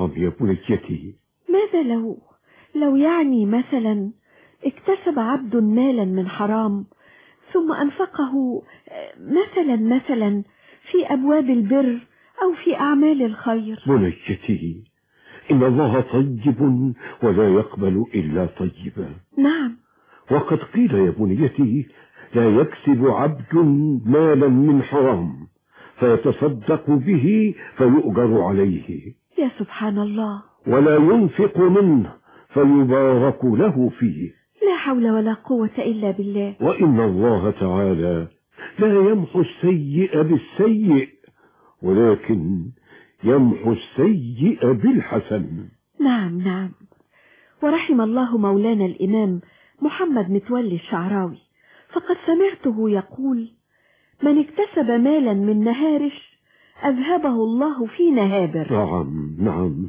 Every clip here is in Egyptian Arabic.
نعم يا بنيتي ماذا لو لو يعني مثلا اكتسب عبد مالا من حرام ثم أنفقه مثلا مثلا في أبواب البر أو في أعمال الخير بنيتي إن الله طيب ولا يقبل إلا طيبا نعم وقد قيل يا بنيتي لا يكسب عبد مالا من حرام فيتصدق به فيؤجر عليه يا سبحان الله ولا ينفق منه فيبارك له فيه لا حول ولا قوة إلا بالله وإن الله تعالى لا يمحو السيء بالسيء ولكن يمحو السيء بالحسن نعم نعم ورحم الله مولانا الإمام محمد متولي الشعراوي فقد سمعته يقول من اكتسب مالا من نهارش أذهبه الله في نهابر نعم نعم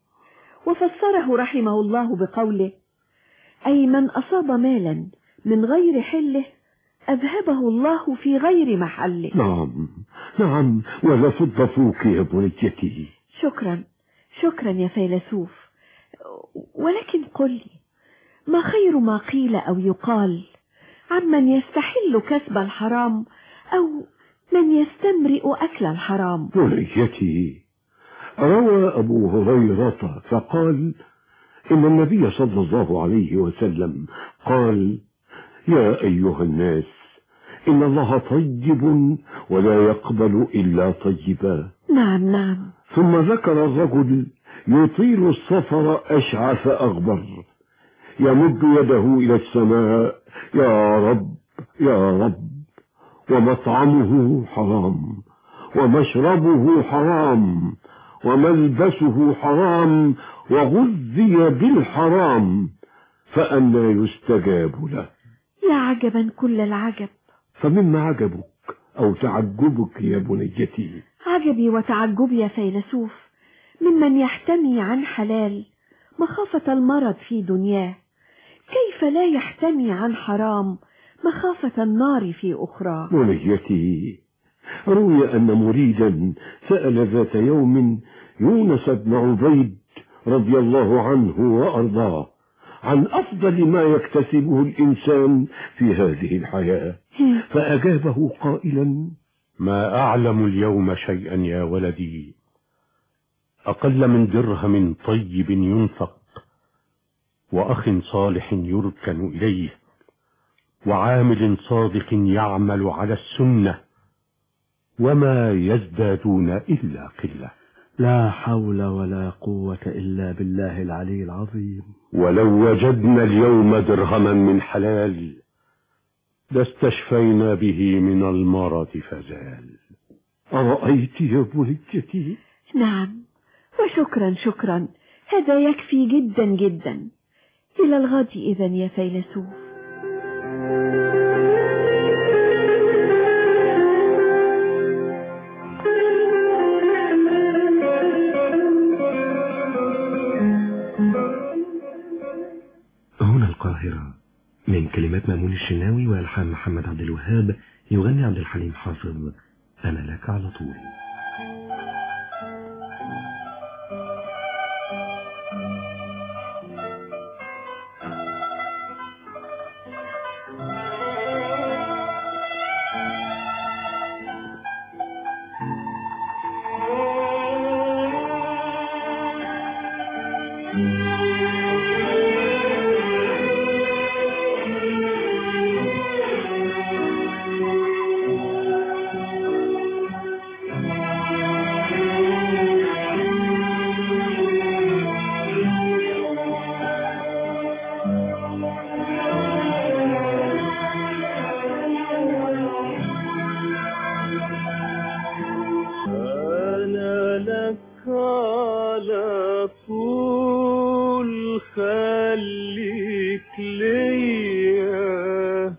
وفسره رحمه الله بقوله أي من أصاب مالا من غير حله أذهبه الله في غير محله نعم نعم ولفض فوك يا بنيتي شكرا شكرا يا فيلسوف ولكن قل لي ما خير ما قيل أو يقال عمن يستحل كسب الحرام أو من يستمرئ أكل الحرام بنيتي روى أبو هريرة فقال إن النبي صلى الله عليه وسلم قال يا أيها الناس إن الله طيب ولا يقبل إلا طيبا نعم نعم ثم ذكر الرجل يطيل السفر أشعث أغبر يمد يده إلى السماء يا رب يا رب ومطعمه حرام ومشربه حرام وملبسه حرام وغذي بالحرام فأنا يستجاب له يا عجبا كل العجب فمما عجبك أو تعجبك يا بنيتي عجبي وتعجبي يا فيلسوف ممن يحتمي عن حلال مخافة المرض في دنياه كيف لا يحتمي عن حرام مخافة النار في أخرى بنيتي روي أن مريدا سأل ذات يوم يونس بن عبيد رضي الله عنه وأرضاه عن أفضل ما يكتسبه الإنسان في هذه الحياة فأجابه قائلا ما أعلم اليوم شيئا يا ولدي أقل من درهم طيب ينفق وأخ صالح يركن إليه وعامل صادق يعمل على السنة وما يزدادون إلا قلة لا حول ولا قوة إلا بالله العلي العظيم ولو وجدنا اليوم درهما من حلال لاستشفينا به من المرض فزال أرأيت يا بنيتي نعم وشكرا شكرا هذا يكفي جدا جدا إلى الغد إذا يا فيلسوف هنا القاهرة من كلمات مأمون الشناوي وألحان محمد عبد الوهاب يغني عبد الحليم حافظ أنا لك على طول أنا لك على طول خليك ليا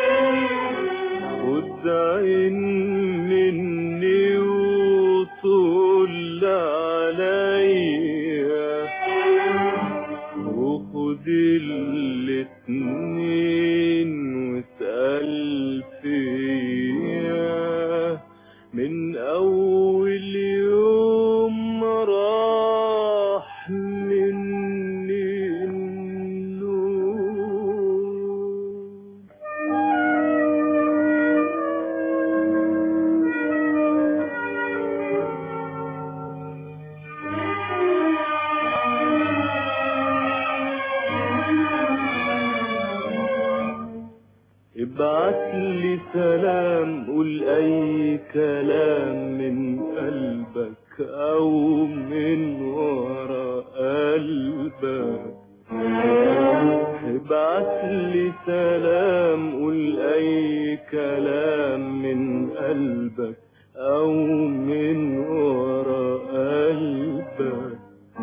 خد عين مني وطول عليا وخد الاتنين واسأل فيا من أول يوم راح لي سلام قول أي كلام من قلبك أو من ورا قلبك ابعت لي سلام قول أي كلام من قلبك أو من ورا قلبك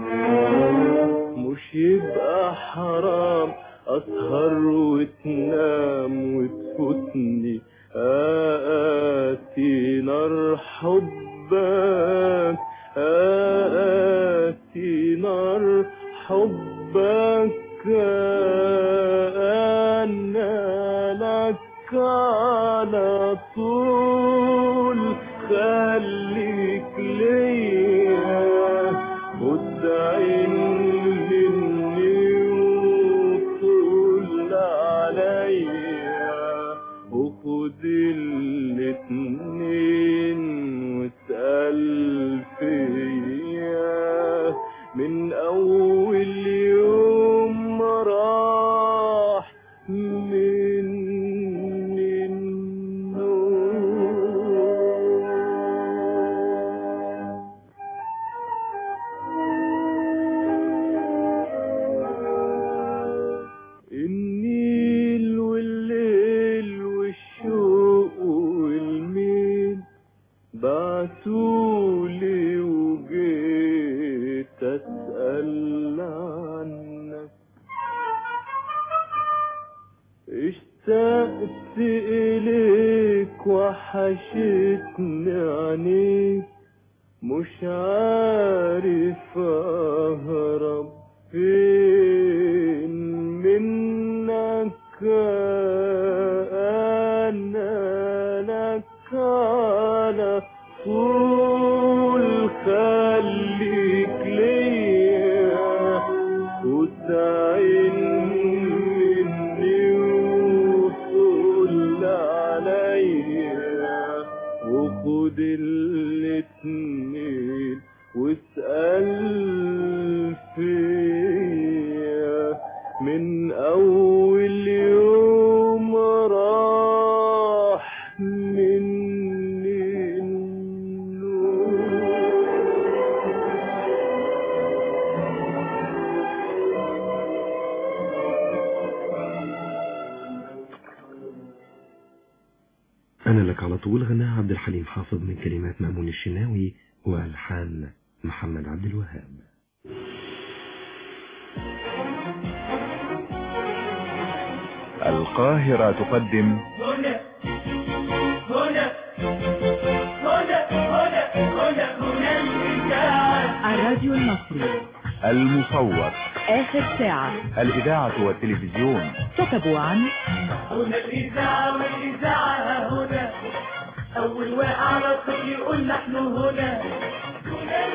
مش يبقى حرام أسهر وتنام وتفوتني آتي نار حبك آتي نار حبك أنا لك على طول خليك ليا خد عين مني وطول عليا وخد الاتنين واسأل فيا من أول يوم راح مني النور النيل والليل والشوق والميل بعتولي وجيت أسأل عنك اشتقت إليك وحشتني عينيك مش عارف أهرب فين منك أنا لك على طول خليك ليا وتعين مني وطول عليا وخد الاتنين واسأل فيا من أول يوم راح مني النور أنا لك على طول غناها عبد الحليم حافظ من كلمات مأمون الشناوي وألحان محمد عبد الوهاب القاهرة تقدم هنا هنا هنا هنا هنا هنا الإذاعة الراديو المصري المصور آخر ساعة الإذاعة والتلفزيون كتبوا عن هنا الإذاعة والإذاعة هنا أول واقع على الخط يقول نحن هنا هنا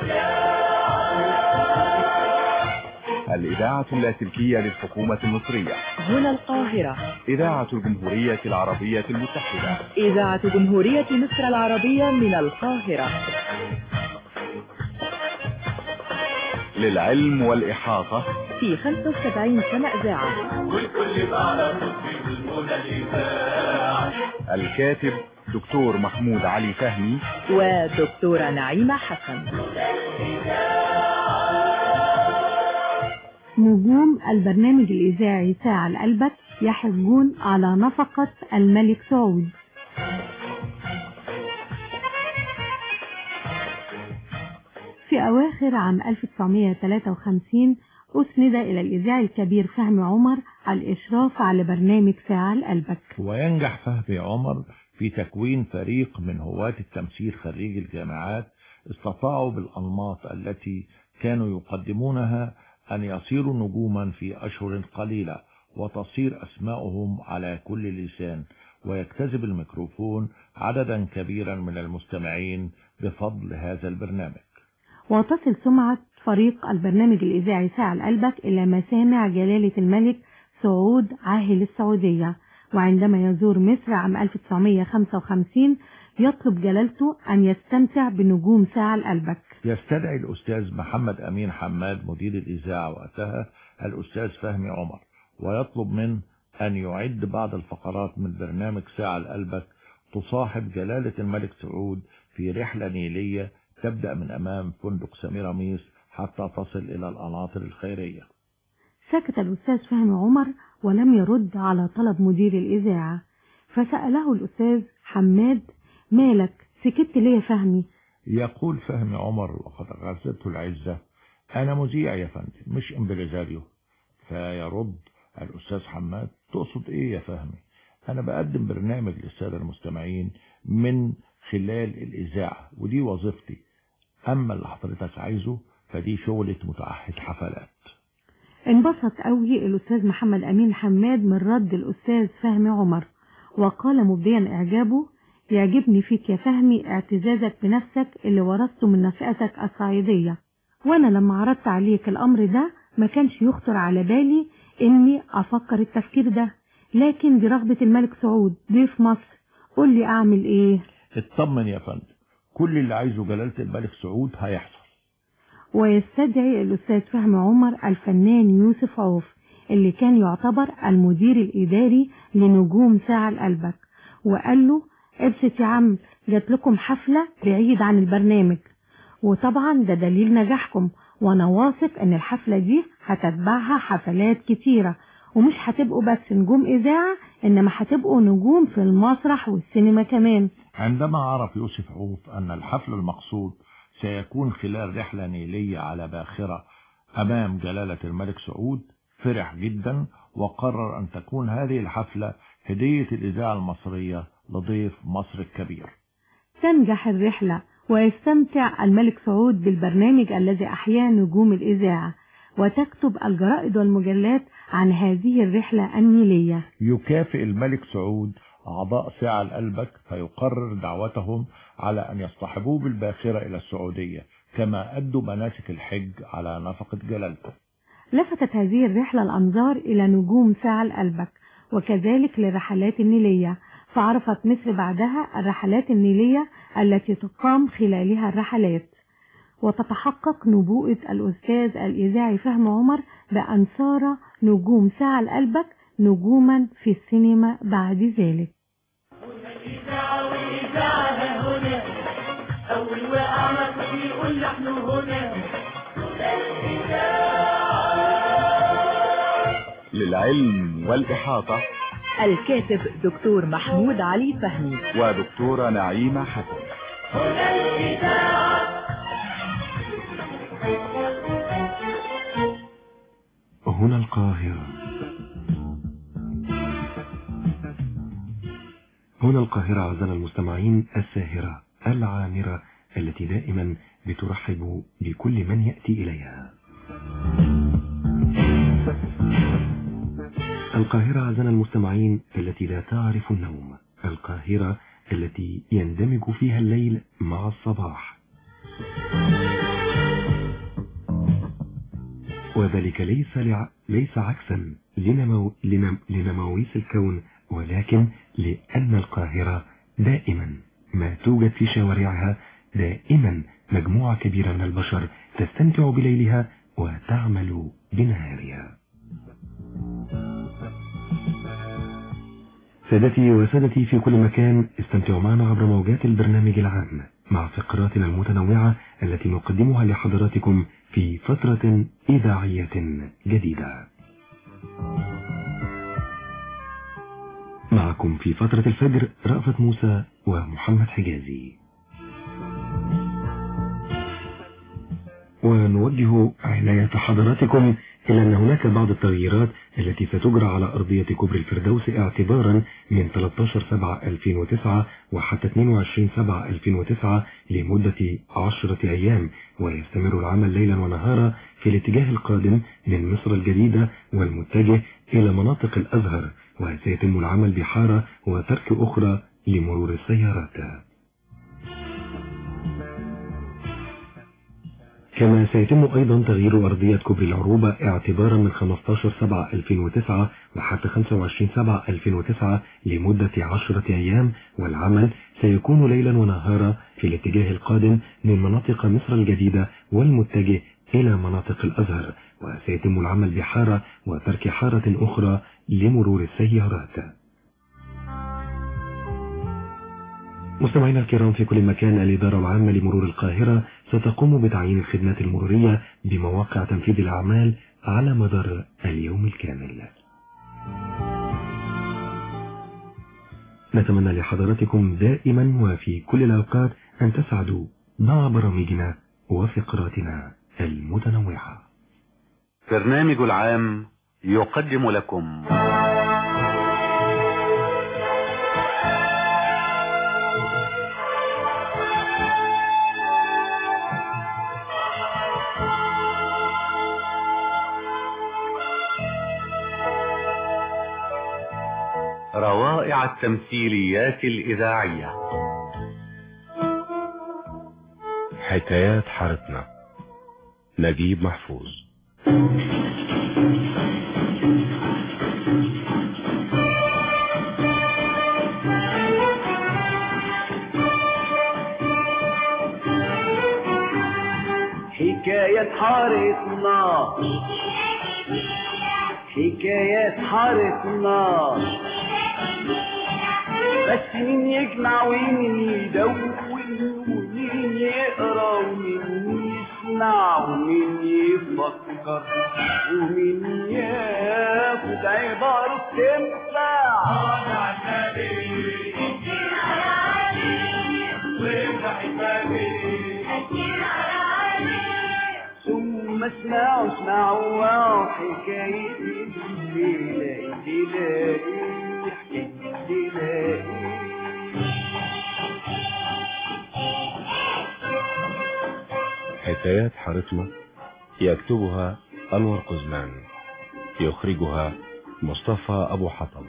الإذاعة اللاسلكية للحكومة المصرية هنا القاهرة إذاعة الجمهورية العربية المتحدة إذاعة جمهورية مصر العربية من القاهرة للعلم والإحاطة في 75 سنة إذاعة والكل على صوت هنا الإذاعة الكاتب دكتور محمود علي فهمي ودكتورة نعيمة حسن نجوم البرنامج الإذاعي ساعة لقلبك يحجون على نفقة الملك سعود في أواخر عام 1953 أسند إلى الإذاعي الكبير فهمي عمر الإشراف على برنامج ساعة لقلبك وينجح فهمي عمر في تكوين فريق من هواة التمثيل خريج الجامعات استطاعوا بالأنماط التي كانوا يقدمونها أن يصيروا نجوما في أشهر قليلة وتصير أسماؤهم على كل لسان ويكتسب الميكروفون عددا كبيرا من المستمعين بفضل هذا البرنامج وتصل سمعة فريق البرنامج الإذاعي ساعة لقلبك إلى مسامع جلالة الملك سعود عاهل السعودية وعندما يزور مصر عام 1955 يطلب جلالته أن يستمتع بنجوم ساعة لقلبك يستدعي الأستاذ محمد أمين حماد مدير الإذاعة وقتها الأستاذ فهمي عمر ويطلب منه أن يعد بعض الفقرات من برنامج ساعة لقلبك تصاحب جلالة الملك سعود في رحلة نيلية تبدأ من أمام فندق سميراميس حتى تصل إلى القناطر الخيرية سكت الأستاذ فهمي عمر ولم يرد على طلب مدير الإذاعة فسأله الأستاذ حماد مالك سكت ليه يا فهمي يقول فهمي عمر وقد غزته العزة أنا مذيع يا فندم مش امبريزاريو فيرد الأستاذ حماد تقصد إيه يا فهمي أنا بقدم برنامج للسادة المستمعين من خلال الإذاعة ودي وظيفتي أما اللي حضرتك عايزه فدي شغلة متعهد حفلات انبسط قوي الأستاذ محمد أمين حماد من رد الأستاذ فهمي عمر وقال مبديا إعجابه يعجبني فيك يا فهمي اعتزازك بنفسك اللي ورثته من نشأتك الصعيدية وأنا لما عرضت عليك الأمر ده ما كانش يخطر على بالي إني أفكر التفكير ده لكن دي رغبة الملك سعود ضيف مصر قول لي أعمل إيه اطمن يا فندم كل اللي عايزه جلالة الملك سعود هيحصل ويستدعي الأستاذ فهمي عمر الفنان يوسف عوف اللي كان يعتبر المدير الإداري لنجوم ساعة لقلبك وقال له ابسط يا عم جات لكم حفلة بعيد عن البرنامج وطبعا ده دليل نجاحكم وانا واثق ان الحفلة دي هتتبعها حفلات كتيرة ومش هتبقوا بس نجوم اذاعة انما هتبقوا نجوم في المسرح والسينما كمان عندما عرف يوسف عوف أن الحفل المقصود سيكون خلال رحلة نيلية على باخرة أمام جلالة الملك سعود فرح جدا وقرر أن تكون هذه الحفلة هدية الإذاعة المصرية لضيف مصر الكبير تنجح الرحلة ويستمتع الملك سعود بالبرنامج الذي أحياه نجوم الإذاعة وتكتب الجرائد والمجلات عن هذه الرحلة النيلية يكافئ الملك سعود أعضاء ساعة لقلبك فيقرر دعوتهم على أن يصطحبوه بالباخرة إلى السعودية كما أدوا مناسك الحج على نفقة جلالته لفتت هذه الرحلة الأنظار إلى نجوم ساعة لقلبك وكذلك للرحلات النيلية فعرفت مصر بعدها الرحلات النيلية التي تقام خلالها الرحلات وتتحقق نبوءة الأستاذ الإذاعي فهم عمر بأن صار نجوم ساعة لقلبك نجوما في السينما بعد ذلك إذاعة وإذاعة هنا أول واقع مصر يقول نحن هنا للعلم والإحاطة الكاتب دكتور محمود علي فهمي ودكتورة نعيمة حسن هنا الإذاعة هنا القاهرة هنا القاهرة أعزائنا المستمعين الساهرة العامرة التي دائما بترحب بكل من يأتي إليها القاهرة أعزائنا المستمعين التي لا تعرف النوم القاهرة التي يندمج فيها الليل مع الصباح وذلك ليس لع... ليس عكسا لنمو... لنم... لنمويس الكون ولكن لأن القاهرة دائما ما توجد في شوارعها دائما مجموعة كبيرة من البشر تستمتع بليلها وتعمل بنهارها سادتي وسادتي في كل مكان استمتعوا معنا عبر موجات البرنامج العام مع فقراتنا المتنوعة التي نقدمها لحضراتكم في فترة إذاعية جديدة معكم في فترة الفجر رأفت موسى ومحمد حجازي ونوجه عناية حضراتكم إلى أن هناك بعض التغييرات التي ستجرى على أرضية كبر الفردوس اعتبارا من 13/7/2009 وحتى 22/7/2009 لمدة عشرة أيام ويستمر العمل ليلا ونهارا في الاتجاه القادم من مصر الجديدة والمتجه إلى مناطق الأزهر وسيتم العمل بحارة وترك أخرى لمرور السيارات كما سيتم أيضا تغيير أرضية كوبري العروبة اعتبارا من 15/7/2009 وحتى 25/7/2009 لمدة عشرة أيام والعمل سيكون ليلا ونهارا في الاتجاه القادم من مناطق مصر الجديدة والمتجه إلى مناطق الأزهر وسيتم العمل بحارة وترك حارة أخرى لمرور السيارات مستمعينا الكرام في كل مكان الإدارة العامة لمرور القاهرة ستقوم بتعيين الخدمات المرورية بمواقع تنفيذ الأعمال على مدار اليوم الكامل نتمنى لحضراتكم دائما وفي كل الأوقات أن تسعدوا مع برامجنا وفقراتنا المتنوعة برنامج العام يقدم لكم روائع التمثيليات الإذاعية حكايات حارتنا نجيب محفوظ حكاية حارتنا حكايات حارتنا بس مين يجمع ومين يدون ومين يقرا ومين يسمع ومين يفكر ومين ياخد عبارة تنفع ثم اسمعوا اسمعوا واو حكاية الليلة الليلة حكاية الليلة حكايات حارتنا يكتبها أنور قزمان يخرجها مصطفى أبو حطب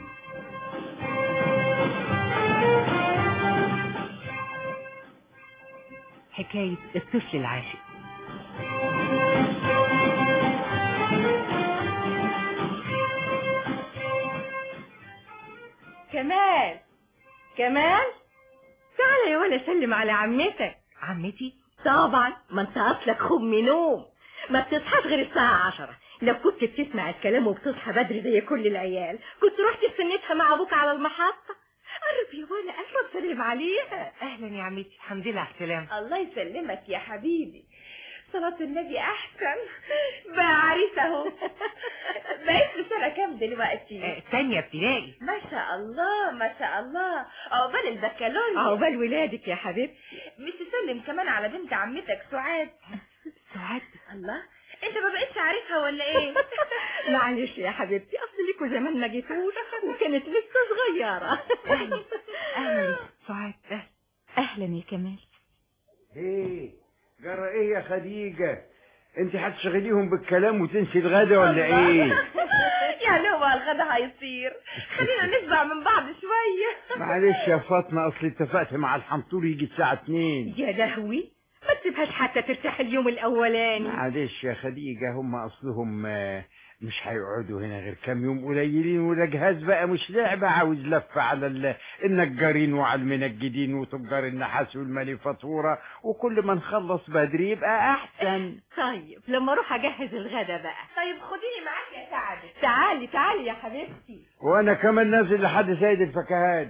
حكاية الطفل العاشق كمال كمال تعالى يا ولا سلم على عمتك عمتي طبعا ما انت اصلك خم نوم ما بتصحاش غير الساعة عشرة لو كنت بتسمع الكلام وبتصحى بدري زي كل العيال كنت رحت استنيتها مع ابوك على المحطة قرب يا ولا قرب سلم عليها اهلا يا عمتي الحمد لله على السلامة الله يسلمك يا حبيبي صلاة النبي أحسن بقى عريس أهو بقيت في سنة كام دلوقتي؟ آه، تانية ابتدائي ما شاء الله ما شاء الله عقبال البكالوريا عقبال ولادك يا حبيبتي مش تسلم كمان على بنت عمتك سعاد سعاد الله انت ما بقتش عارفها ولا ايه معلش يا حبيبتي اصل ليكوا زمان ما جيتوش وكانت لسه صغيرة اهلا اهلا سعاد أهلا. اهلا يا كمال ايه جرى ايه يا خديجة انت هتشغليهم بالكلام وتنسي الغدا ولا ايه يعني هو الغدا هيصير خلينا نشبع من بعض شوية معلش يا فاطمة اصل اتفقت مع الحنطور يجي الساعة اتنين يا لهوي ما تسيبهاش حتى ترتاح اليوم الاولاني معلش يا خديجة هم اصلهم آه، مش هيقعدوا هنا غير كام يوم قليلين ولا جهاز بقى مش لعبة عاوز لفة على ال- النجارين وعلى المنجدين وتجار النحاس والمانيفاتورة وكل ما نخلص بدري يبقى احسن طيب لما اروح اجهز الغدا بقى طيب خديني معاك يا سعد تعالي تعالي يا حبيبتي وانا كمان نازل لحد سيد الفكهاني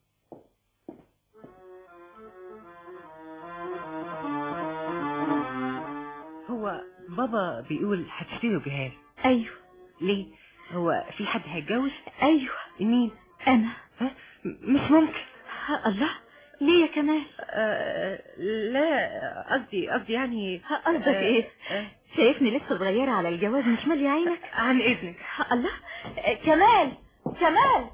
هو بابا بيقول هتشتروا جهاز ايوه ليه هو في حد هيتجوز ايوه مين انا ها؟ م- مش ممكن ها الله ليه يا كمال آه لا قصدي قصدي يعني ها، قصدك آه، ايه آه، شايفني لسه صغيرة على الجواز مش مالية عينك عن اذنك ها، الله آه، كمال كمال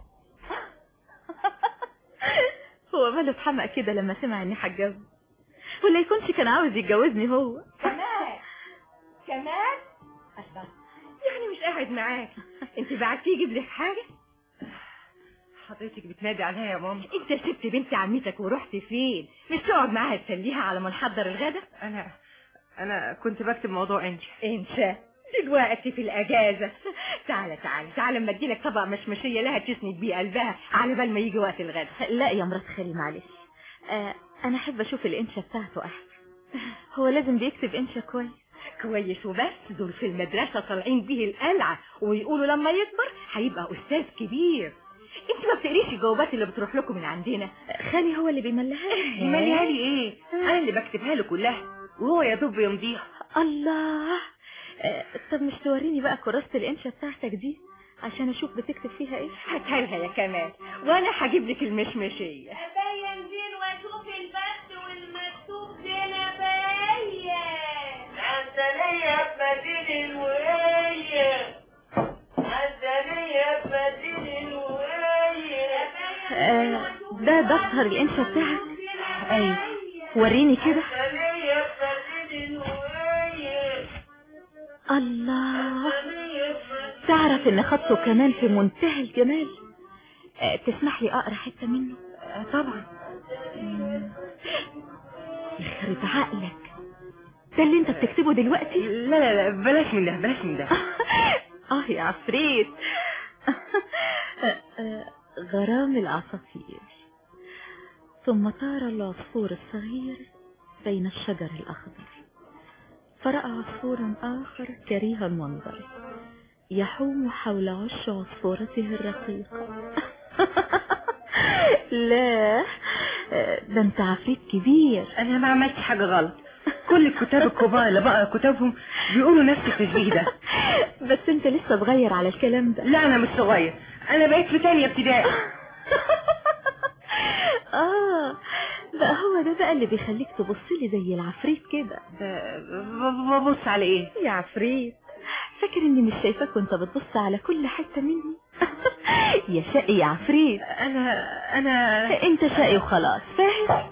هو ماله اتحمق كده لما سمع اني هتجوز ولا يكونش كان عاوز يتجوزني هو كمال كمال الله يعني مش قاعد معاكي انت بعتيه يجيب لك حاجه حضرتك بتنادي عليها يا ماما انت سبت بنت عمتك ورحت فين مش تقعد معاها تسليها على ما نحضر الغدا انا انا كنت بكتب موضوع انت انت دلوقتي في الاجازه تعالى تعالى تعالى اما اديلك طبق مشمشيه لها تسند بيه قلبها على بال ما يجي وقت الغدا لا يا مرات خالي معلش آه انا احب اشوف الانشا بتاعته احسن هو لازم بيكتب انشا كويس كويس وبس دول في المدرسة طالعين بيه القلعة ويقولوا لما يكبر هيبقى أستاذ كبير انت ما بتقريش الجوابات اللي بتروح لكم من عندنا خالي هو اللي بيملها لي ماليها لي ايه انا اللي بكتبها له كلها وهو يا دوب يمضيها الله آه، طب مش توريني بقى كراسة الانشا بتاعتك دي عشان اشوف بتكتب فيها ايه هاتها لها يا كمال وانا هجيب لك المشمشية ابين دين واشوف البث والمكتوب دين ابين عسلية بمدين الوية عسلية بمدين الوية آه، ده دفتر الانشا بتاعك ايوه وريني كده عسلية بمدين الوية الله تعرف ان خطه كمان في منتهى الجمال آه، تسمح لي اقرا حته منه آه، طبعا مم. يخرب عقلك ده اللي انت بتكتبه دلوقتي لا لا لا بلاش من ده بلاش من ده اه يا عفريت آه، غرام العصافير ثم طار العصفور الصغير بين الشجر الأخضر فرأى عصفور آخر كريه المنظر يحوم حول عش عصفورته الرقيقة لا ده انت عفريت كبير انا ما عملتش حاجة غلط كل الكتاب الكبار اللي بقرا كتابهم بيقولوا نفس التشبيه ده بس انت لسه صغير على الكلام ده لا انا مش صغير انا بقيت في تانية ابتدائي اه بقى هو ده بقى اللي بيخليك تبص لي زي العفريت كده ب- ببص على ايه يا عفريت فاكر اني مش شايفاك وانت بتبص على كل حتة مني يا شقي يا عفريت انا انا انت شقي وخلاص فاهم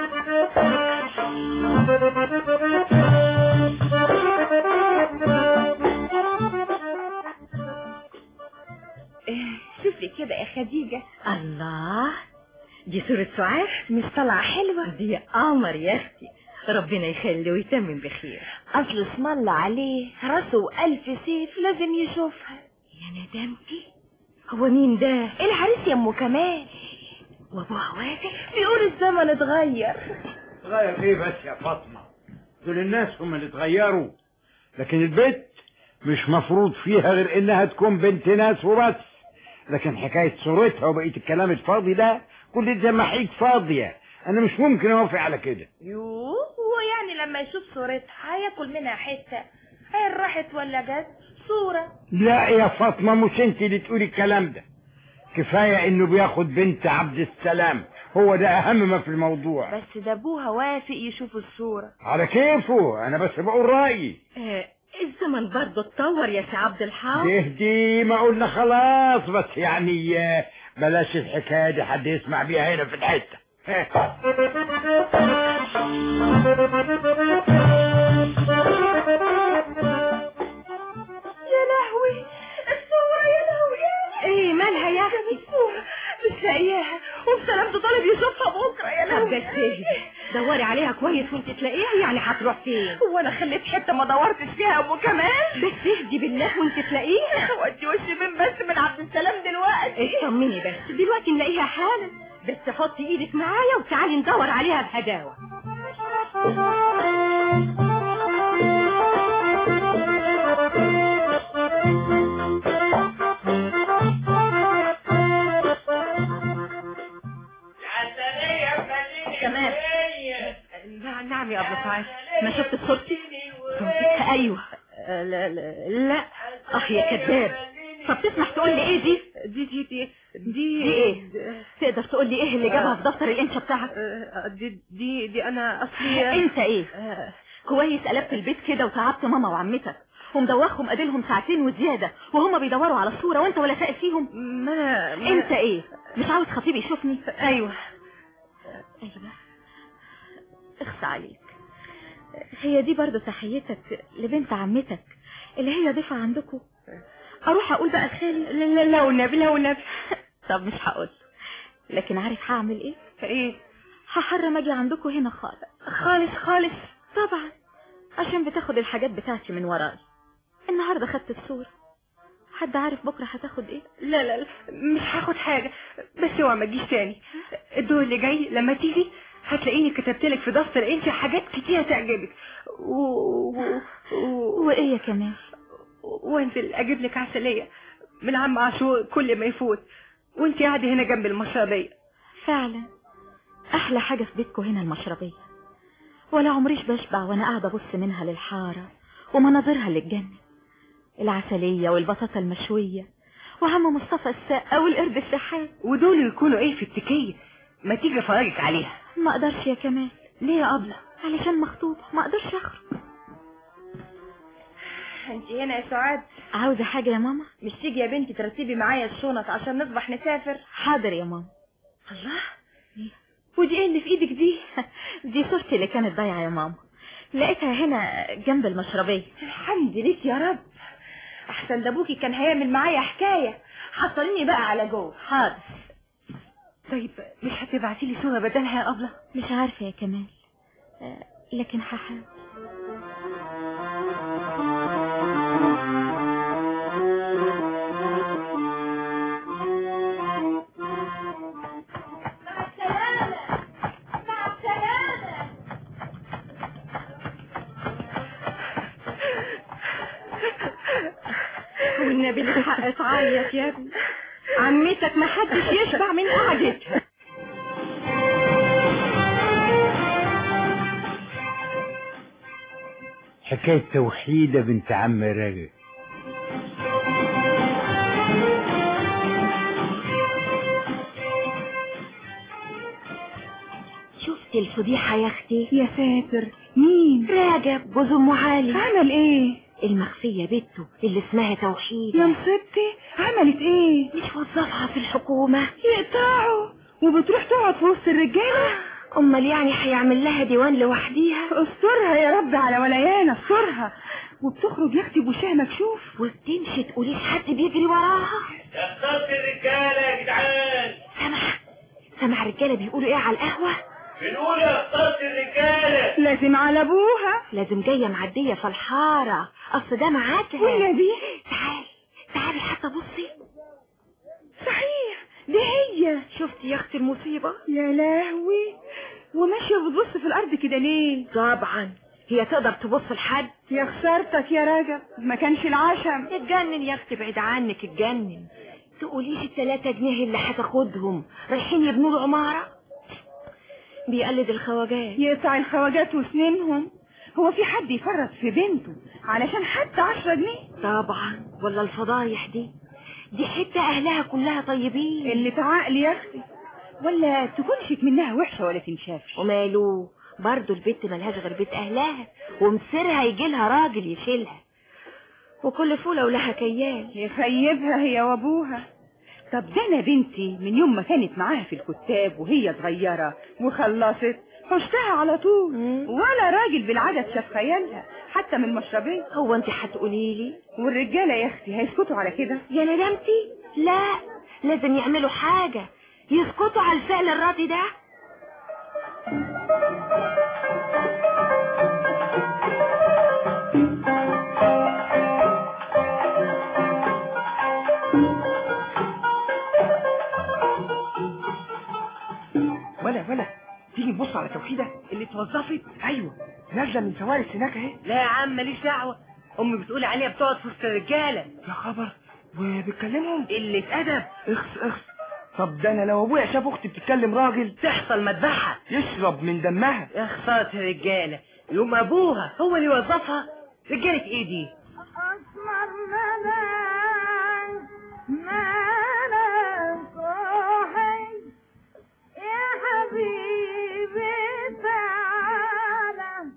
شوفي كده يا خديجة الله دي صورة سعاد مش طالعة حلوة دي قمر يا اختي ربنا يخليه ويتمم بخير اصل اسم الله عليه راسه ألف سيف لازم يشوفها يا ندمتي هو مين ده العريس يا ام كمال وابوها وافق بيقول الزمن اتغير غير ايه بس يا فاطمة دول الناس هم اللي اتغيروا لكن البنت مش مفروض فيها غير انها تكون بنت ناس وبس لكن حكاية صورتها وبقية الكلام الفاضي ده كل ده محيط فاضية انا مش ممكن اوافق على كده يوه هو يعني لما يشوف صورتها هياكل منها حتة هي راحت ولا جت صورة لا يا فاطمة مش انت اللي تقولي الكلام ده كفاية انه بياخد بنت عبد السلام هو ده اهم ما في الموضوع بس ده ابوها وافق يشوف الصورة على كيفه انا بس بقول رأيي آه الزمن برضه اتطور يا سي عبد الحق تهدي ما قلنا خلاص بس يعني آه، بلاش الحكاية دي حد يسمع بيها هنا في الحتة يا لهوي الصورة يا لهوي ايه مالها يا اختي الصورة مش لاقياها وبسلامته طالب يشوفها بكرة يا طب لهوي بس اهدي دوري عليها كويس وانت تلاقيها يعني هتروح فين هو انا خليت حتة ما دورتش فيها ابو كمال بس اهدي بالله وانت تلاقيها ودي وشي من بس من عبد السلام دلوقتي اطمني بس دلوقتي نلاقيها حالا بس حطي ايدك معايا وتعالي ندور عليها بهداوة كمان نعم نعم يا ابو سعاد ما شفت صورتي صورتك ايوه آه، لا لا لا اه يا كذاب طب تسمح تقول لي ايه دي دي دي دي دي, دي ايه تقدر تقول لي ايه اللي جابها في دفتر الانشا بتاعك آه، دي دي دي انا اصلي انت ايه كويس قلبت البيت كده وتعبت ماما وعمتك ومدوخهم اديلهم ساعتين وزياده وهما بيدوروا على الصوره وانت ولا سائل فيهم ما انا ما- انت ايه مش عاوز خطيبي يشوفني ايوه ايوه اخص عليك هي دي برضو تحيتك لبنت عمتك اللي هي ضيفة عندكم اروح اقول بقى لخالي لا لا لا والنبي لا والنبي طب مش هقول لكن عارف هعمل ايه ايه هحرم اجي عندكم هنا خالص خالص خالص طبعا عشان بتاخد الحاجات بتاعتي من وراي النهارده خدت الصورة حد عارف بكره هتاخد ايه لا لا لا مش هاخد حاجة بس اوعى ما تجيش تاني الدور اللي جاي لما تيجي هتلاقيني كتبت لك في دفتر انت حاجات كتير تعجبك و... و... و... وايه يا كمال وانزل اجيب لك عسلية من عم عاشور كل ما يفوت وانت قاعدة هنا جنب المشربية فعلا احلى حاجة في بيتكم هنا المشربية ولا عمريش بشبع وانا قاعدة ابص منها للحارة ومناظرها للجنة العسلية والبطاطا المشوية وعم مصطفى السقا والقرد السحاب ودول يكونوا ايه في التكية ما تيجي افرجك عليها ما اقدرش يا كمال ليه يا ابله علشان مخطوبة ما اقدرش اخرج انت هنا يا سعاد عاوزة حاجة يا ماما مش تيجي يا بنتي ترتبي معايا الشنط عشان نصبح نسافر حاضر يا ماما الله ودي ايه اللي في ايدك دي دي صورتي اللي كانت ضايعة يا ماما لقيتها هنا جنب المشربية الحمد لله يا رب احسن ده ابوكي كان هيعمل معايا حكاية حصليني بقى على جوه حاضر طيب مش هتبعتي لي صورة بدلها يا أبلة مش عارفة يا كمال آه، لكن هحاول والنبي الحق تعيط يا ابني عمتك ما حدش يشبع من قعدتها حكاية توحيدة بنت عم راجل شفت الفضيحة يا اختي يا ساتر مين راجب جوز ام علي عمل ايه المخفية بنته اللي اسمها توحيد يا مصيبتي عملت ايه مش وظفها في الحكومة يقطعوا وبتروح تقعد في وسط الرجالة امال يعني هيعمل لها ديوان لوحديها استرها يا رب على وليانا استرها وبتخرج يا اختي بوشها مكشوف وبتمشي تقولي حد بيجري وراها كسرت الرجالة يا جدعان سمع سمع الرجالة بيقولوا ايه على القهوة بنقول يا كسرت الرجالة لازم على ابوها لازم جاية معدية في الحارة اصل ده معاكها والنبي تعالي تعالي حتى بصي صحيح دي هي شفتي يا اختي المصيبة يا لهوي وماشية بتبص في الارض كده ليه طبعا هي تقدر تبص لحد يا خسارتك يا راجل ما كانش العشم اتجنن يا اختي بعيد عنك اتجنن تقوليش التلاتة جنيه اللي هتاخدهم رايحين يبنوا له عمارة بيقلد الخواجات يقطع الخواجات وسنينهم هو في حد يفرط في بنته علشان حتى عشرة جنيه طبعا ولا الفضايح دي دي حتة اهلها كلها طيبين اللي تعقل يا اختي ولا تكونش منها وحشة ولا تنشافش وماله برضه البنت ملهاش غير بيت اهلها ومصيرها يجي لها راجل يشيلها وكل فولة ولها كيال يخيبها هي وابوها طب ده انا بنتي من يوم ما كانت معاها في الكتاب وهي صغيرة وخلصت حشتها على طول ولا راجل بالعدد شاف خيالها حتى من المشربية هو انت هتقولي لي والرجالة يا اختي هيسكتوا على كده يا ندمتي لا لازم يعملوا حاجة يسكتوا على الفعل الراضي ده ولا ولا تيجي نبص على توحيدة اللي اتوظفت ايوه نازله من سوارس هناك اهي لا يا عم ماليش دعوة امي بتقول عليها بتقعد في وسط الرجالة يا خبر وبتكلمهم قلة ادب اخس اخس طب ده انا لو ابويا شاف اختي بتتكلم راجل تحصل مذبحة يشرب من دمها يا خسارة الرجالة يوم ابوها هو اللي وظفها رجالة ايه دي أسمر ملان ملان صاحي يا حبيبي تعالى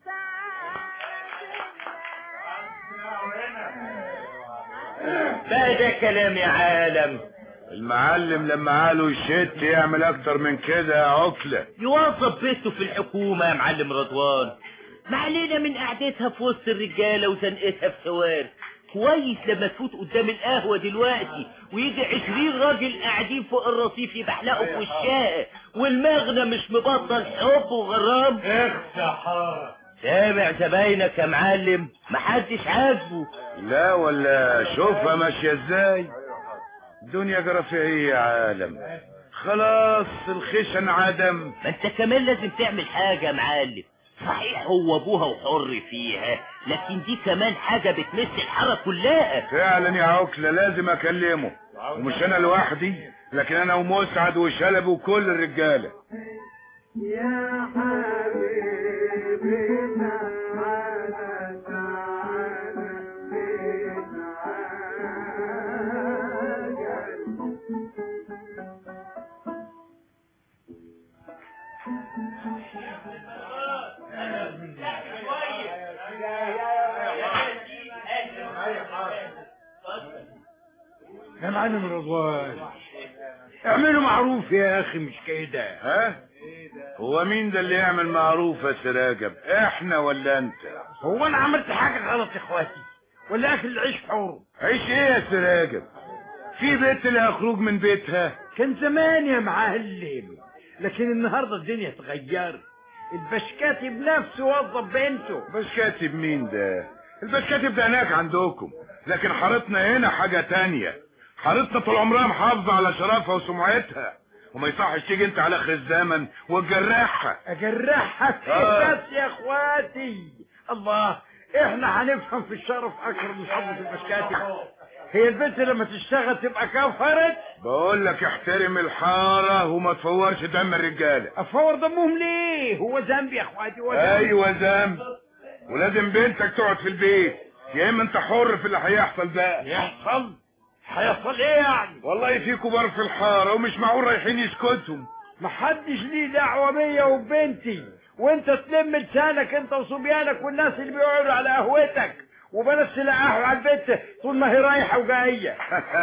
بقى ده كلام يا عالم المعلم لما قالوا الشت يعمل اكتر من كده يا عقلة يوظف بيته في الحكومة يا معلم رضوان ما علينا من قعدتها في وسط الرجالة وزنقتها في سوار كويس لما تفوت قدام القهوة دلوقتي ويجي عشرين راجل قاعدين فوق الرصيف يبحلقوا في وشها والمغنى مش مبطل حب وغرام اخسى حار سامع زباينك يا معلم محدش عاجبه لا ولا شوفها ماشية ازاي الدنيا جرى في ايه يا عالم خلاص الخشن عدم ما انت كمان لازم تعمل حاجة يا معلم صحيح هو ابوها وحر فيها لكن دي كمان حاجة بتمس الحارة كلها فعلا يا عكلة لازم اكلمه ومش انا لوحدي لكن انا ومسعد وشلبي وكل الرجالة يا حبيبي تعالى تعالى يا معلم رضوان اعملوا معروف يا اخي مش كده ها هو مين ده اللي يعمل معروف يا سراجب احنا ولا انت هو انا عملت حاجه غلط يا اخواتي ولا اكل العيش حور عيش ايه يا سراجب في بنت لها خروج من بيتها كان زمان يا معلم لكن النهارده الدنيا اتغيرت البشكاتي بنفسه وظف بنته بشكاتب مين ده البشكاتب ده هناك عندكم لكن حارتنا هنا حاجة تانية حارتنا طول عمرها محافظة على شرفها وسمعتها وما يصحش تيجي انت على اخر الزمن وتجرحها اجرحها في آه. إيه بس يا اخواتي الله احنا هنفهم في الشرف اكثر من حضرة البشكاتي هي البنت لما تشتغل تبقى كفرت بقول لك احترم الحارة وما تفورش دم الرجالة افور دمهم ليه هو ذنبي يا اخواتي هو ذنبي. ايوه ذنب ولازم بنتك تقعد في البيت يا اما انت حر في اللي هيحصل ده يحصل هيحصل ايه يعني والله في كبار في الحارة ومش معقول رايحين يسكتوا محدش ليه دعوة بيا وبنتي وانت تلم لسانك انت وصبيانك والناس اللي بيقعدوا على قهوتك وبلاش تلقحوا على البنت طول ما هي رايحة وجاية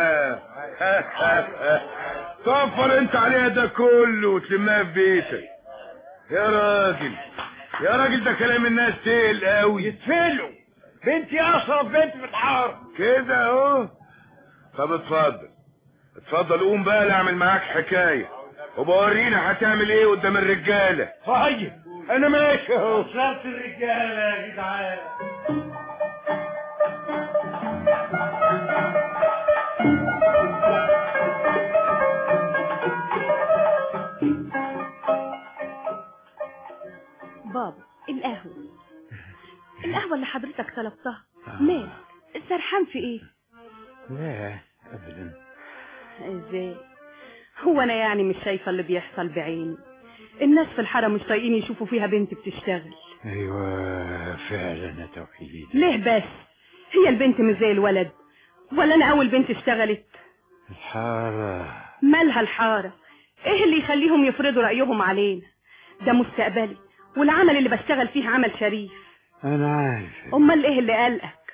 توفر انت عليها ده كله وتلمها في بيتك يا راجل يا راجل ده كلام الناس تقل قوي يتفلوا بنتي اشرف بنت في الحارة كده اهو طب اتفضل اتفضل قوم بقى لا اعمل معاك حكاية وبورينا هتعمل ايه قدام الرجالة طيب انا ماشي اهو شرط الرجالة يا جدعان بابا القهوة القهوة اللي حضرتك طلبتها مال سرحان في ايه لا ابدا ازاي هو انا يعني مش شايفه اللي بيحصل بعيني الناس في الحاره مش طايقين يشوفوا فيها بنت بتشتغل ايوه فعلا يا توحيد ليه بس هي البنت مش زي الولد ولا انا اول بنت اشتغلت الحارة مالها الحاره ايه اللي يخليهم يفرضوا رايهم علينا ده مستقبلي والعمل اللي بشتغل فيه عمل شريف انا عارف امال ايه اللي قلقك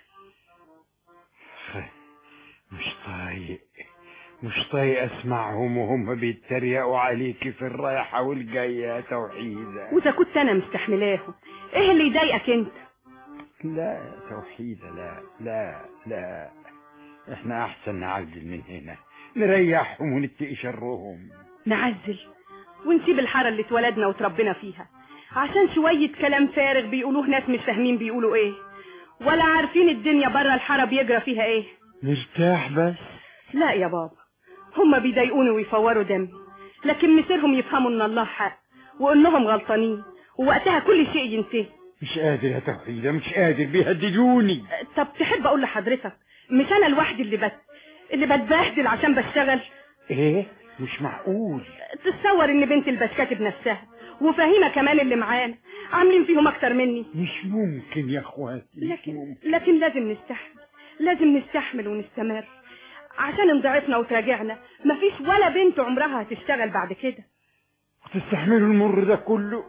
مش طايق مش طايق اسمعهم وهم بيتريقوا عليكي في الرايحة والجاية يا توحيدة واذا كنت انا مستحملاهم ايه اللي يضايقك انت لا يا توحيدة لا لا لا احنا احسن نعزل من هنا نريحهم ونتقي شرهم نعزل ونسيب الحاره اللي اتولدنا وتربينا فيها عشان شويه كلام فارغ بيقولوه ناس مش فاهمين بيقولوا ايه ولا عارفين الدنيا بره الحاره بيجرى فيها ايه نرتاح بس لا يا بابا هما بيضايقوني ويفوروا دمي لكن مصيرهم يفهموا ان الله حق وانهم غلطانين ووقتها كل شيء ينتهي مش قادر يا توحيدة مش قادر بيهددوني طب تحب اقول لحضرتك مش انا لوحدي اللي بت اللي بتبهدل عشان بشتغل ايه مش معقول تتصور ان بنت البسكات بنفسها وفهيمه كمان اللي معانا عاملين فيهم اكتر مني مش ممكن يا اخواتي مش لكن ممكن. لكن لازم نستحمل لازم نستحمل ونستمر عشان انضعفنا وتراجعنا مفيش ولا بنت عمرها هتشتغل بعد كده تستحملوا المر ده كله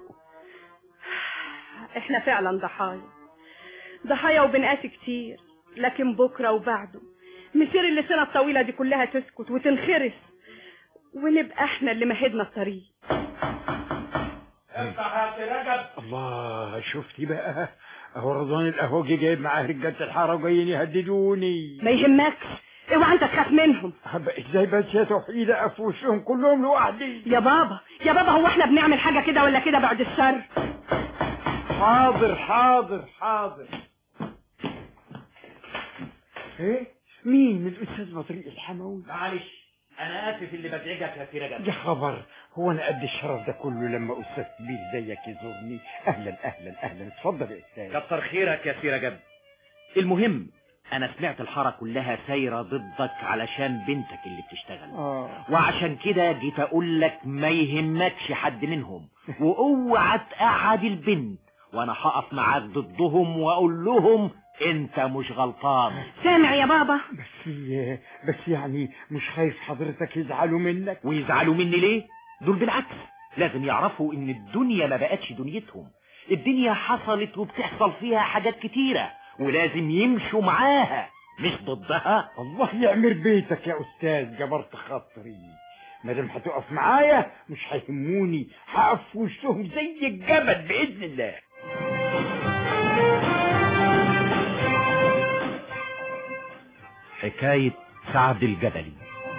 احنا فعلا ضحايا ضحايا وبنقاسي كتير لكن بكرة وبعده مصير اللسانة الطويلة دي كلها تسكت وتنخرس ونبقى احنا اللي مهدنا الطريق افتح يا سي رجب الله شفتي بقى اهو رضوان القهوجي جايب معاه رجالة الحارة وجايين يهددوني ما يهمكش اوعى انت تخاف منهم هبقى ازاي بس يا توحيدة اقف وشهم كلهم لوحدي يا بابا يا بابا هو احنا بنعمل حاجة كده ولا كده بعد الشر حاضر حاضر حاضر ايه مين الاستاذ بطريق الحموي معلش انا اسف اللي بزعجك يا سي رجب يا خبر هو انا قد الشرف ده كله لما استاذ كبير زيك يزورني اهلا اهلا اهلا اتفضل يا استاذ كتر خيرك يا سي رجب المهم انا سمعت الحارة كلها سايرة ضدك علشان بنتك اللي بتشتغل اه وعشان كده جيت اقول لك ما يهمكش حد منهم واوعى تقعد البنت وانا هقف معاك ضدهم واقول لهم انت مش غلطان سامع يا بابا بس بس يعني مش خايف حضرتك يزعلوا منك ويزعلوا مني ليه دول بالعكس لازم يعرفوا ان الدنيا ما بقتش دنيتهم الدنيا حصلت وبتحصل فيها حاجات كتيرة ولازم يمشوا معاها مش ضدها الله يعمر بيتك يا استاذ جبرت خاطري ما دام هتقف معايا مش هيهموني هقف في وشهم زي الجبل باذن الله حكاية سعد الجبلي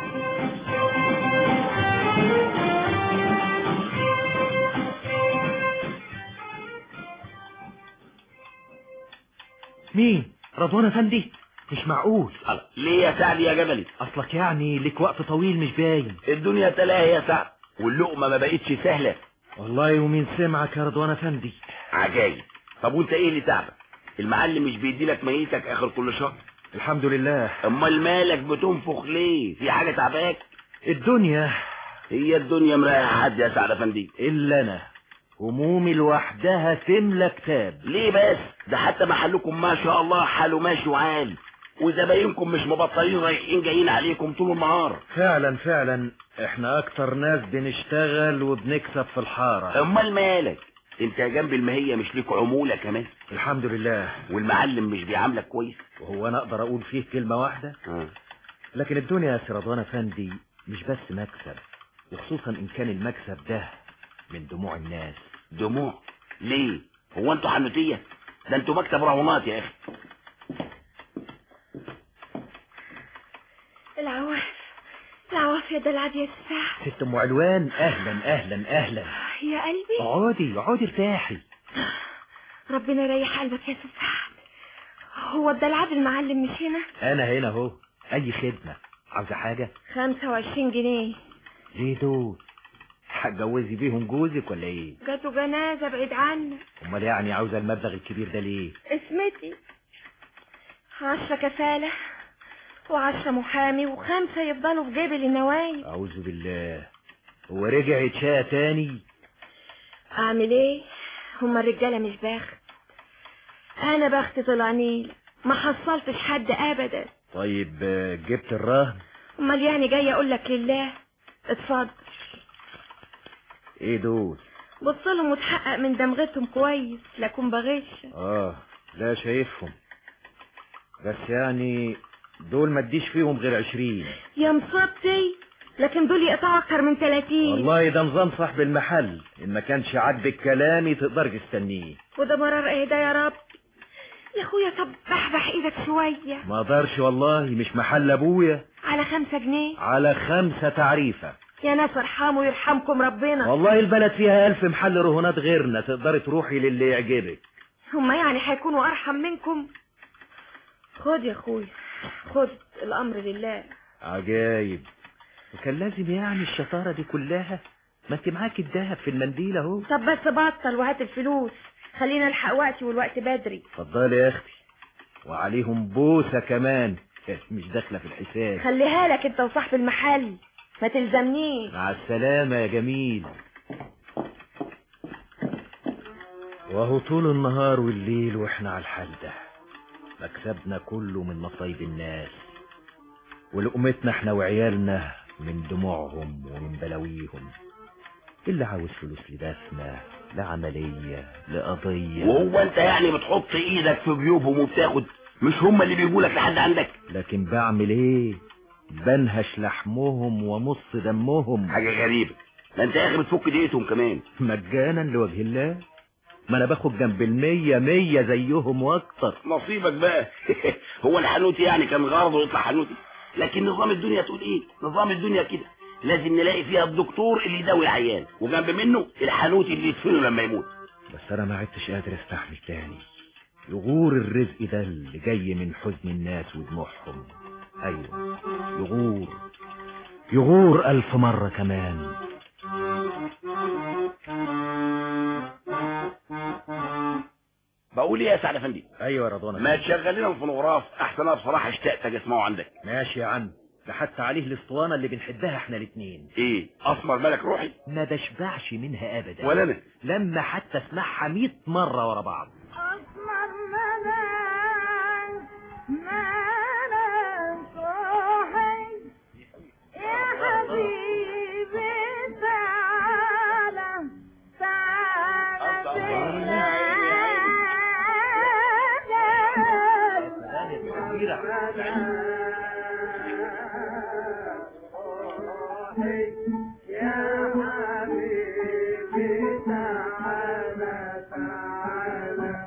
مين رضوان افندي مش معقول ليه يا سعد يا جبلي اصلك يعني لك وقت طويل مش باين الدنيا تلاهي يا سعد واللقمة ما بقتش سهلة والله ومين سمعك يا رضوان افندي عجايب طب وانت ايه اللي تعبك المعلم مش بيدي لك ميتك اخر كل شهر الحمد لله امال مالك بتنفخ ليه في حاجة تعباك الدنيا هي الدنيا مريحة حد يا سعد افندي الا انا همومي لوحدها تملى كتاب ليه بس ده حتى محلكم ما شاء الله حاله ماشي وعالي وزباينكم مش مبطلين رايحين جايين عليكم طول النهار فعلا فعلا احنا اكتر ناس بنشتغل وبنكسب في الحارة امال مالك انت جنب المهية مش ليك عمولة كمان الحمد لله والمعلم مش بيعاملك كويس وهو انا اقدر اقول فيه كلمة واحدة آه. لكن الدنيا يا سي رضوان افندي مش بس مكسب وخصوصا ان كان المكسب ده من دموع الناس دموع ليه هو انتوا حنوتية ده انتوا مكتب رهونات يا اخي العواف العواف يا دلعب يا الساعة ست ام علوان اهلا اهلا اهلا يا قلبي اقعدي اقعدي ارتاحي ربنا يريح قلبك يا سفاح هو الدلعب المعلم مش هنا انا هنا اهو اي خدمة عاوزة حاجة خمسة وعشرين جنيه ليه دول هتجوزي بيهم جوزك ولا ايه جاته جنازة بعيد عنك امال يعني عاوزة المبلغ الكبير ده ليه اسمتي عشرة كفالة وعشرة محامي وخمسة يفضلوا في جيبي للنوايب اعوذ بالله هو رجع يتشاء تاني اعمل ايه هما الرجالة مش بخت انا بخت طلع نيل ما حصلتش حد ابدا طيب آه، جبت الرهن امال يعني جاي اقول لك لله اتفضل ايه دول بص لهم وتحقق من دمغتهم كويس لكن بغش اه لا شايفهم بس يعني دول ما اديش فيهم غير عشرين يا مصبتي لكن دول يقطعوا اكتر من 30 والله ده نظام صاحب المحل ان ما كانش عاجبك كلامي تقدر تستنيه وده مرار ايه ده يا رب يا اخويا طب بحبح ايدك شوية ما اقدرش والله مش محل ابويا على خمسة جنيه على خمسة تعريفة يا ناس ارحموا يرحمكم ربنا والله البلد فيها الف محل رهونات غيرنا تقدري تروحي للي يعجبك هما يعني هيكونوا ارحم منكم خد يا اخويا خد الامر لله عجايب وكان لازم يعني الشطارة دي كلها ما انت معاك الدهب في المنديل اهو طب بس بطل وهات الفلوس خلينا نلحق وقتي والوقت بدري اتفضلي يا اختي وعليهم بوسة كمان مش داخلة في الحساب خليها لك انت وصاحب المحل ما تلزمنيش مع السلامة يا جميل وهو طول النهار والليل واحنا على الحال ده مكسبنا كله من مصايب الناس ولقمتنا احنا وعيالنا من دموعهم ومن بلاويهم اللي عاوز فلوس لدفنة لعملية لقضية وهو انت يعني بتحط ايدك في جيوبهم وبتاخد مش هم اللي بيجوا لك لحد عندك لكن بعمل ايه بنهش لحمهم ومص دمهم حاجة غريبة ده انت يا اخي بتفك دقيقتهم كمان مجانا لوجه الله ما انا باخد جنب المية مية زيهم واكتر نصيبك بقى هو الحنوتي يعني كان غرضه يطلع حنوتي لكن نظام الدنيا تقول ايه نظام الدنيا كده لازم نلاقي فيها الدكتور اللي يداوي العيان وجنب منه الحنوتي اللي يدفنه لما يموت بس انا ما عدتش قادر استحمل تاني يغور الرزق ده اللي جاي من حزن الناس ودموعهم ايوه يغور يغور ألف مرة كمان بقول ايه يا سعد افندي ايوه يا رضوان ما تشغل لنا الفونوغراف احسن انا بصراحه اشتقت اجي اسمعه عندك ماشي يا عم ده حتى عليه الاسطوانه اللي بنحبها احنا الاتنين ايه اسمر ملك روحي ما بشبعش منها ابدا ولا انا لما حتى اسمعها 100 مره ورا بعض أسمر ملك ملك روحي يا حبيبي تعالى تعالى يا حبيبي تعالى تعالى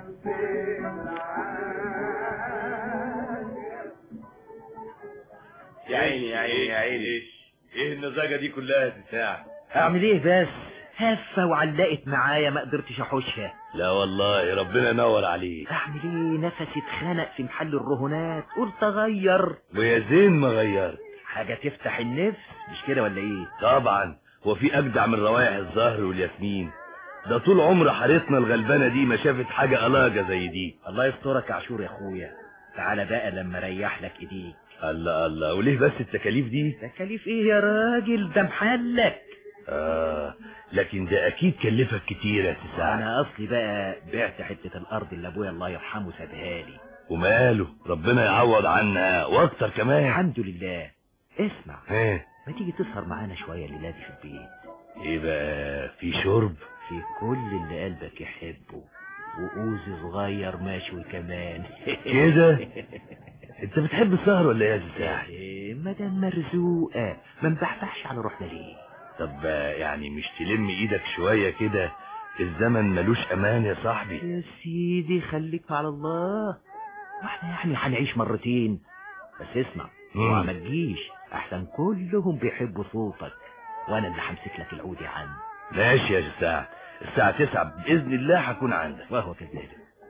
يا عيني يا عيني يا عيني ايه النزاجة دي كلها يا ساعة اعمل ايه بس هفه وعلقت معايا ما قدرتش احوشها لا والله ربنا ينور عليك اعمل ايه نفسي اتخنق في محل الرهونات قلت اغير ويا زين ما غيرت حاجه تفتح النفس مش كده ولا ايه طبعا هو في اجدع من روائح الزهر والياسمين ده طول عمر حارتنا الغلبانة دي ما شافت حاجة ألاجة زي دي الله يسترك يا عاشور يا اخويا تعالى بقى لما ريح لك ايديك الله الله وليه بس التكاليف دي تكاليف ايه يا راجل ده محلك آه لكن ده أكيد كلفك كتير يا سساعة انا اصلي بقى بعت حته الارض اللي ابويا الله يرحمه سابها لي وماله ربنا يعوض عنها واكتر كمان الحمد لله اسمع ايه ما تيجي تسهر معانا شويه الليله دي في البيت ايه بقى في شرب في كل اللي قلبك يحبه وقوز صغير مشوي كمان كده انت بتحب السهر ولا ايه يا سساح إيه، مدام مرزوقه ما نبحبحش على روحنا ليه طب يعني مش تلم ايدك شوية كده الزمن ملوش امان يا صاحبي يا سيدي خليك على الله واحنا يعني هنعيش مرتين بس اسمع مم. اوعى ما تجيش احسن كلهم بيحبوا صوتك وانا اللي همسك لك العود يا عم ماشي يا سساح الساعة تسعة بإذن الله هكون عندك وهو كذلك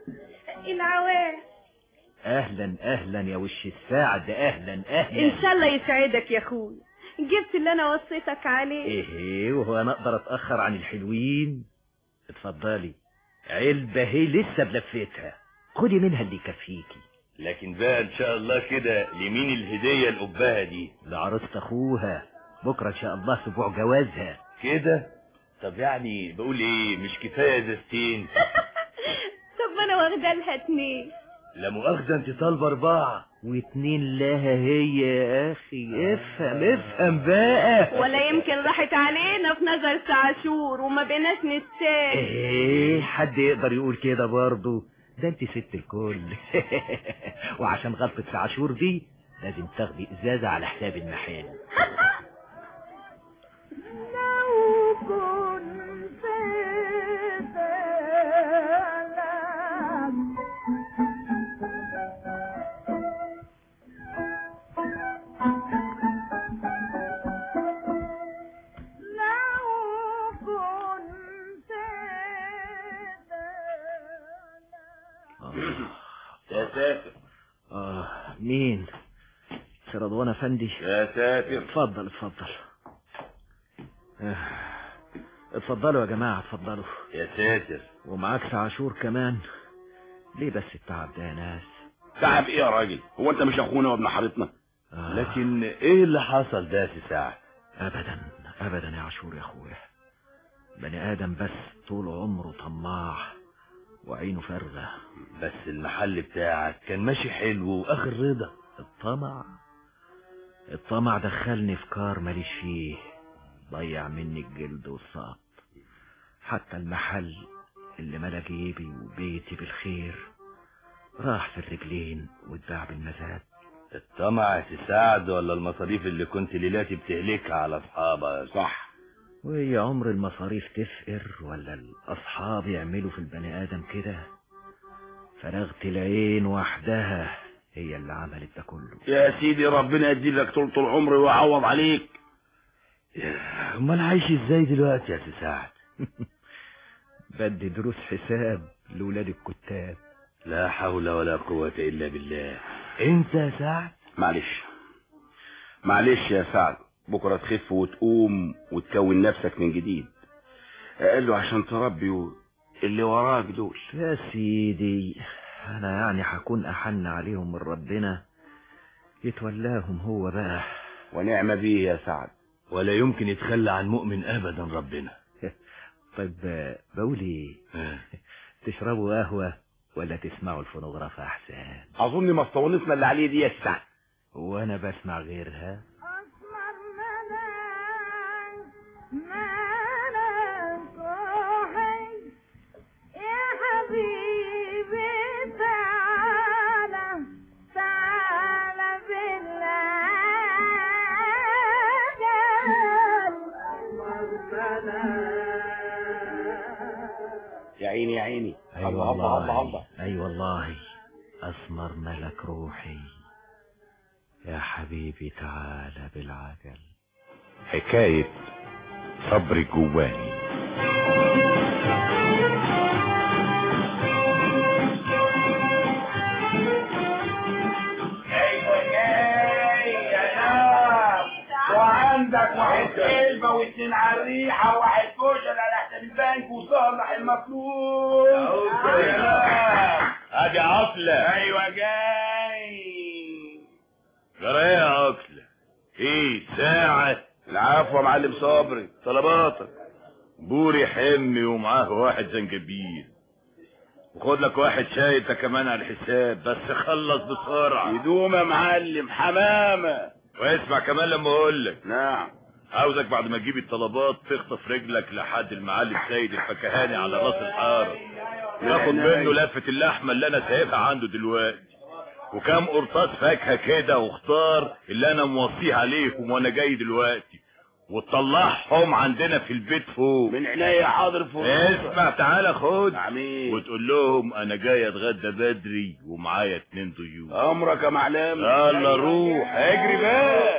العواف اهلا اهلا يا وش الساعد اهلا اهلا ان شاء الله يسعدك يا اخوي جبت اللي انا وصيتك عليه ايه وهو انا اقدر اتاخر عن الحلوين اتفضلي علبه هي لسه بلفتها خدي منها اللي يكفيكي لكن بقى ان شاء الله كده لمين الهدية القبها دي لعروسة اخوها بكره ان شاء الله اسبوع جوازها كده طب يعني بقول ايه مش كفاية ازازتين طب ما انا واخده لها اتنين لا مؤاخذة انت طالبة اربعة واتنين لها هي يا اخي افهم افهم بقى ولا يمكن راحت علينا في نظر سعاشور وما بقيناش نستاهل ايه حد يقدر يقول كده برضه ده انت ست الكل وعشان غلطة سعاشور دي لازم تاخدي ازازة على حساب المحل لو كنت تعلم لو كنت يا ساتر اه مين سي رضوان افندي يا ساتر اتفضل اتفضل آه، اتفضلوا يا جماعة اتفضلوا يا ساتر ومعاك سعاشور كمان ليه بس التعب ده يا ناس تعب ايه يا راجل هو انت مش اخونا وابن حارتنا آه. لكن ايه اللي حصل ده يا ساعة ابدا ابدا يا عاشور يا اخويا بني ادم بس طول عمره طماع وعينه فارغة بس المحل بتاعك كان ماشي حلو واخر رضا الطمع الطمع دخلني في كار ماليش فيه ضيع مني الجلد والسقط حتى المحل اللي ملا جيبي وبيتي بالخير راح في الرجلين واتباع بالمزاد الطمع تساعد ولا المصاريف اللي كنت ليلاتي بتهلكها على اصحابك صح وهي عمر المصاريف تفقر ولا الأصحاب يعملوا في البني آدم كده فرغت العين وحدها هي اللي عملت ده كله يا سيدي ربنا يدي لك طول طول عمري ويعوض عليك امال عايش ازاي دلوقتي يا سعد بدي دروس حساب لولاد الكتاب لا حول ولا قوة الا بالله انت يا سعد معلش معلش يا سعد بكرة تخف وتقوم وتكون نفسك من جديد قال له عشان تربي و- اللي وراك دول يا سيدي انا يعني هكون احن عليهم من ربنا يتولاهم هو بقى ونعم بيه يا سعد ولا يمكن يتخلى عن مؤمن ابدا ربنا طيب آه، بقول ايه تشربوا قهوة ولا تسمعوا الفونوغراف احسن اظن ما اسطوانتنا اللي عليه دي يا سعد وانا بسمع غيرها مالك روحي يا حبيبي تعالى تعالى بالله يا عيني يا عيني اي الله الله الله والله الله اي والله اسمر ملك روحي يا حبيبي تعالى بالعجل حكاية صبر الجواني وعندك واحد كلبة واثنين على الريحة وواحد كشري على حساب البنك وصالح المفلوس ادي عقلة ايوه جاي جرى ايه يا عقلة ايه ساعة العفو يا معلم صبري طلباتك بوري حمي ومعاه واحد زنجبيل وخد لك واحد شاي انت كمان على الحساب بس خلص بسرعة يدوم يا معلم حمامة واسمع كمان لما اقول لك نعم عاوزك بعد ما تجيب الطلبات تخطف رجلك لحد المعلم سيد الفكهاني على راس الحارة تاخد منه لفة اللحمة اللي انا سايبها عنده دلوقتي وكام قرطاس فاكهة كده وخضار اللي انا موصيه عليهم وانا جاي دلوقتي وتطلعهم عندنا في البيت فوق من عينيا حاضر فوق اسمع تعالى خد عميل وتقول لهم انا جاي اتغدى بدري ومعايا اتنين ضيوف امرك يا معلم يلا روح اجري بقى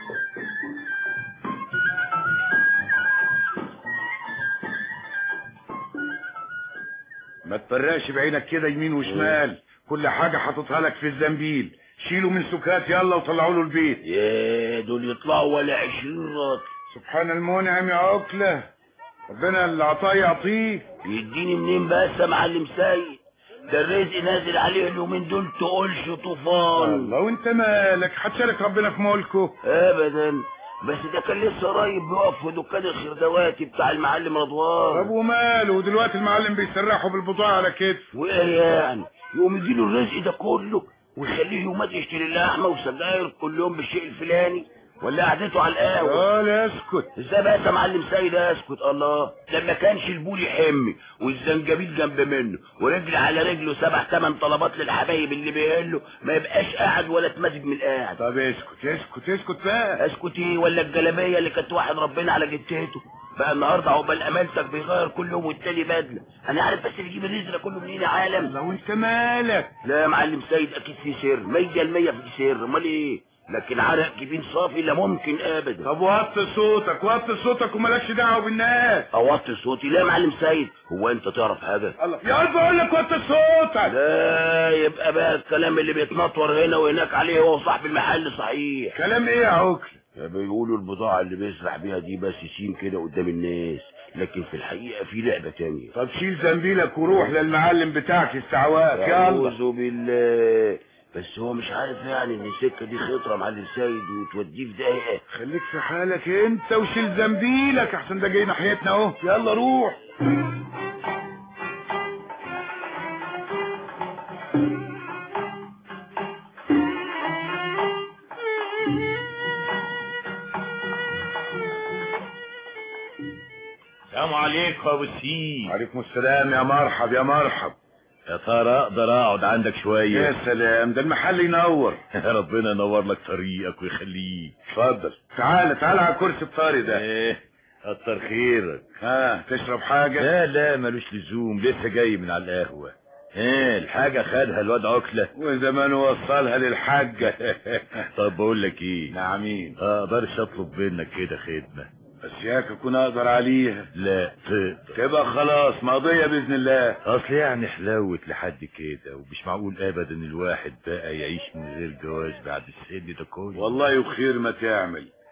ما تفرقش بعينك كده يمين وشمال كل حاجة حاططها لك في الزنبيل شيله من سكات يلا وطلعوا له البيت يا دول يطلعوا ولا عشرين راجل سبحان المنعم يا عقلة ربنا اللي عطاه يعطيه يديني منين بس يا معلم سيد ده الرزق نازل عليه اليومين دول تقولش طوفان الله وانت مالك هتشارك ربنا في ملكه ابدا بس ده كان لسه قريب بيقف في دكان الخردواتي بتاع المعلم رضوان طب وماله ودلوقتي المعلم بيسرحوا بالبضاعة على كتفه وايه يعني يقوم يديله الرزق ده كله ويخليه يومات يشتري لحمه وسجاير كل يوم بالشيء الفلاني ولا قعدته على القهوه اه لا اسكت ازاي بقى يا معلم سيد اسكت الله لما كانش البول يحمي والزنجبيل جنب منه ورجل على رجله سبع ثمان طلبات للحبايب اللي بيقله ما يبقاش قاعد ولا اتمزج من القاعد طب اسكت اسكت اسكت بقى اسكت ايه ولا الجلابيه اللي كانت واحد ربنا على جتته بقى النهارده عقبال امانتك بيغير كل يوم والتاني بدله انا عارف بس اللي يجيب الرزق ده كله منين يا عالم لو انت مالك لا يا معلم سيد اكيد في سر مية المية في سر امال ايه لكن عرق جبين صافي لا ممكن ابدا طب وطي صوتك وطي صوتك ومالكش دعوه بالناس اوطي صوتي لا يا معلم سيد هو انت تعرف حاجه الله يا قلبي اقول لك وطي صوتك لا يبقى بقى الكلام اللي بيتنطور هنا وهناك عليه هو صاحب المحل صحيح كلام ايه يا عقل بيقولوا البضاعة اللي بيسرح بيها دي بس سين كده قدام الناس لكن في الحقيقة في لعبة تانية طب شيل زنبيلك وروح للمعلم بتاعك يستعواك يلا أعوذ بالله بس هو مش عارف يعني ان السكة دي خطرة معلم سيد وتوديه في دقيقة خليك في حالك انت وشيل زنبيلك احسن ده جاي ناحيتنا اهو يلا روح السلام عليكم يا ابو السيد وعليكم السلام يا مرحب يا مرحب يا ترى اقدر اقعد عندك شويه يا سلام ده المحل ينور ربنا ينور لك طريقك ويخليك اتفضل تعالى تعالى على الكرسي الطاري ده ايه كتر خيرك ها تشرب حاجه لا لا ملوش لزوم لسه جاي من على القهوه ايه الحاجة خدها الواد عقلة وزمان وصلها للحاجة طب بقول لك ايه نعمين اقدرش اطلب منك كده خدمة بس ياك اكون اقدر عليها لا تقدر تبقى خلاص ماضية باذن الله اصل يعني حلاوة لحد كده ومش معقول ابدا الواحد بقى يعيش من غير جواز بعد السن ده كله والله وخير ما تعمل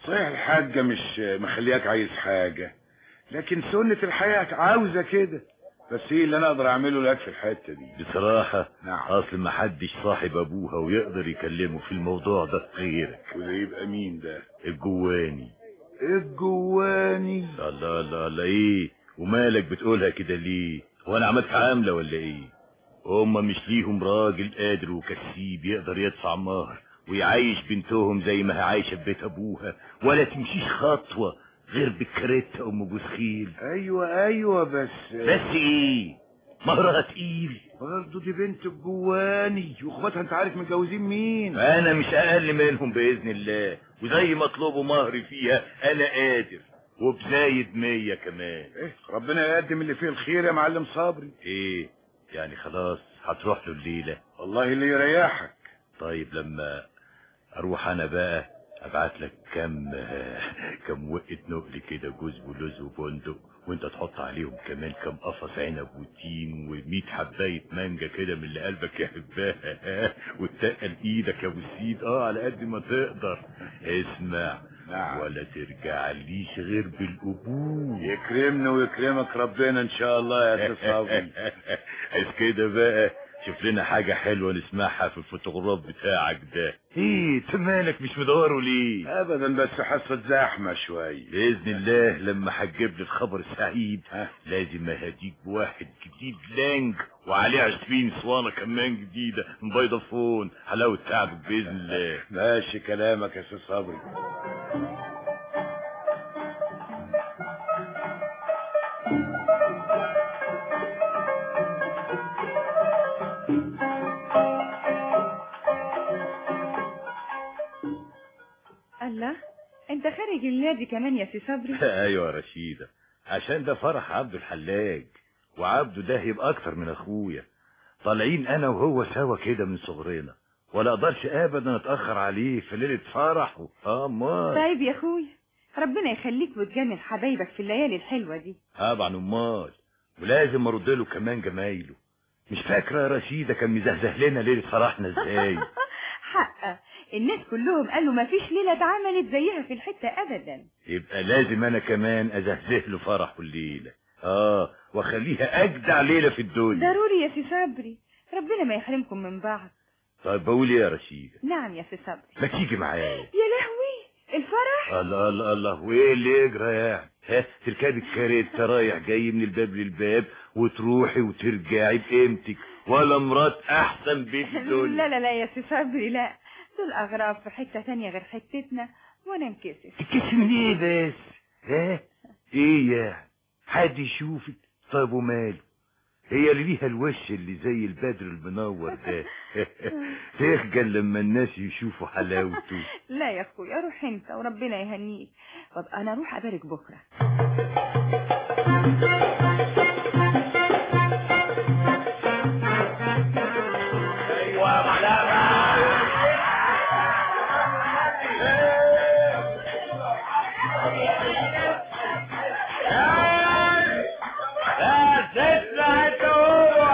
صحيح الحاجة مش مخلياك عايز حاجة لكن سنة الحياة عاوزة كده بس ايه اللي انا اقدر اعمله لك في الحتة دي بصراحة نعم. اصل ما حدش صاحب ابوها ويقدر يكلمه في الموضوع ده غيرك وده يبقى مين ده الجواني الجواني لا لا لا ايه ومالك بتقولها كده ليه وانا عملت عاملة ولا ايه هما مش ليهم راجل قادر وكسيب يقدر يدفع مهر ويعيش بنتهم زي ما هي عايشة في بيت ابوها ولا تمشيش خطوة غير بالكاريتا ام جوز خيل ايوه ايوه بس بس ايه مهرها تقيل برضه دي بنت الجواني واخواتها انت عارف متجوزين مين انا مش اقل منهم باذن الله وزي ما اطلبوا مهري فيها انا قادر وبزايد مية كمان ايه ربنا يقدم اللي فيه الخير يا معلم صبري ايه يعني خلاص هتروح له الليلة والله اللي يريحك طيب لما اروح انا بقى ابعت لك كم كم وقت نقل كده جوز ولوز وبندق وانت تحط عليهم كمان كم قفص عنب وتين و100 حبايه مانجا كده من اللي قلبك يحبها وتقل ايدك يا ابو السيد اه على قد ما تقدر اسمع نعم. ولا ترجع ليش غير بالقبول يكرمنا ويكرمك ربنا ان شاء الله يا سي صبري عايز كده بقى شوف لنا حاجة حلوة نسمعها في الفوتوغراف بتاعك ده ايه انت مالك مش مدوره ليه ابدا بس حصة زحمة شوية بإذن الله لما هتجيب لي الخبر السعيد لازم اهديك بواحد جديد لانج وعليه عشرين اسوانة كمان جديدة من فودافون حلاوة تعبك بإذن الله ماشي كلامك يا سي صبري الله انت خارج النادي كمان يا سي صبري ايوه يا رشيدة عشان ده فرح عبده الحلاج وعبده ده يبقى اكتر من اخويا طالعين انا وهو سوا كده من صغرنا ولا اقدرش ابدا اتاخر عليه في ليله فرحه اه امال طيب يا اخويا ربنا يخليك وتجامل حبايبك في الليالي الحلوه دي طبعا امال ولازم ارد له كمان جمايله مش فاكره يا رشيدة كان مزهزه لنا ليله فرحنا ازاي حقه الناس كلهم قالوا ما فيش ليله اتعملت زيها في الحته ابدا يبقى لازم انا كمان ازهزه له فرحه الليله اه واخليها اجدع ليله في الدنيا ضروري يا سي صبري ربنا ما يحرمكم من بعض طيب بقول ايه يا رشيدة نعم يا سي صبري ما تيجي معايا يا لهوي الفرح الله الله الله وايه اللي يجرى يعني ها تركبي الكاريتا رايح جاي من الباب للباب وتروحي وترجعي بقيمتك ولا مرات احسن بيت الدنيا لا لا لا يا سي صبري لا دول اغراب في حته تانية غير حتتنا وانا انكسف تكسف ليه بس ها ايه يعني حد يشوفك طيب وماله هي اللي ليها الوش اللي زي البدر المنور ده تخجل لما الناس يشوفوا حلاوته لا يا اخويا روح انت وربنا يهنيك طب انا اروح ابارك بكره ايوه ملامة لا تسمع انت هو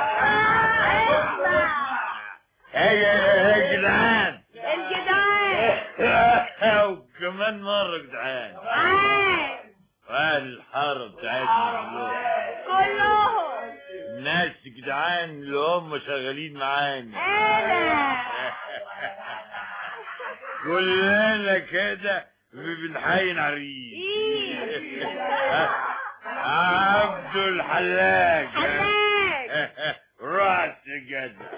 هيا يا جدعان الجدعان وكمان مرة جدعان عاد واهل الحارة بتاعتنا كلهم كلهم الناس جدعان اللي هم شغالين معانا انا كلنا كده بنحين عريس عبد الحلاج راس جدع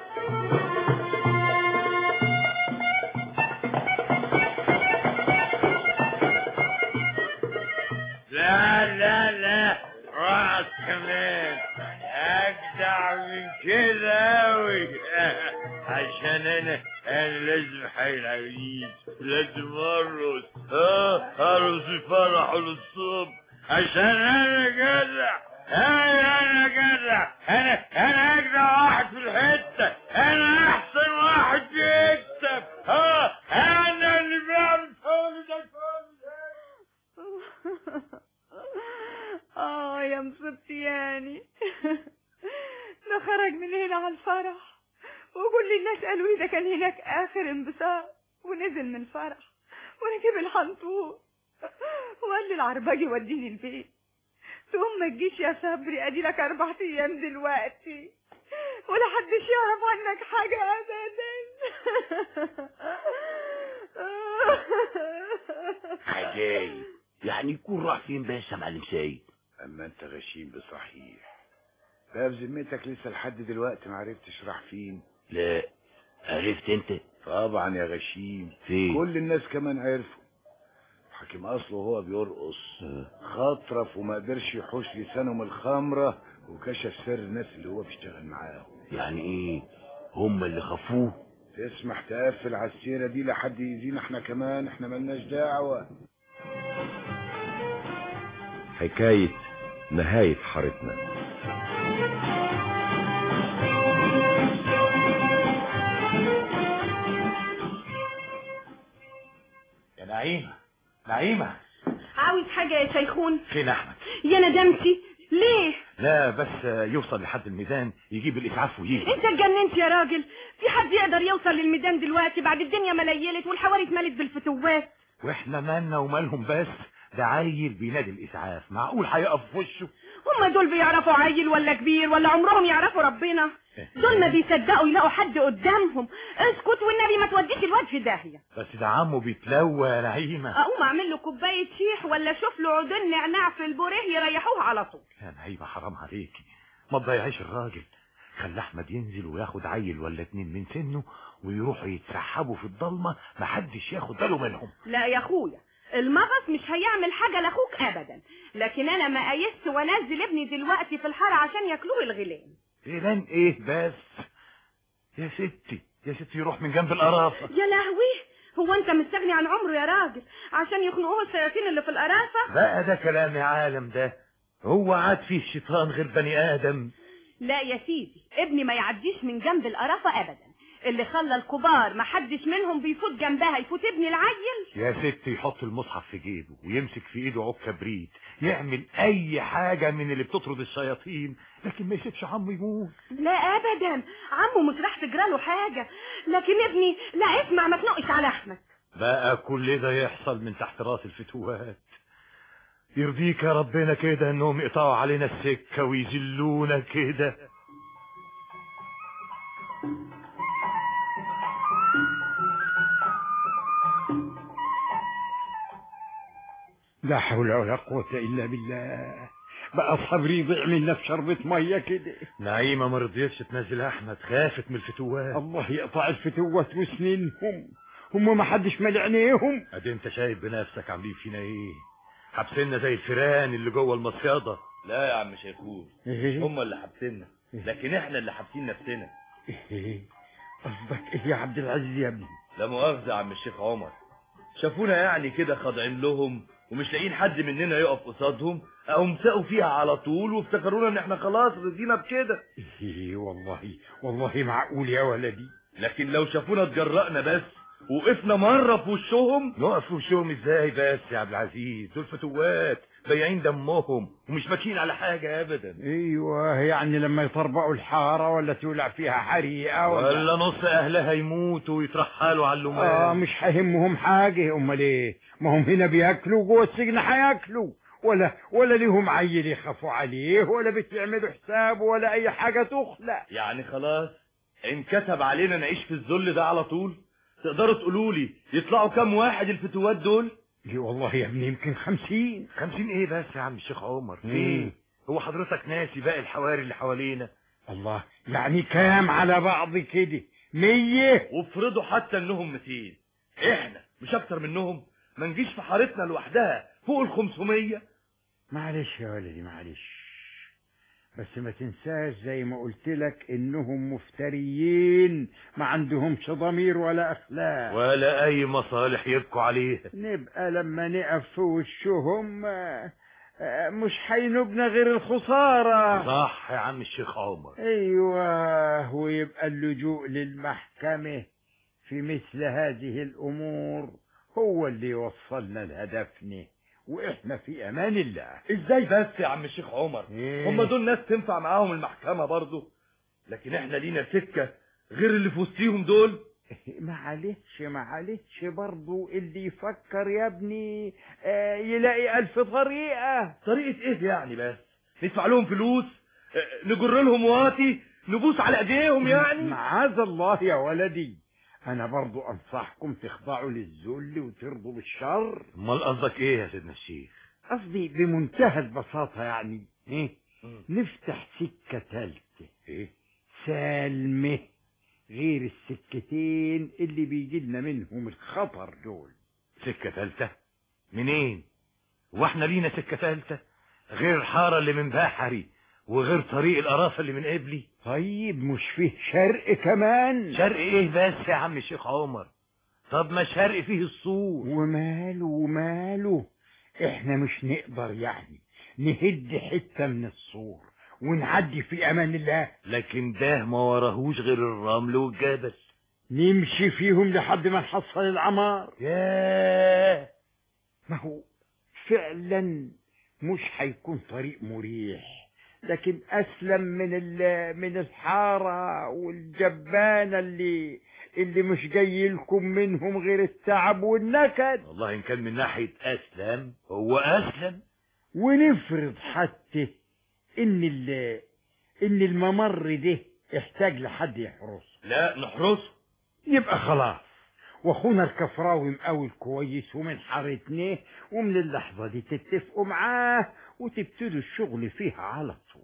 لا لا لا راس كمان اجدع من كده اوي عشان انا انا لازم حي العريس لازم ارقص اه ارقص الفرح للصبح عشان انا جدع انا انا جدع انا انا اجدع واحد في الحته انا احسن واحد بيكسب اه انا اللي بعمل كل ده كل اه يا مصيبتي يعني ده خرج من هنا على الفرح وكل الناس قالوا ايه ده كان هناك اخر انبساط ونزل من الفرح ونجيب الحنطور وقال لي العرباجي وديني البيت تقوم ما تجيش يا صبري ادي لك اربع ايام دلوقتي ولا حدش يعرف عنك حاجة ابدا عجايب يعني يكون راح فين بس يا معلم سيد اما انت غشيم بصحيح بقى بذمتك لسه لحد دلوقتي ما عرفتش راح فين لا عرفت انت طبعا يا غشيم فين كل الناس كمان عرفوا حكيم اصله وهو بيرقص خطرف وما قدرش يحوش لسانه من الخمره وكشف سر الناس اللي هو بيشتغل معاهم يعني ايه هم اللي خافوه تسمح تقفل على السيره دي لحد يزينا احنا كمان احنا ملناش دعوه حكاية نهاية حارتنا يا نعيمة نعيمة عاوز حاجة يا شيخون فين احمد يا ندمتي ليه لا بس يوصل لحد الميزان يجيب الاسعاف ويجي انت اتجننت يا راجل في حد يقدر يوصل للميدان دلوقتي بعد الدنيا مليلت والحواري اتملت بالفتوات واحنا مالنا ومالهم بس ده عيل بينادي الاسعاف معقول هيقف في وشه هما دول بيعرفوا عيل ولا كبير ولا عمرهم يعرفوا ربنا دول ما بيصدقوا يلاقوا حد قدامهم اسكت والنبي ما توديش الواد في داهيه بس ده عمه بيتلوى يا نعيمة اقوم اعمل له كوبايه شيح ولا اشوف له عودين نعناع في البوريه يريحوه على طول يا نعيمة حرام عليكي ما تضيعيش الراجل خلي احمد ينزل وياخد عيل ولا اتنين من سنه ويروحوا يتسحبوا في الضلمه محدش ياخد باله منهم لا يا اخويا المغص مش هيعمل حاجة لاخوك ابدا لكن انا ما قيست وانزل ابني دلوقتي في الحارة عشان ياكلوه الغلام غيلان ايه بس يا ستي يا ستي يروح من جنب القرافة يا لهوي هو انت مستغني عن عمره يا راجل عشان يخنقوه الشياطين اللي في القرافة بقى ده كلام يا عالم ده هو عاد فيه الشيطان غير بني ادم لا يا سيدي ابني ما يعديش من جنب القرافة ابدا اللي خلى الكبار ما حدش منهم بيفوت جنبها يفوت ابني العيل يا ستي يحط المصحف في جيبه ويمسك في ايده عود كبريت يعمل اي حاجة من اللي بتطرد الشياطين لكن ما يسيبش عمه يموت لا ابدا عمه مش راح تجراله حاجة لكن ابني لا اسمع ما تنقش على احمد بقى كل ده يحصل من تحت راس الفتوات يرضيك يا ربنا كده انهم يقطعوا علينا السكة ويذلونا كده لا حول ولا قوة إلا بالله بقى صبري يضيع منا في شربة مية كده نعيمة ما رضيتش تنزل احمد خافت من الفتوات الله يقطع الفتوات وسنينهم هم ما حدش مال عينيهم ادي انت شايف بنفسك عاملين فينا ايه حابسيننا زي الفيران اللي جوه المصيادة لا يا عم شيخون إيه؟ هم اللي حابسيننا لكن احنا اللي حابسين نفسنا إيه؟ قصدك ايه يا عبد العزيز يا ابني لا مؤاخذة يا عم الشيخ عمر شافونا يعني كده خاضعين لهم ومش لاقيين حد مننا يقف قصادهم اقوم ساقوا فيها على طول وافتكرونا ان احنا خلاص رضينا بكده إيه والله والله معقول يا ولدي لكن لو شافونا اتجرأنا بس وقفنا مرة في وشهم نقف في وشهم ازاي بس يا عبد العزيز دول فتوات بايعين دمهم ومش ماشيين على حاجة ابدا ايوه يعني لما يطربقوا الحارة ولا تولع فيها حريقة ولا, ولا نص اهلها يموتوا ويترحلوا على اللومان اه مش هيهمهم حاجة امال ايه ما هم هنا بياكلوا جوه السجن هياكلوا ولا ولا ليهم عيل يخافوا عليه ولا بتعملوا حساب ولا اي حاجة تخلق يعني خلاص انكتب علينا نعيش في الذل ده على طول تقدروا تقولوا لي يطلعوا كام واحد الفتوات دول ليه والله يا ابني يمكن خمسين خمسين ايه بس يا عم الشيخ عمر مم. فين هو حضرتك ناسي باقي الحواري اللي حوالينا الله يعني كام على بعض كده مية وافرضوا حتى انهم 200 احنا مش اكتر منهم ما نجيش في حارتنا لوحدها فوق ال 500 معلش يا ولدي معلش بس ما تنساش زي ما قلت لك انهم مفتريين ما عندهمش ضمير ولا اخلاق ولا اي مصالح يبكوا عليها نبقى لما نقف في وشهم آه، آه، مش هينوبنا غير الخسارة صح يا عم الشيخ عمر ايوه ويبقى اللجوء للمحكمة في مثل هذه الامور هو اللي يوصلنا لهدفنا واحنا في امان الله ازاي بس يا عم الشيخ عمر إيه؟ هم دول ناس تنفع معاهم المحكمة برضه لكن احنا لينا سكة غير اللي في وسطيهم دول معلش معلش برضو اللي يفكر يا ابني آه، يلاقي ألف طريقة طريقة ايه يعني بس ندفع لهم فلوس آه، نجر لهم واطي نبوس على ايديهم يعني معاذ الله يا ولدي أنا برضو أنصحكم تخضعوا للذل وترضوا بالشر امال قصدك ايه يا سيدنا الشيخ قصدي بمنتهى البساطة يعني إيه نفتح سكة تالتة ايه سالمة غير السكتين اللي بيجي لنا منهم الخطر دول سكة تالتة منين واحنا لينا سكة تالتة غير الحارة اللي من بحري وغير طريق القرافة اللي من قبلي طيب مش فيه شرق كمان شرق ايه بس يا عم الشيخ عمر طب ما شرق فيه السور وماله وماله احنا مش نقدر يعني نهد حتة من السور ونعدي في امان الله لكن ده ما وراهوش غير الرمل والجبل نمشي فيهم لحد ما نحصل العمار ياه ما هو فعلا مش هيكون طريق مريح لكن اسلم من ال- من الحاره والجبانه اللي اللي مش جاي لكم منهم غير التعب والنكد والله ان كان من ناحية اسلم هو اسلم ونفرض حتى ان ال ان الممر ده احتاج لحد يحرسه لا نحرسه يبقى خلاص واخونا الكفراوي مقاول كويس ومن حارتناه ومن اللحظة دي تتفقوا معاه وتبتدوا الشغل فيها على طول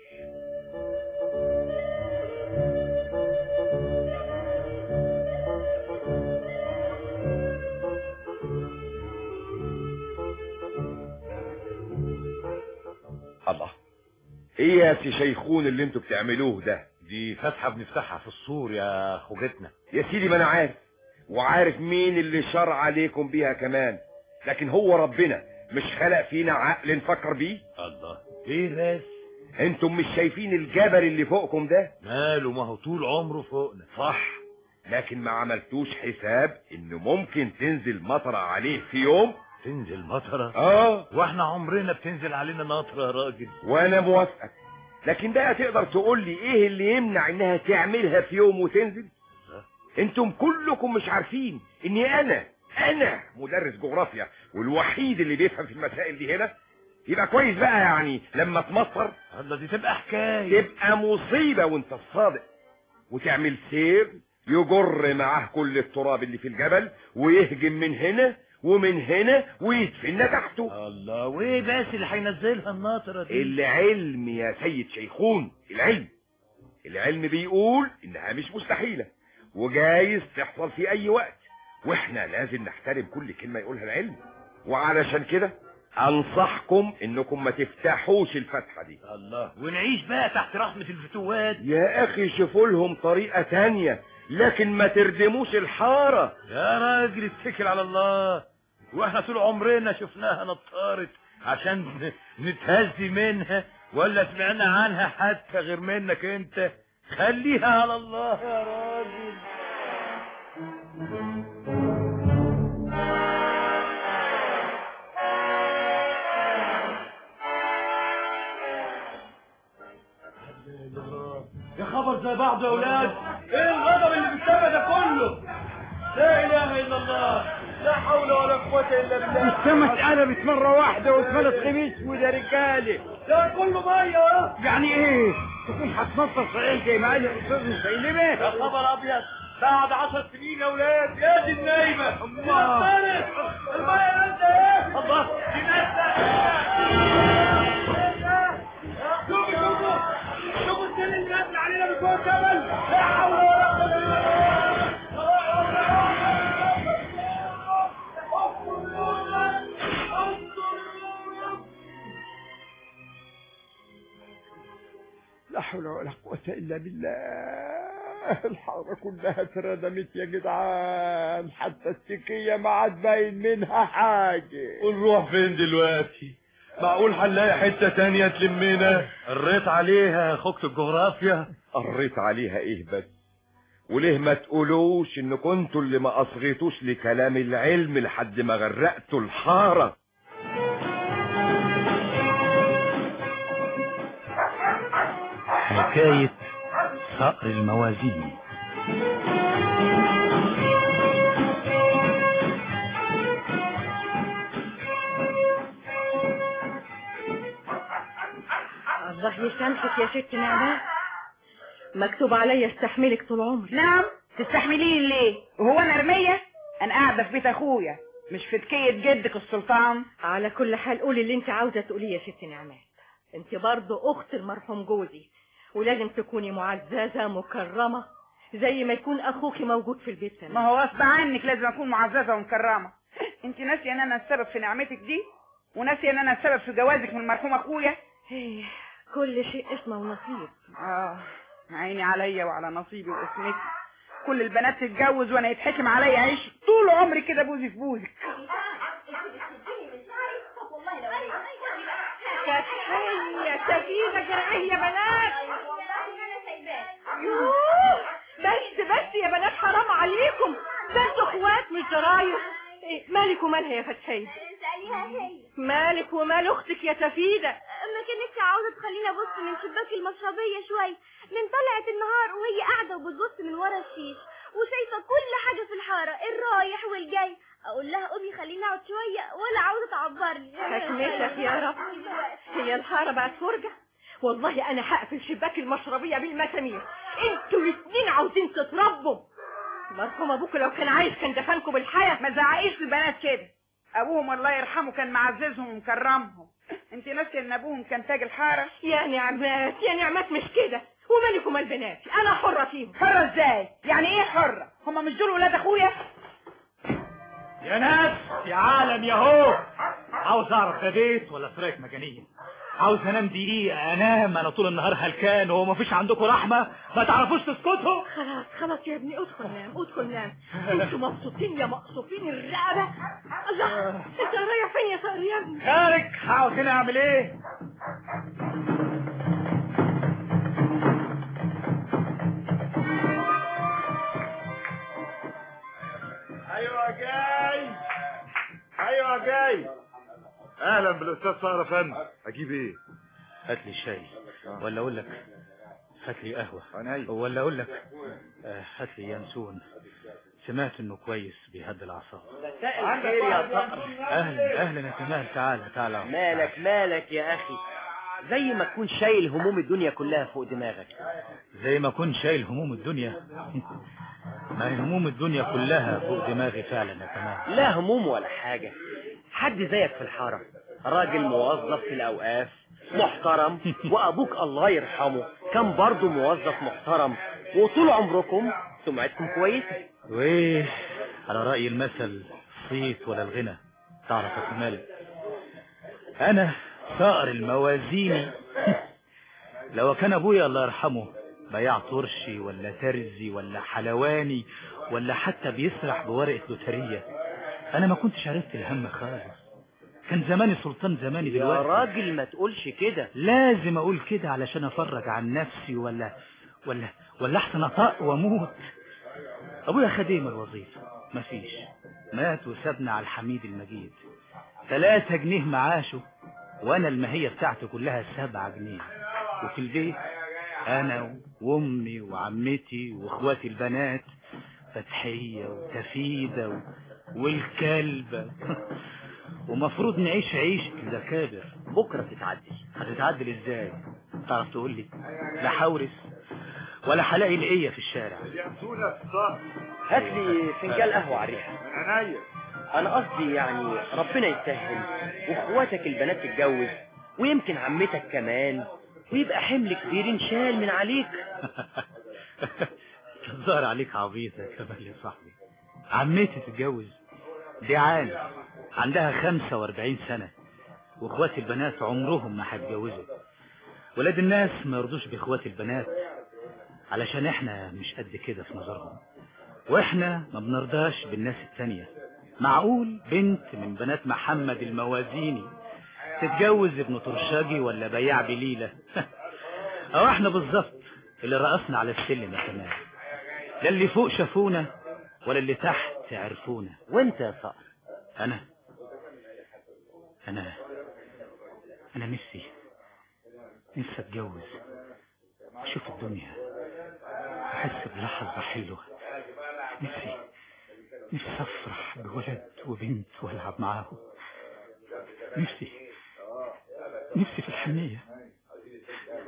الله ايه يا سي شيخون اللي انتوا بتعملوه ده دي فتحة بنفتحها في السور يا خوجتنا يا سيدي ما انا عارف وعارف مين اللي شرع عليكم بيها كمان لكن هو ربنا مش خلق فينا عقل نفكر بيه الله ايه بس انتم مش شايفين الجبل اللي فوقكم ده ماله ما هو طول عمره فوقنا صح لكن ما عملتوش حساب انه ممكن تنزل مطرة عليه في يوم تنزل مطرة اه واحنا عمرنا بتنزل علينا نطرة يا راجل وانا موافقك لكن بقى تقدر تقول لي ايه اللي يمنع انها تعملها في يوم وتنزل انتم كلكم مش عارفين اني انا انا مدرس جغرافيا والوحيد اللي بيفهم في المسائل دي هنا يبقى كويس بقى يعني لما تمطر الله دي تبقى حكاية تبقى مصيبة وانت الصادق وتعمل سير يجر معاه كل التراب اللي في الجبل ويهجم من هنا ومن هنا ويدفن تحته الله وايه بس اللي هينزلها الناطرة دي العلم يا سيد شيخون العلم العلم بيقول انها مش مستحيلة وجايز تحصل في اي وقت واحنا لازم نحترم كل كلمة يقولها العلم وعلشان كده انصحكم انكم ما تفتحوش الفتحة دي الله ونعيش بقى تحت رحمة الفتوات يا اخي شوفوا لهم طريقة تانية لكن ما تردموش الحارة يا راجل اتكل على الله واحنا طول عمرنا شفناها نطارت عشان نتهزي منها ولا سمعنا عنها حتى غير منك انت خليها على الله يا راجل يا خبر زي بعض يا اولاد ايه الغضب اللي في السما ده كله لا اله الا الله لا حول ولا قوه الا بالله السما اتقلبت مرة واحدة واتملت خميس وده رجالة ده كله ميه اه يعني ايه تكون هتنطر صحيح زي ما قال الاستاذ مسيلمة يا خبر ابيض بعد عشر سنين يا اولاد يا دي النايمه الله. الميه نازله ايه الله دي نازله شوفوا شوفوا شوفوا السن اللي نازل علينا من فوق الجبل لا حول ولا قوه الا لا حول ولا قوة إلا بالله الحارة كلها اتردمت يا جدعان حتى السكية ما عاد باين منها حاجة ونروح فين دلوقتي معقول هنلاقي حته تانية تلمنا قريت عليها يا خوجة الجغرافيا قريت عليها ايه بس وليه ما تقولوش ان كنتوا اللي ما اصغيتوش لكلام العلم لحد ما غرقتوا الحارة حكاية صقر الموازين الله يسامحك يا ست نعمة مكتوب عليا استحملك طول عمري نعم تستحمليني ليه وهو انا رمية انا قاعدة في بيت اخويا مش في تكية جدك السلطان على كل حال قولي اللي انت عاوزة تقوليه يا ست نعمات انت برضو اخت المرحوم جوزي ولازم تكوني معززة مكرمة زي ما يكون اخوك موجود في البيت كمان ما هو غصب عنك لازم اكون معززة ومكرمة انت ناسية ان انا السبب في نعمتك دي وناسية ان انا السبب في جوازك من المرحوم اخويا إيه، كل شيء اسمه ونصيب اه عيني عليا وعلى نصيبي واسمتي كل البنات تتجوز وانا يتحكم عليا عيش طول عمري كده بوزي في بوزك يا سفينة جرعية يا بنات يوه، بس بس يا بنات حرام عليكم ده انتوا اخوات مش جرايم إيه، مالك ومالها يا فتحية اسأليها هي مالك ومال اختك يا سفيدة ما كانتش عاوزة تخليني ابص من شباك المشربية شوية من طلعت النهار وهي قاعدة وبتبص من ورا الشيش وشايفة كل حاجة في الحارة الرايح والجاي اقول لها قومي خليني اقعد شوية ولا عاوزة تعبرني حكمتك يا رب هي الحارة بقت فرجة والله انا هقفل شباك المشربية بالمسامير انتوا الاثنين عاوزين تتربوا مرحوم ابوك لو كان عايز كان دفنكم بالحياة ما زعقيش البنات كده ابوهم الله يرحمه كان معززهم ومكرمهم انت ناسيه ان ابوهم كان تاج الحاره يا نعمات يا نعمات مش كده ومالك ومال بناتي انا حرة فيهم حره ازاي يعني ايه حره هما مش دول ولاد اخويا يا ناس يا عالم يا هو عاوز اعرف ده بيت ولا سراية مجانية عاوز انام دقيقة انام انا طول النهار هلكان وهو مفيش عندكم رحمة ما تعرفوش تسكتوا خلاص خلاص يا ابني ادخل نام ادخل نام انتوا مبسوطين يا مقصوفين الرقبة الله انت رايح فين يا صقر يا ابني خارج عاوز هنا اعمل ايه ايوه جاي ايوه جاي اهلا بالاستاذ صقر افندي اجيب ايه هات لي شاي ولا اقول لك هات لي قهوة ولا اقول لك آه، هات لي ينسون سمعت انه كويس بيهدي الاعصاب خير يا صقر اهلا اهلا يا كمال تعال تعال مالك مالك يا اخي زي ما تكون شايل هموم الدنيا كلها فوق دماغك زي ما كنت شايل هموم الدنيا ما هي هموم الدنيا كلها فوق دماغي فعلا يا كمال لا هموم ولا حاجة حد زيك في الحارة راجل موظف في الأوقاف محترم وأبوك الله يرحمه كان برضه موظف محترم وطول عمركم سمعتكم كويسة وايه على رأي المثل صيت ولا الغنى تعرف يا كمال انا صقر الموازيني لو كان ابويا الله يرحمه بياع طرشي ولا ترزي ولا حلواني ولا حتى بيسرح بورقة لوترية انا ما كنتش عرفت الهم خالص كان زماني سلطان زماني يا دلوقتي راجل ما تقولش كده لازم اقول كده علشان افرج عن نفسي ولا ولا ولا احسن اطق واموت ابويا خديم الوظيفة مفيش مات وسابنا على الحميد المجيد ثلاثة جنيه معاشه وانا المهية بتاعتي كلها سبعة جنيه وفي البيت انا وامي وعمتي واخواتي البنات فتحية وتفيدة و... والكلبة ومفروض نعيش عيشة الأكابر بكرة تتعدل هتتعدل ازاي تعرف تقول لي لا حورس ولا هلاقي لقية في الشارع ينسونا في الصقر هات لي فنجان قهوة على الريحة من عينيا انا قصدي يعني ربنا يسهل واخواتك البنات تتجوز ويمكن عمتك كمان ويبقى حمل كبير انشال من عليك الظاهر عليك عبيط يا كمال يا صاحبي عمتي تتجوز دي عاني عندها 45 سنة واخواتي البنات عمرهم ما هيتجوزوا ولاد الناس ما يرضوش باخواتي البنات علشان احنا مش قد كده في نظرهم واحنا ما بنرضاش بالناس التانية معقول بنت من بنات محمد الموازيني تتجوز ابن طرشاجي ولا بياع بليلة او احنا بالظبط اللي رقصنا على السلم يا كمال لا اللي فوق شافونا ولا اللي تحت عرفونا وانت يا صقر انا انا انا نفسي نفسي اتجوز اشوف الدنيا احس بلحظة حلوة نفسي نفسي افرح بولد وبنت والعب معاهم نفسي نفسي في الحنية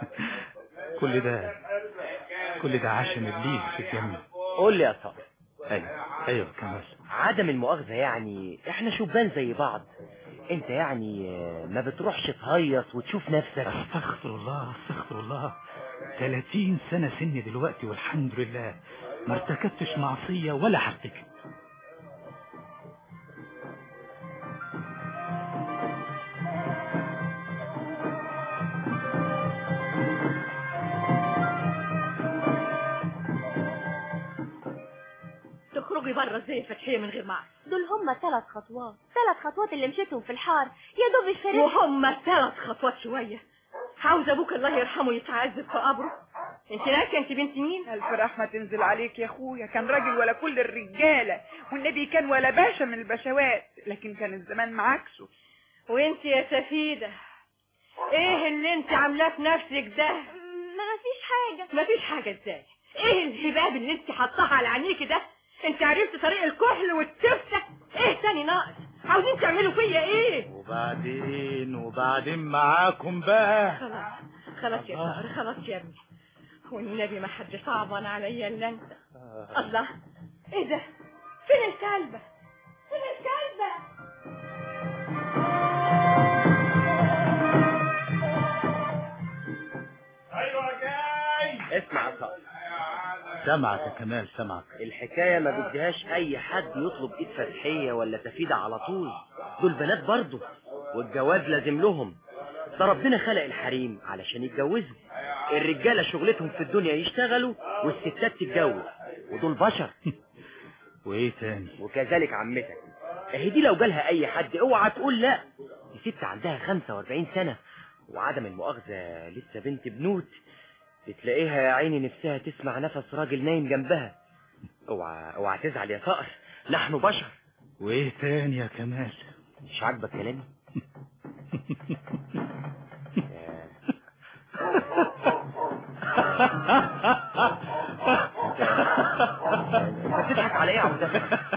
كل ده كل ده عشم ابليس في الجنة قول لي يا صقر ايوه ايوه كمال عدم المؤاخذة يعني احنا شبان زي بعض انت يعني آه، ما بتروحش تهيص وتشوف نفسك استغفر الله استغفر الله 30 سنة سني دلوقتي والحمد لله ما ارتكبتش معصية ولا هرتكب تخرجي بره ازاي يا فتحيه من غير معك دول هم ثلاث خطوات ثلاث خطوات اللي مشيتهم في الحار يا دوب الشريف وهم ثلاث خطوات شويه عاوز ابوك الله يرحمه يتعذب في قبره انت ناسيه انت بنت مين الف رحمه تنزل عليك يا اخويا كان راجل ولا كل الرجاله والنبي كان ولا باشا من البشوات لكن كان الزمان معاكسه وانت يا سفيده ايه اللي انت عاملاه في نفسك ده ما فيش حاجه ما فيش حاجه ازاي ايه الهباب اللي انت حطاها على عينيكي ده انت عرفت طريق الكحل والتفته ايه تاني ناقص عاوزين تعملوا فيا ايه وبعدين وبعدين معاكم بقى خلاص خلاص يا سهر خلاص يا ابني والنبي ما حد صعبان عليا الا انت الله ايه ده فين الكلبه فين الكلبه ايوه جاي اسمع يا صقر سمعك يا كمال سمعك الحكاية ما بديهاش أي حد يطلب إيد فتحية ولا تفيدة على طول دول بنات برضه والجواز لازم لهم ده ربنا خلق الحريم علشان يتجوزوا الرجالة شغلتهم في الدنيا يشتغلوا والستات تتجوز ودول بشر وايه تاني وكذلك عمتك اهي دي لو جالها أي حد اوعى تقول لا دي ست عندها 45 سنة وعدم المؤاخذة لسه بنت بنوت بتلاقيها يا عيني نفسها تسمع نفس راجل نايم جنبها اوعى اوعى تزعل يا صقر نحن بشر وايه تاني يا كمال مش عاجبك كلامي انت بتضحك على ايه يا عبد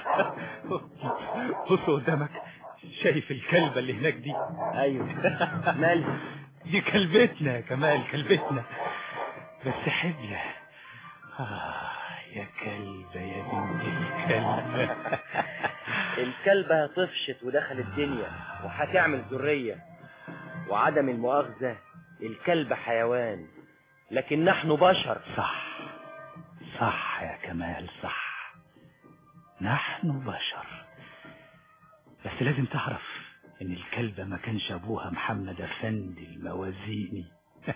بص قدامك شايف الكلبة اللي هناك دي ايوه مالها دي كلبتنا يا كمال كلبتنا بس حبلة آه يا كلبة يا بنت الكلبة الكلبة طفشت ودخل الدنيا وهتعمل ذرية وعدم المؤاخذة الكلب حيوان لكن نحن بشر صح صح يا كمال صح نحن بشر بس لازم تعرف ان الكلبة ما كانش ابوها محمد افندي الموازيني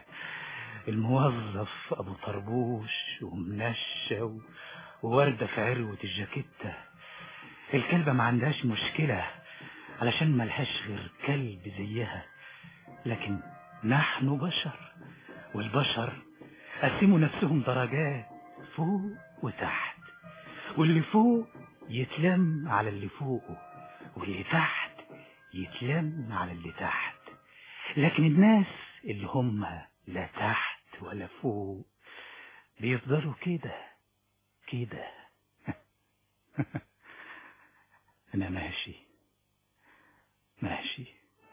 الموظف ابو طربوش ومنشة و- ووردة في عروة الجاكيتة الكلبة ما عندهاش مشكلة علشان ملهاش غير كلب زيها لكن نحن بشر والبشر قسموا نفسهم درجات فوق وتحت واللي فوق يتلم على اللي فوقه واللي تحت يتلم على اللي تحت لكن الناس اللي هم لا تحت ولا فوق بيفضلوا كده كده انا ماشي ماشي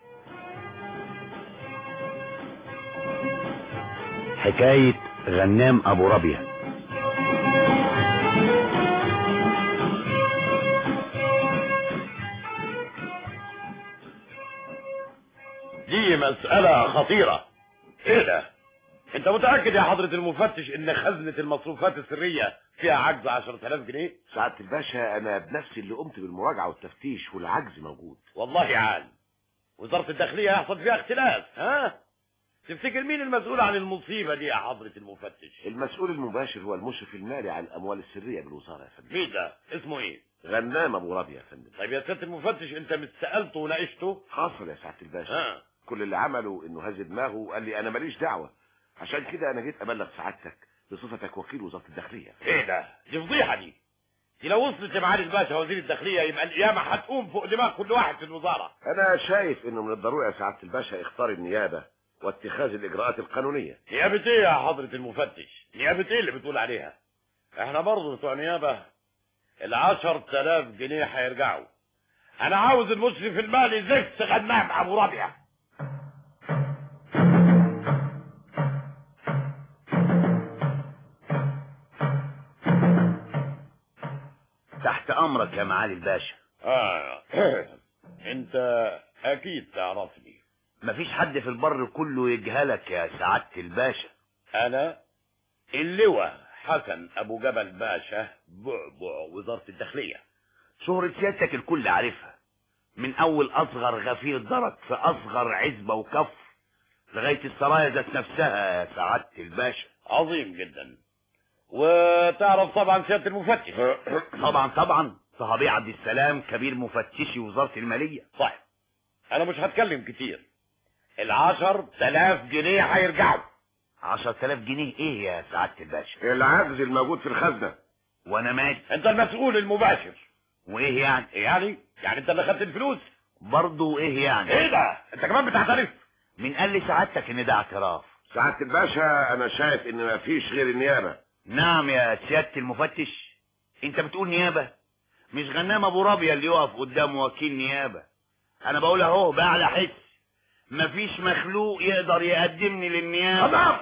حكاية غنام أبو ربيع دي مسألة خطيرة ايه ده انت متأكد يا حضرة المفتش ان خزنة المصروفات السرية فيها عجز عشرة آلاف جنيه سعادة الباشا أنا بنفسي اللي قمت بالمراجعة والتفتيش والعجز موجود والله عال وزارة الداخلية يحصل فيها اختلاف ها تفتكر مين المسؤول عن المصيبة دي يا حضرة المفتش المسؤول المباشر هو المشرف المالي على الأموال السرية بالوزارة يا فندم مين ده اسمه ايه غنام أبو ربيع يا فندم طيب يا سيادة المفتش انت مش سألته وناقشته حصل يا سعادة الباشا ها كل اللي عمله انه هز دماغه وقال لي انا ماليش دعوة عشان كده انا جيت ابلغ سعادتك بصفتك وكيل وزارة الداخلية ايه ده دي فضيحة دي دي لو وصلت لمعالي الباشا وزير الداخلية يبقى القيامة هتقوم فوق دماغ كل واحد في الوزارة انا شايف انه من الضروري يا سعادة الباشا اختار النيابة واتخاذ الاجراءات القانونية نيابة ايه يا حضرة المفتش نيابة ايه اللي بتقول عليها احنا برضه بتوع نيابة العشر تلاف جنيه هيرجعوا انا عاوز المشرف المالي زفت غنام ابو ربيع امرك يا معالي الباشا اه انت اكيد تعرفني مفيش حد في البر كله يجهلك يا سعادة الباشا انا اللواء حسن ابو جبل باشا بعبع وزارة الداخلية شهرة سيادتك الكل عارفها من اول اصغر غفير درك في اصغر عزبة وكفر لغاية السرايا ذات نفسها يا سعادة الباشا عظيم جدا وتعرف طبعا سيادة المفتش طبعا طبعا صحابي عبد السلام كبير مفتشي وزارة المالية صح انا مش هتكلم كتير العشر تلاف جنيه هيرجعوا عشر تلاف جنيه ايه يا سعادة الباشا العجز الموجود في الخزنة وانا مالي انت المسؤول المباشر وايه يعني يعني يعني انت اللي خدت الفلوس برضه ايه يعني ايه ده انت كمان بتعترف مين قال لي سعادتك ان ده اعتراف سعادة الباشا انا شايف ان مفيش غير النيابة نعم يا سيادة المفتش انت بتقول نيابة مش غنام ابو رابية اللي يقف قدام وكيل نيابة انا بقول اهو بأعلى حس مفيش مخلوق يقدر يقدمني للنيابة الله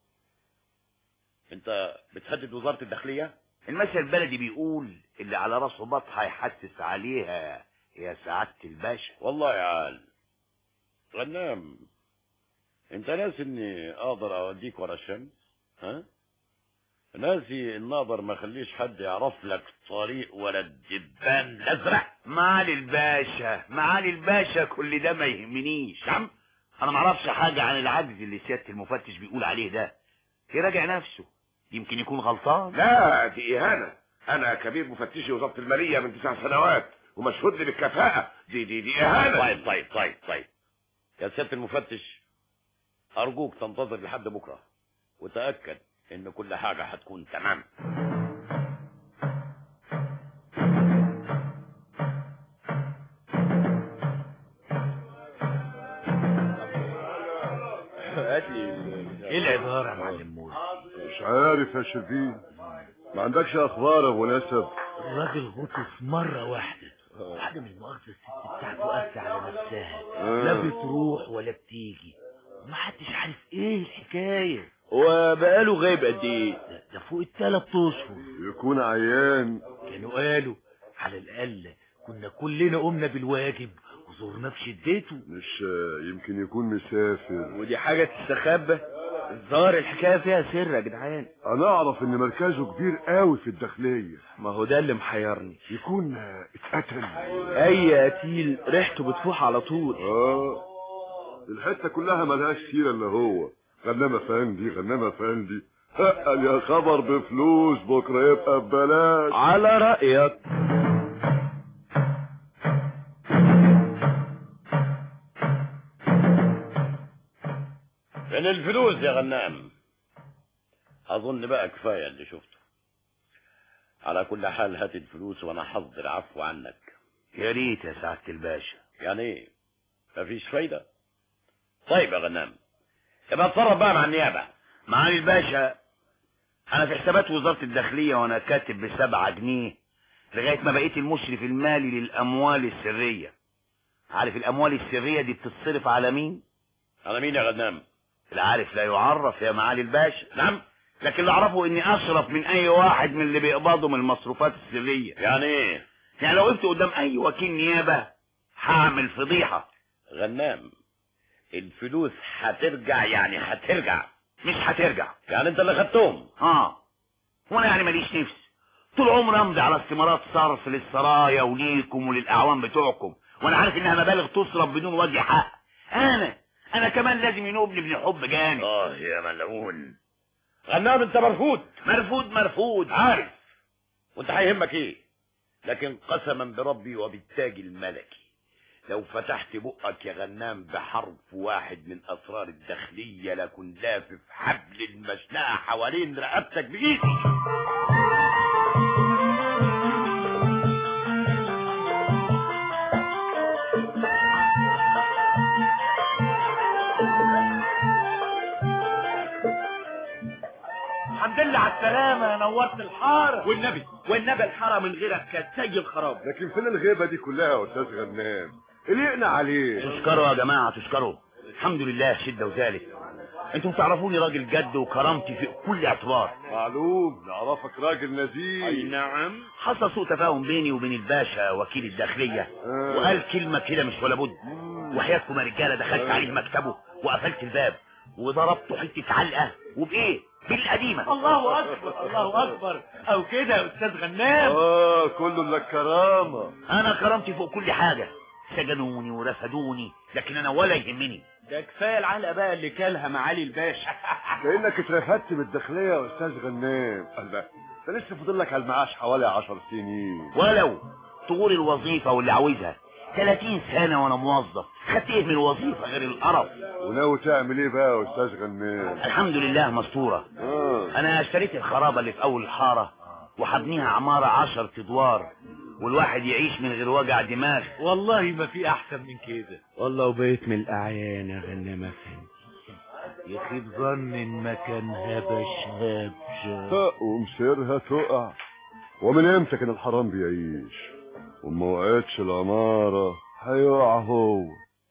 انت بتهدد وزارة الداخلية المثل البلدي بيقول اللي على راسه بطحة يحسس عليها يا سعادة الباشا والله يا عال غنام انت ناسي اني اقدر اوديك ورا الشمس ها ناسي ان اقدر ما اخليش حد يعرف لك طريق ولا الدبان الازرق معالي الباشا معالي الباشا كل ده ما يهمنيش نعم انا معرفش حاجة عن العجز اللي سيادة المفتش بيقول عليه ده يراجع نفسه يمكن يكون غلطان لا دي اهانة انا كبير مفتشي وزارة المالية من تسع سنوات ومشهود لي بالكفاءة دي دي دي اهانة طيب طيب طيب طيب يا سيادة المفتش ارجوك تنتظر لحد بكرة وتأكد ان كل حاجة هتكون تمام هات لي ايه العبارة يا معلم موسى مش عارف يا شربين ما عندكش اخبار يا ابو نسب الراجل غطس مرة واحدة بعد من المؤاخذة الست بتاعته قاسية على نفسها آه. لا بتروح ولا بتيجي محدش عارف ايه الحكاية هو بقاله غايب قد ايه ده, ده فوق التلات اشهر يكون عيان كانوا قالوا على الاقل كنا كلنا قمنا بالواجب وزورنا في شدته مش يمكن يكون مسافر ودي حاجة تستخبى الظاهر الحكاية فيها سر يا جدعان انا اعرف ان مركزه كبير قوي في الداخلية ما هو ده اللي محيرني يكون اتقتل اي قتيل ريحته بتفوح على طول اه الحتة كلها ملهاش سيرة الا هو غنام افندي غنام افندي قال يا خبر بفلوس بكرة يبقى ببلاش على رأيك فين الفلوس يا غنام اظن بقى كفاية اللي شفته على كل حال هات الفلوس وانا حظر عفو عنك يا ريت يا سعادة الباشا يعني ايه مفيش فايدة طيب يا غنام يبقى اتصرف بقى مع النيابة معالي الباشا انا في حسابات وزارة الداخلية وانا كاتب بسبعة جنيه لغاية ما بقيت المشرف المالي للاموال السرية عارف الاموال السرية دي بتتصرف على مين على مين يا غنام العارف لا يعرف يا معالي الباشا نعم لكن اللي اعرفه اني اشرف من اي واحد من اللي بيقبضوا من المصروفات السرية يعني ايه يعني لو وقفت قدام اي وكيل نيابة هعمل فضيحة غنام الفلوس هترجع يعني هترجع مش هترجع يعني انت اللي خدتهم اه وانا يعني ماليش نفس طول عمري امضي على استمارات صرف للسرايا وليكم وللاعوان بتوعكم وانا عارف انها مبالغ تصرف بدون وجه حق انا انا كمان لازم ينوبني ابن حب جامد اه يا ملعون غنام انت مرفوض مرفوض مرفوض عارف وانت هيهمك ايه لكن قسما بربي وبالتاج الملكي لو فتحت بقك يا غنام بحرف واحد من اسرار الداخلية لكن لافف حبل المشنقة حوالين رقبتك بايدي الحمد لله على السلامة نورت الحارة والنبي والنبي الحارة من غيرك كانت زي الخراب لكن فين الغيبة دي كلها يا استاذ غنام قلقنا عليه تشكروا يا جماعة تشكروا الحمد لله شدة وذلك انتوا بتعرفوني راجل جد وكرامتي في كل اعتبار معلوم نعرفك راجل نزيه اي نعم حصل سوء تفاهم بيني وبين الباشا وكيل الداخلية آه. وقال كلمة كده مش ولا بد وحياتكم يا رجالة دخلت آه. عليه مكتبه وقفلت الباب وضربته حتة علقة وبايه بالقديمة الله اكبر الله اكبر او كده يا استاذ غنام اه كله لك كرامة انا كرامتي فوق كل حاجة سجنوني ورفدوني لكن انا ولا يهمني ده كفايه العلقه بقى اللي كلها معالي الباشا كأنك اترفدت من الداخلية يا أستاذ غنام الله ده لسه فاضل لك على المعاش حوالي عشر سنين ولو طول الوظيفة واللي عاوزها 30 سنة وانا موظف خدت ايه من الوظيفة غير القرف وناوي تعمل ايه بقى يا أستاذ غنام الحمد لله مستورة آه. انا اشتريت الخرابة اللي في اول الحارة وحبنيها عمارة عشر ادوار والواحد يعيش من غير وجع دماغ والله ما في احسن من كده والله وبقيت من الاعيان يا غنام افندي يخيب ظن ان مكانها بشهاب تق ومصيرها تقع ومن امتى كان الحرام بيعيش وما وقعتش العمارة هيقع هو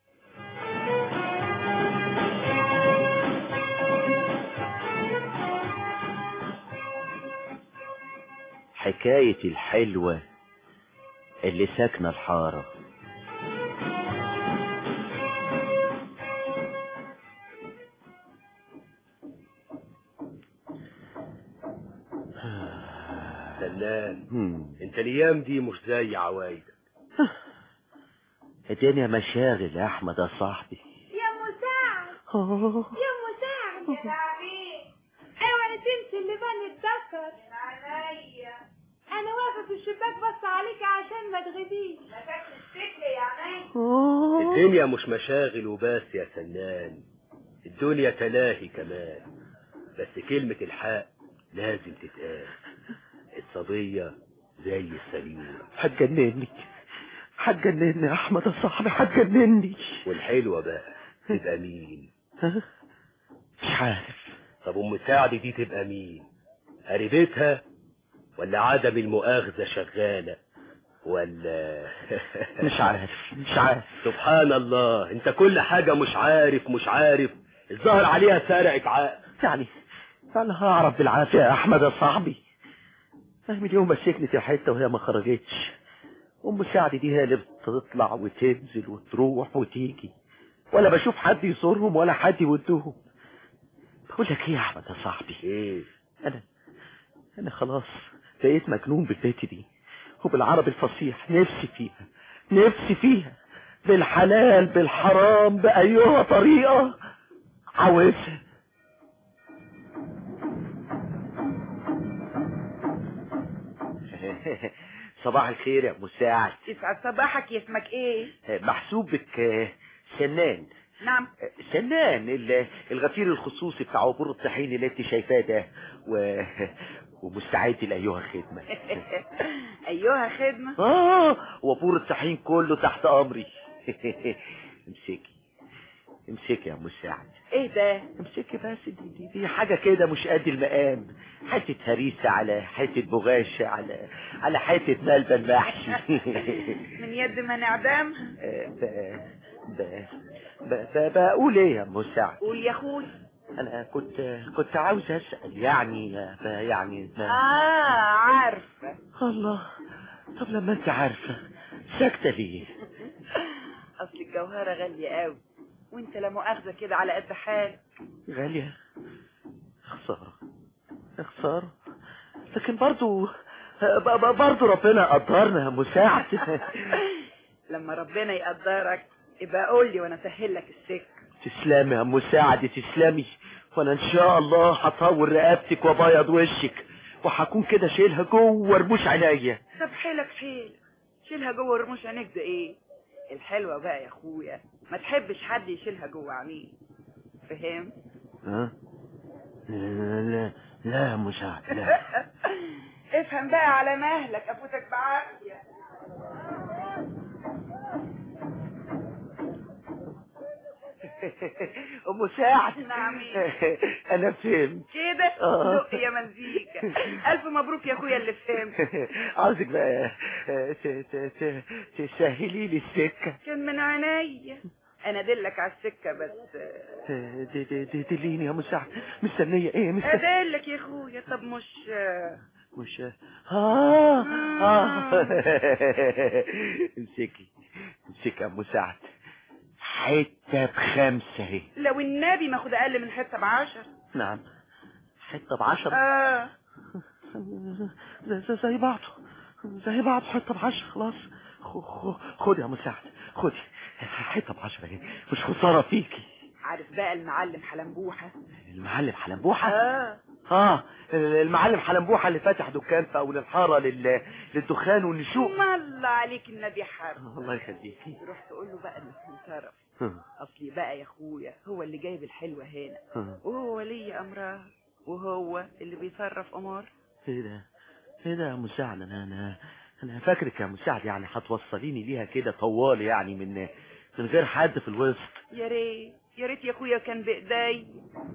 حكاية الحلوة اللي ساكنة الحارة سلام هم. انت الايام دي مش زي عوايدك الدنيا مشاغل يا احمد يا صاحبي يا مساعد يا مساعد يا تعبين اوعي تنسي اللي بني الدكر عينيا انا واقفه في الشباك بص عليك عشان ما تغيبيش ما تاكل السكه يا عينيا الدنيا مش مشاغل وبس يا سنان الدنيا تلاهي كمان بس كلمة الحق لازم تتقال الصبية زي السليم هتجنني هتجنني يا احمد يا صاحبي هتجنني والحلوة بقى تبقى مين مش عارف طب ام سعد دي تبقى مين قريبتها ولا عدم المؤاخذة شغالة ولا مش عارف مش عارف سبحان الله انت كل حاجة مش عارف مش عارف الظاهر عليها سرقت عقل يعني انا هعرف بالعافية يا احمد يا صاحبي فاهم اليوم مسكني في حتة وهي ما خرجتش ام سعد دي هي اللي بتطلع وتنزل وتروح وتيجي ولا بشوف حد يزورهم ولا حد يودهم بقول لك ايه يا احمد يا صاحبي ايه انا انا خلاص بقيت مجنون بالبيت دي وبالعربي الفصيح نفسي فيها نفسي فيها بالحلال بالحرام بأيها طريقة عاوزها صباح الخير يا مساعد يسعد صباحك يا اسمك ايه محسوبك آه، سنان نعم سنان ال- الغفير الخصوصي بتاع عبور الطحين اللي انت شايفاه ده و... ومستعد لأيها الخدمة ايها خدمة اه وبور الطحين كله تحت امري امسكي امسكي يا مساعد ايه ده امسكي بس دي, دي, دي حاجة كده مش قد المقام حتة هريسة على حتة بغاشة على على حتة ملبن محشي من يد من اعدام ب... ب... ب... ب... بقول ايه يا مساعد قول يا اخوي انا كنت كنت عاوز اسال يعني ب... يعني ب... اه عارفه الله طب لما انت عارفه ساكته ليه اصل الجوهرة غالية قوي وانت لا مؤاخذة كده على قد حالك غاليه خساره خساره لكن برضو ب... ب... برضو ربنا قدرنا يا مساعد لما ربنا يقدرك يبقى قول لي وانا اسهل لك السكة تسلمي يا مساعد تسلمي وانا ان شاء الله هطور رقبتك وابيض وشك وهكون كده شايلها جوه رموش عينيا طب حيلك حيلك شيلها جوه رموش عينيك ده ايه الحلوة بقى يا اخويا ما تحبش حد يشيلها جوه عينيه فهم ها لا لا لا يا مساعد لا افهم بقى على مهلك افوتك بعافية ام سعد نعم انا فهمت كده آه. دق يا مزيكا الف مبروك يا اخويا اللي فهمت عاوزك بقى ت- ت- ت- تسهلي لي السكه كان من عينيا انا ادلك على السكه بس دي دي دي دليني يا مساعد مستنية ايه مستنية ادلك يا اخويا طب مش مش اه اه امسكي امسكي يا مساعد حتة بخمسة اهي لو النبي ما خد اقل من حته بعشر نعم حتة بعشرة اه زي, زي, زي بعضه زي بعض حتة بعشرة خلاص خ- خ- خد يا مساعد خدي حتة بعشرة اهي مش خسارة فيكي عارف بقى المعلم حلنبوحه المعلم حلنبوحة اه اه المعلم حلنبوحة اللي فاتح دكان في اول الحارة لل... للدخان والنشوء ما الله عليك النبي حرب الله يخليكي تروح تقول له بقى انك انصرف اصلي بقى يا اخويا هو اللي جايب الحلوه هنا وهو ولي امرها وهو اللي بيصرف امور ايه ده ايه ده يا مساعد انا انا انا فاكرك يا مساعد يعني هتوصليني ليها كده طوال يعني من من غير حد في الوسط يا ريت يا ريت يا اخويا كان بايدي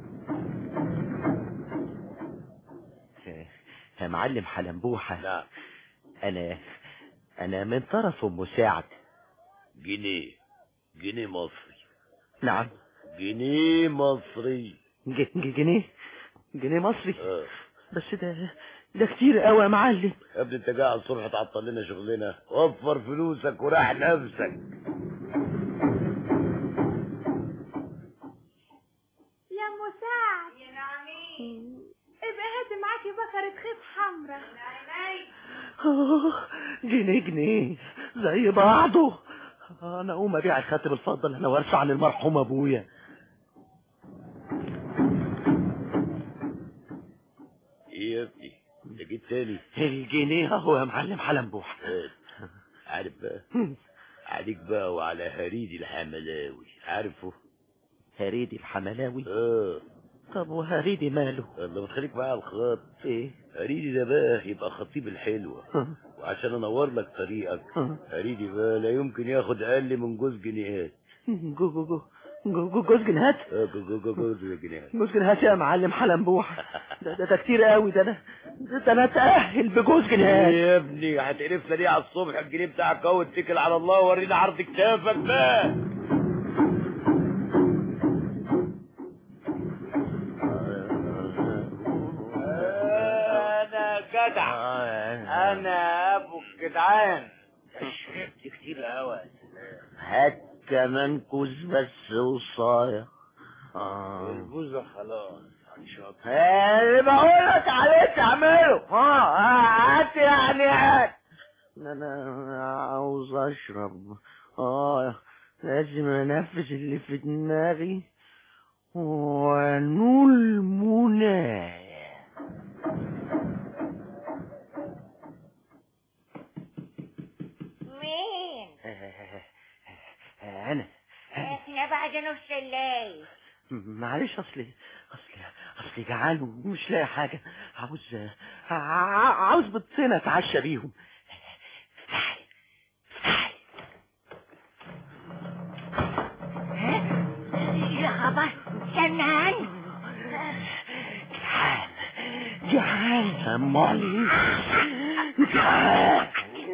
يا معلم حلنبوحة نعم انا انا من طرف ام مساعد جنيه جنيه مصري نعم جنيه مصري ج- ج- جنيه جنيه مصري اه بس ده ده كتير قوي يا معلم يا ابني انت قاعد الصبح تعطل لنا شغلنا وفر فلوسك وراح نفسك يا مساعد يا نعمين ابقى هاتي معاكي بكرة خيط حمرا آه، جنيه جنيه زي بعضه انا اقوم ابيع الخاتم الفضل انا وارثه عن المرحوم ابويا ايه يا ابني انت جيت تاني الجنيه اهو يا معلم حلنبوح آه، عارف بقى عليك بقى وعلى هريدي الحملاوي عارفه هريدي الحملاوي اه طب وهريدي ماله الله بتخليك معايا على الخط ايه هريدي ده بقى يبقى خطيب الحلوة وعشان انور لك طريقك هريدي بقى لا يمكن ياخد اقل من جوز جنيهات جو جو جو جو جو جوز جنيهات اه جو جو جو جوز جنيهات جوز جنيهات يا معلم حلنبوح ده ده, ده كتير قوي ده انا ده, ده انا اتاهل بجوز جنيهات يا ابني هتقرفنا ليه على الصبح الجنيه بتاعك اهو اتكل على الله ورينا عرض كتافك بقى انا جدع انا ابو الجدعان شربت كتير قوي هات كمان كوز بس وصاية اه الجوزة خلاص هنشرب اللي بقولك عليه تعمله ها هات يعني هات انا عاوز اشرب اه لازم انفذ اللي في دماغي ونول منايا مين؟ انا احنا بعد نص الليل معلش اصلي اصلي اصلي جعان ومش لاقي حاجه عاوز ع- عاوز بيضتين اتعشى بيهم يا خبر سنان جعان امالي جعان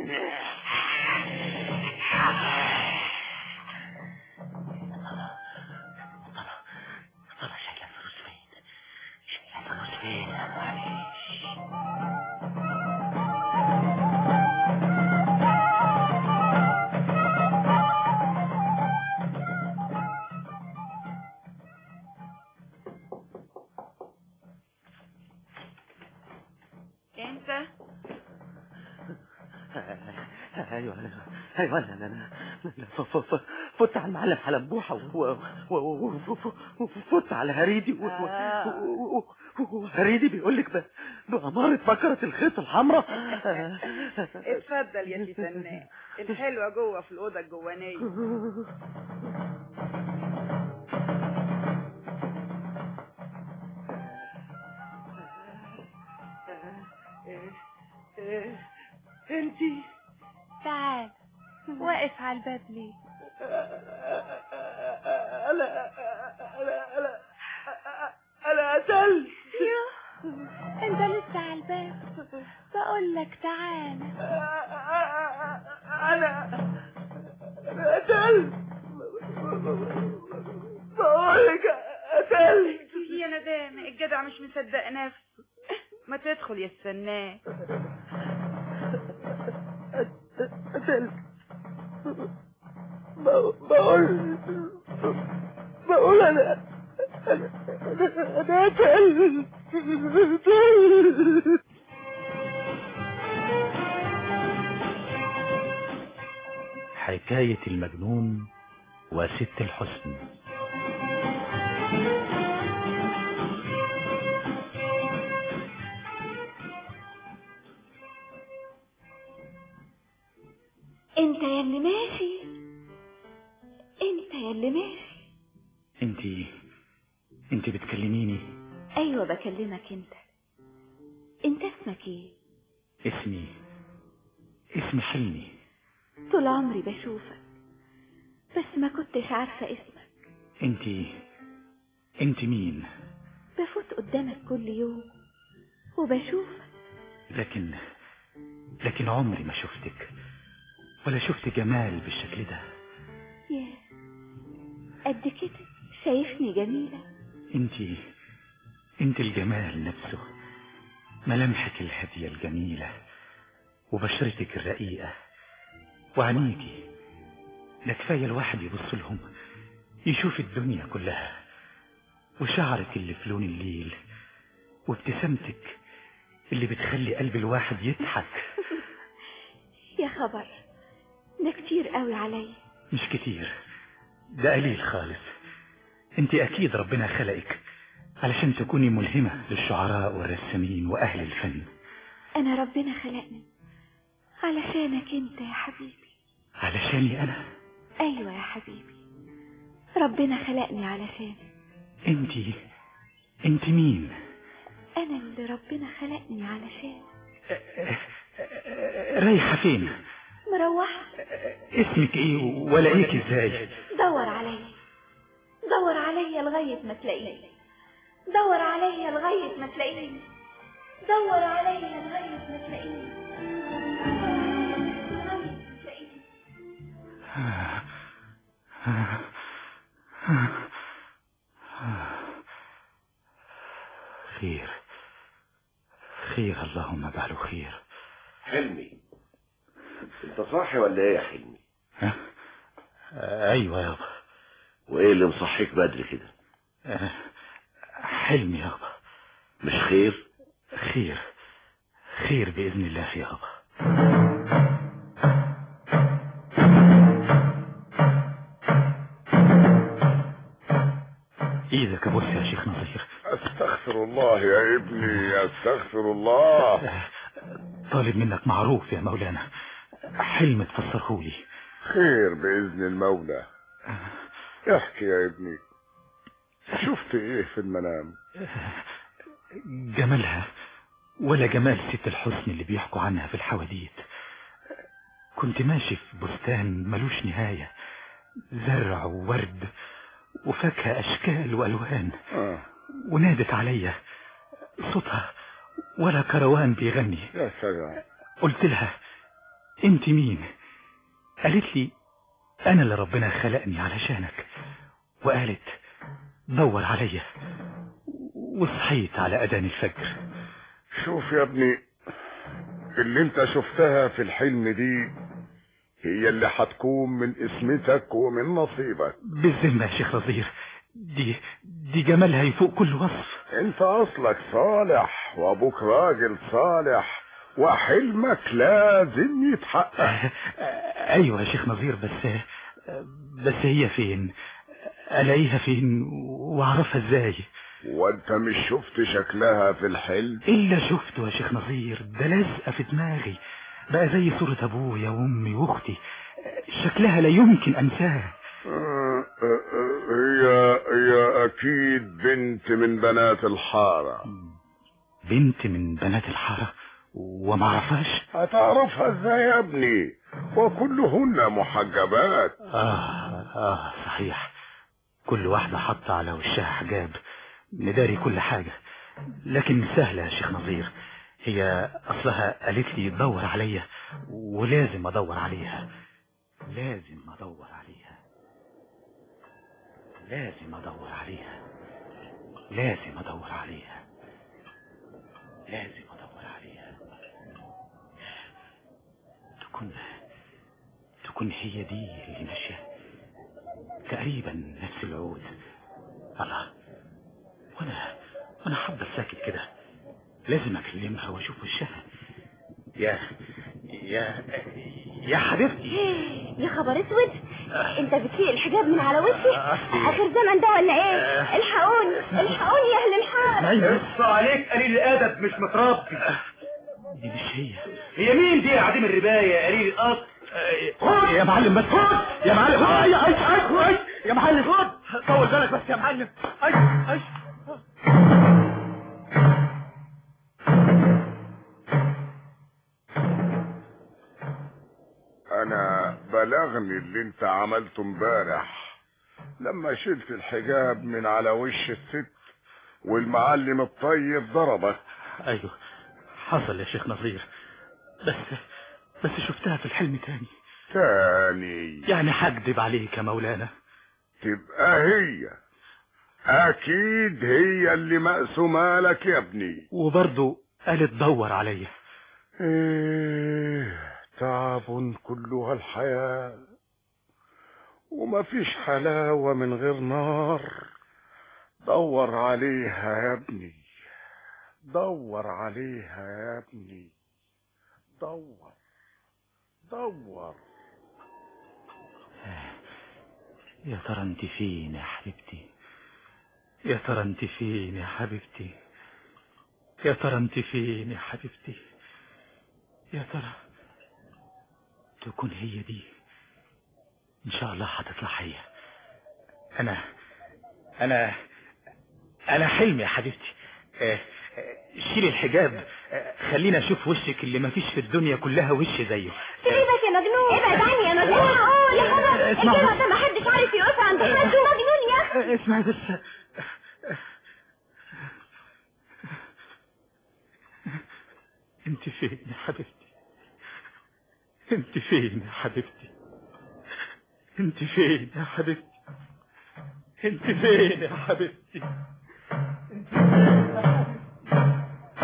انت ايوه انا ايوه انا انا أنا ف- ف- ف- فت على المعلم حلنبوحه و- و- و- و- و- وفت على هريدي و- و- و- و- وهريدي بيقول لك ب- بأمارة بكرة الخيط الحمراء اتفضل يا سي فنان الحلوه جوه في الاوضه الجوانيه انتي تعال واقف على الباب ليه انا انا انا انا قتلت يوه انت لسه على الباب بقول لك تعال انا انا قتلت مش مصدق نفسه ما تدخل يا السنان بقول بقول انا انا انا كلب حكاية المجنون وست الحسن انت يا اللي ماشي انت يا اللي ماشي انت انت بتكلميني ايوه بكلمك انت انت اسمك ايه اسمي اسمي حلمي طول عمري بشوفك بس ما كنتش عارفة اسمك انت انت مين بفوت قدامك كل يوم وبشوفك لكن لكن عمري ما شفتك ولا شفت جمال بالشكل ده يا قد كده شايفني جميلة انت انت الجمال نفسه ملامحك الهادية الجميلة وبشرتك الرقيقة وعينيكي ده كفاية الواحد يبص لهم يشوف الدنيا كلها وشعرك اللي في لون الليل وابتسامتك اللي بتخلي قلب الواحد يضحك يا خبر ده كتير قوي عليا مش كتير ده قليل خالص انت اكيد ربنا خلقك علشان تكوني ملهمة للشعراء والرسامين واهل الفن انا ربنا خلقني علشانك انت يا حبيبي علشاني انا ايوه يا حبيبي ربنا خلقني علشانك انت انت مين انا اللي ربنا خلقني علشانك رايحة فين مروحة اسمك ايه ولاقيك ازاي دور عليا دور عليا لغاية ما تلاقيني دور عليا لغاية ما تلاقيني دور عليا لغاية ما تلاقيني خير خير اللهم اجعله خير حلمي انت صاحي ولا ايه يا حلمي ايوه يابا وايه اللي مصحيك بدري كده حلمي يابا مش خير خير خير باذن الله يابا ايدك ابص يا شيخ نصير استغفر الله يا ابني استغفر الله طالب منك معروف يا مولانا حلم تفسرهولي خير بإذن المولى احكي يا ابني شفت ايه في المنام جمالها ولا جمال ست الحسن اللي بيحكوا عنها في الحواديت كنت ماشي في بستان ملوش نهاية زرع وورد وفاكهة أشكال وألوان آه. ونادت عليا صوتها ولا كروان بيغني يا سلام قلت لها انت مين قالت لي انا اللي ربنا خلقني علشانك وقالت دور عليا وصحيت على اذان الفجر شوف يا ابني اللي انت شفتها في الحلم دي هي اللي هتكون من اسمتك ومن نصيبك بالذمة يا شيخ نظير دي دي جمالها يفوق كل وصف انت اصلك صالح وابوك راجل صالح وحلمك لازم يتحقق ايوه يا شيخ نظير بس بس هي فين الاقيها فين واعرفها ازاي وانت مش شفت شكلها في الحلم الا شفته يا شيخ نظير ده لازقه في دماغي بقى زي صورة ابويا وامي واختي شكلها لا يمكن انساه هي هي اكيد بنت من بنات الحارة بنت من بنات الحارة وما اعرفهاش هتعرفها ازاي يا ابني وكلهن محجبات اه اه صحيح كل واحدة حاطة على وشها حجاب نداري كل حاجة لكن سهلة يا شيخ نظير هي اصلها قالت لي دور عليا ولازم ادور عليها لازم ادور عليها لازم ادور عليها لازم ادور عليها لازم ادور عليها تكون تكون هي دي اللي ماشيه تقريبا نفس العود الله وانا وانا هفضل ساكت كده لازم اكلمها واشوف وشها يا يا يا حبيبتي يا خبر اسود انت بتسيق الحجاب من على وشي اخر زمن ده ولا ايه الحقوني الحقوني يا اهل الحاره بص عليك قليل الادب مش متربي دي مش هي هي مين دي يا عديم الرباية يا قليل القط يا معلم بس خد يا معلم خد يا اي اي اي يا معلم خد طول بالك بس يا معلم اي اي انا بلغني اللي انت عملته امبارح لما شلت الحجاب من على وش الست والمعلم الطيب ضربك ايوه حصل يا شيخ نظير بس بس شفتها في الحلم تاني تاني يعني هكدب عليك يا مولانا تبقى هي اكيد هي اللي مقسومه لك يا ابني وبرضه قالت دور عليا ايه تعب كلها الحياة ومفيش حلاوة من غير نار دور عليها يا ابني دور عليها يا ابني دور دور يا ترى انت فين يا حبيبتي يا ترى انت فين يا حبيبتي يا ترى انت فين يا حبيبتي يا ترى تكون هي دي ان شاء الله هتطلع هي انا انا انا حلمي يا حبيبتي آه، آه، شيل الحجاب آه، خلينا اشوف وشك اللي مفيش في الدنيا كلها وش زيه سيبك يا مجنون ابعد عني يا مجنون يا خبر اسمع الجامع بس. ده محدش عارف يقف عند حد مجنون يا اخي اسمعي بس انت فين يا حبيبتي انت فين يا حبيبتي انت فين يا حبيبتي انت فين يا حبيبتي انت فين يا حبيبتي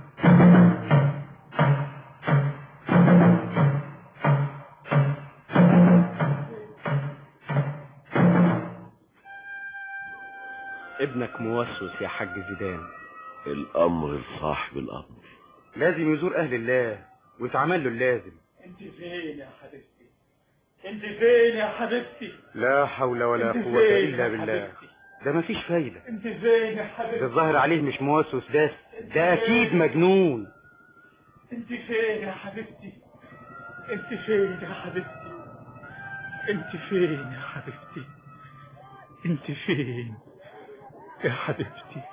ابنك موسوس يا حاج زيدان الامر لصاحب الامر لازم يزور اهل الله ويتعمل له اللازم انت فين يا حبيبتي انت فين يا حبيبتي لا حول ولا انت قوة فين الا يا بالله حبيبتي؟ ده مفيش فايدة انت فين يا حبيبتي ده الظاهر عليه مش موسوس بس ده اكيد مجنون انت فين يا حبيبتي انت فين يا حبيبتي انت فين يا حبيبتي انت فين يا حبيبتي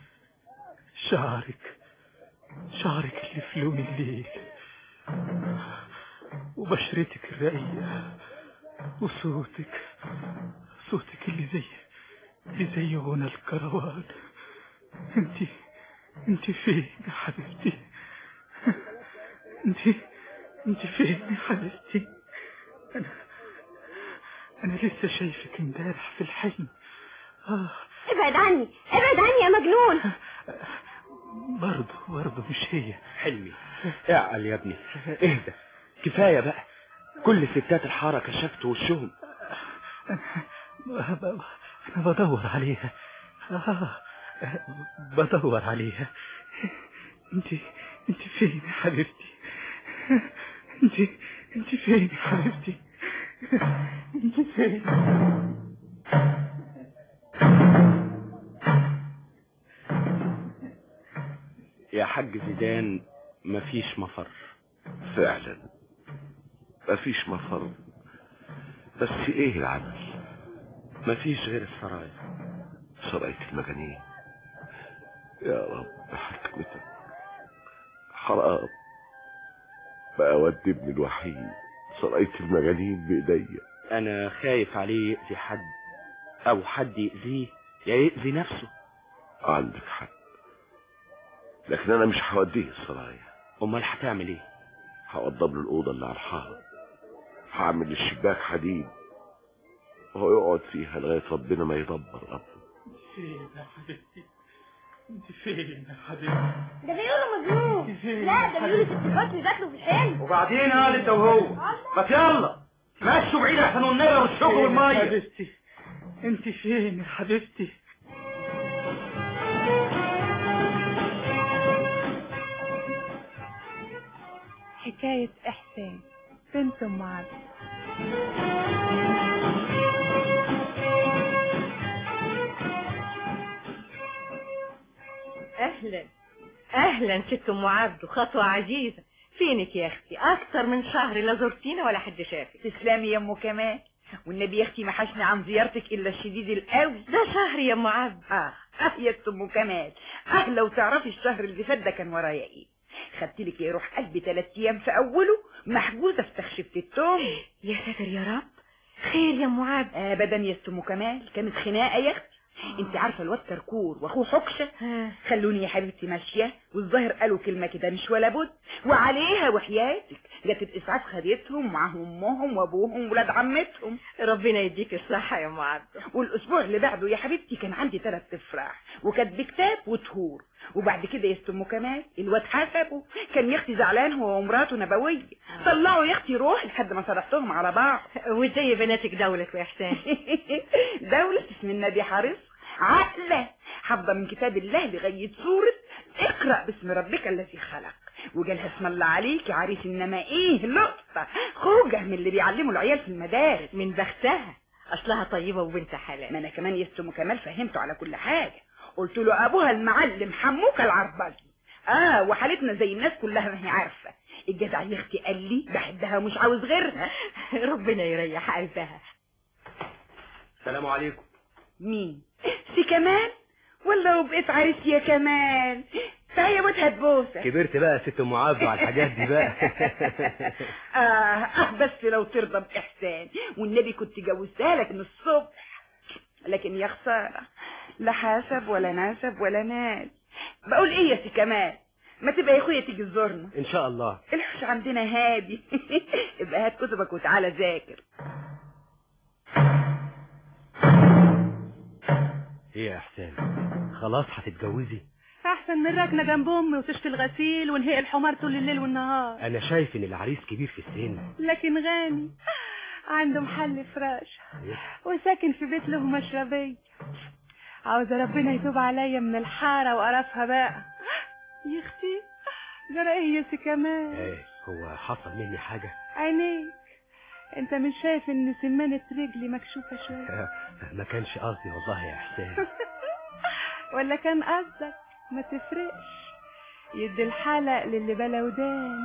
شعرك شعرك اللي في لون الليل وبشرتك الرقيقة وصوتك صوتك اللي زي اللي زي غنى الكروان انت انت فين يا حبيبتي انت انت فين يا حبيبتي انا انا لسه شايفك امبارح في الحلم اه ابعد عني ابعد عني يا مجنون برضه برضه مش هي حلمي اعقل يا ابني اهدى كفاية بقى كل ستات الحارة كشفت وشهم ب- ب- انا بدور عليها آه بدور عليها انت انت فين يا حبيبتي انت انت فين يا حبيبتي انت فين يا حاج زيدان مفيش مفر فعلا مفيش مفر بس ايه العمل مفيش غير السرايا سراية المجانين يا رب حكمتك حرام بقى ودي ابني الوحيد سراية المجانين بايديا انا خايف عليه يأذي حد او حد يأذيه يا يأذي نفسه عندك حق لكن انا مش هوديه السرايا امال هتعمل ايه هوضب له الاوضه اللي على الحاره هعمل الشباك حديد وهو يقعد فيها لغايه ربنا ما يدبر امره فين يا حبيبتي انت فين يا حبيبتي ده بيقولوا مجنون لا ده بيقولوا ست حسني جات له في الحلم وبعدين قال انت وهو بس يلا مشوا بعيد احسن والنبي والشوك فين يا والميه حبيبتي انت فين يا حبيبتي حكاية إحسان بنت أم عبد اهلا اهلا ست ام عبده خطوه عزيزه فينك يا اختي اكتر من شهر لا زرتينا ولا حد شافك تسلمي يا ام كمال والنبي يا اختي ما حشني عن زيارتك الا الشديد القوي ده شهر يا ام عبد اه اه يا ست ام كمال اه لو تعرفي الشهر اللي فات ده كان ورايا ايه خدت لك يا روح قلبي ثلاث ايام في اوله محجوزه في تخشبه التوم يا ساتر يا رب خير يا ام عبد ابدا يا ست ام كمال كانت خناقه يا اختي انت عارفه الواد كركور واخوه حكشه خلوني يا حبيبتي ماشيه والظاهر قالوا كلمه كده مش ولا بد وعليها وحياتك جت الاسعاف خدتهم معاهم امهم وابوهم ولاد عمتهم ربنا يديك الصحه يا ام عبده والاسبوع اللي بعده يا حبيبتي كان عندي ثلاث افراح وكانت بكتاب وطهور وبعد كده يا ست ام كمال الواد حسبه كان يا اختي زعلان هو ومراته نبويه طلعوا يا اختي روح لحد ما صرحتهم على بعض وازاي بناتك دولة يا احسان دولة اسم النبي حارس عقلة حافظة من كتاب الله لغاية سورة اقرأ باسم ربك الذي خلق وجالها اسم الله عليك يا عريس انما ايه لقطة خوجة من اللي بيعلموا العيال في المدارس من بختها اصلها طيبة وبنت حلال ما انا كمان يا ست ام كمال فهمته على كل حاجة قلت له ابوها المعلم حموك العربجي اه وحالتنا زي الناس كلها ما هي عارفة الجدع يا اختي قال لي بحبها ومش عاوز غيرها ربنا يريح قلبها السلام عليكم مين سي كمال ولا وبقيت عريس يا كمال تعالى يا واد هتبوسك كبرت بقى يا ست ام عبده على الحاجات دي بقى آه, اه بس لو ترضى باحسان والنبي كنت جوزتها لك من الصبح لكن يا خساره لا حسب ولا نسب ولا مال بقول ايه يا سي كمال ما تبقى يا اخويا تيجي تزورنا ان شاء الله الحوش عندنا هادي ابقى هات كتبك وتعالى ذاكر ايه يا احسان خلاص هتتجوزي أحسن من راكنة جنب أمي وتشفي الغسيل ونهي الحمار طول الليل والنهار انا شايف ان العريس كبير في السن لكن غني عنده محل فراش وساكن في بيت له مشربية عاوزة ربنا يتوب عليا من الحارة وقرفها بقى يا اختي جرى ايه يا سي كمال ايه هو حصل مني حاجة عينيك انت مش شايف ان سمانة رجلي مكشوفة شوية ما كانش قصدي والله يا احسان ولا كان قصدك ما تفرقش يدي الحلق للي بلا ودان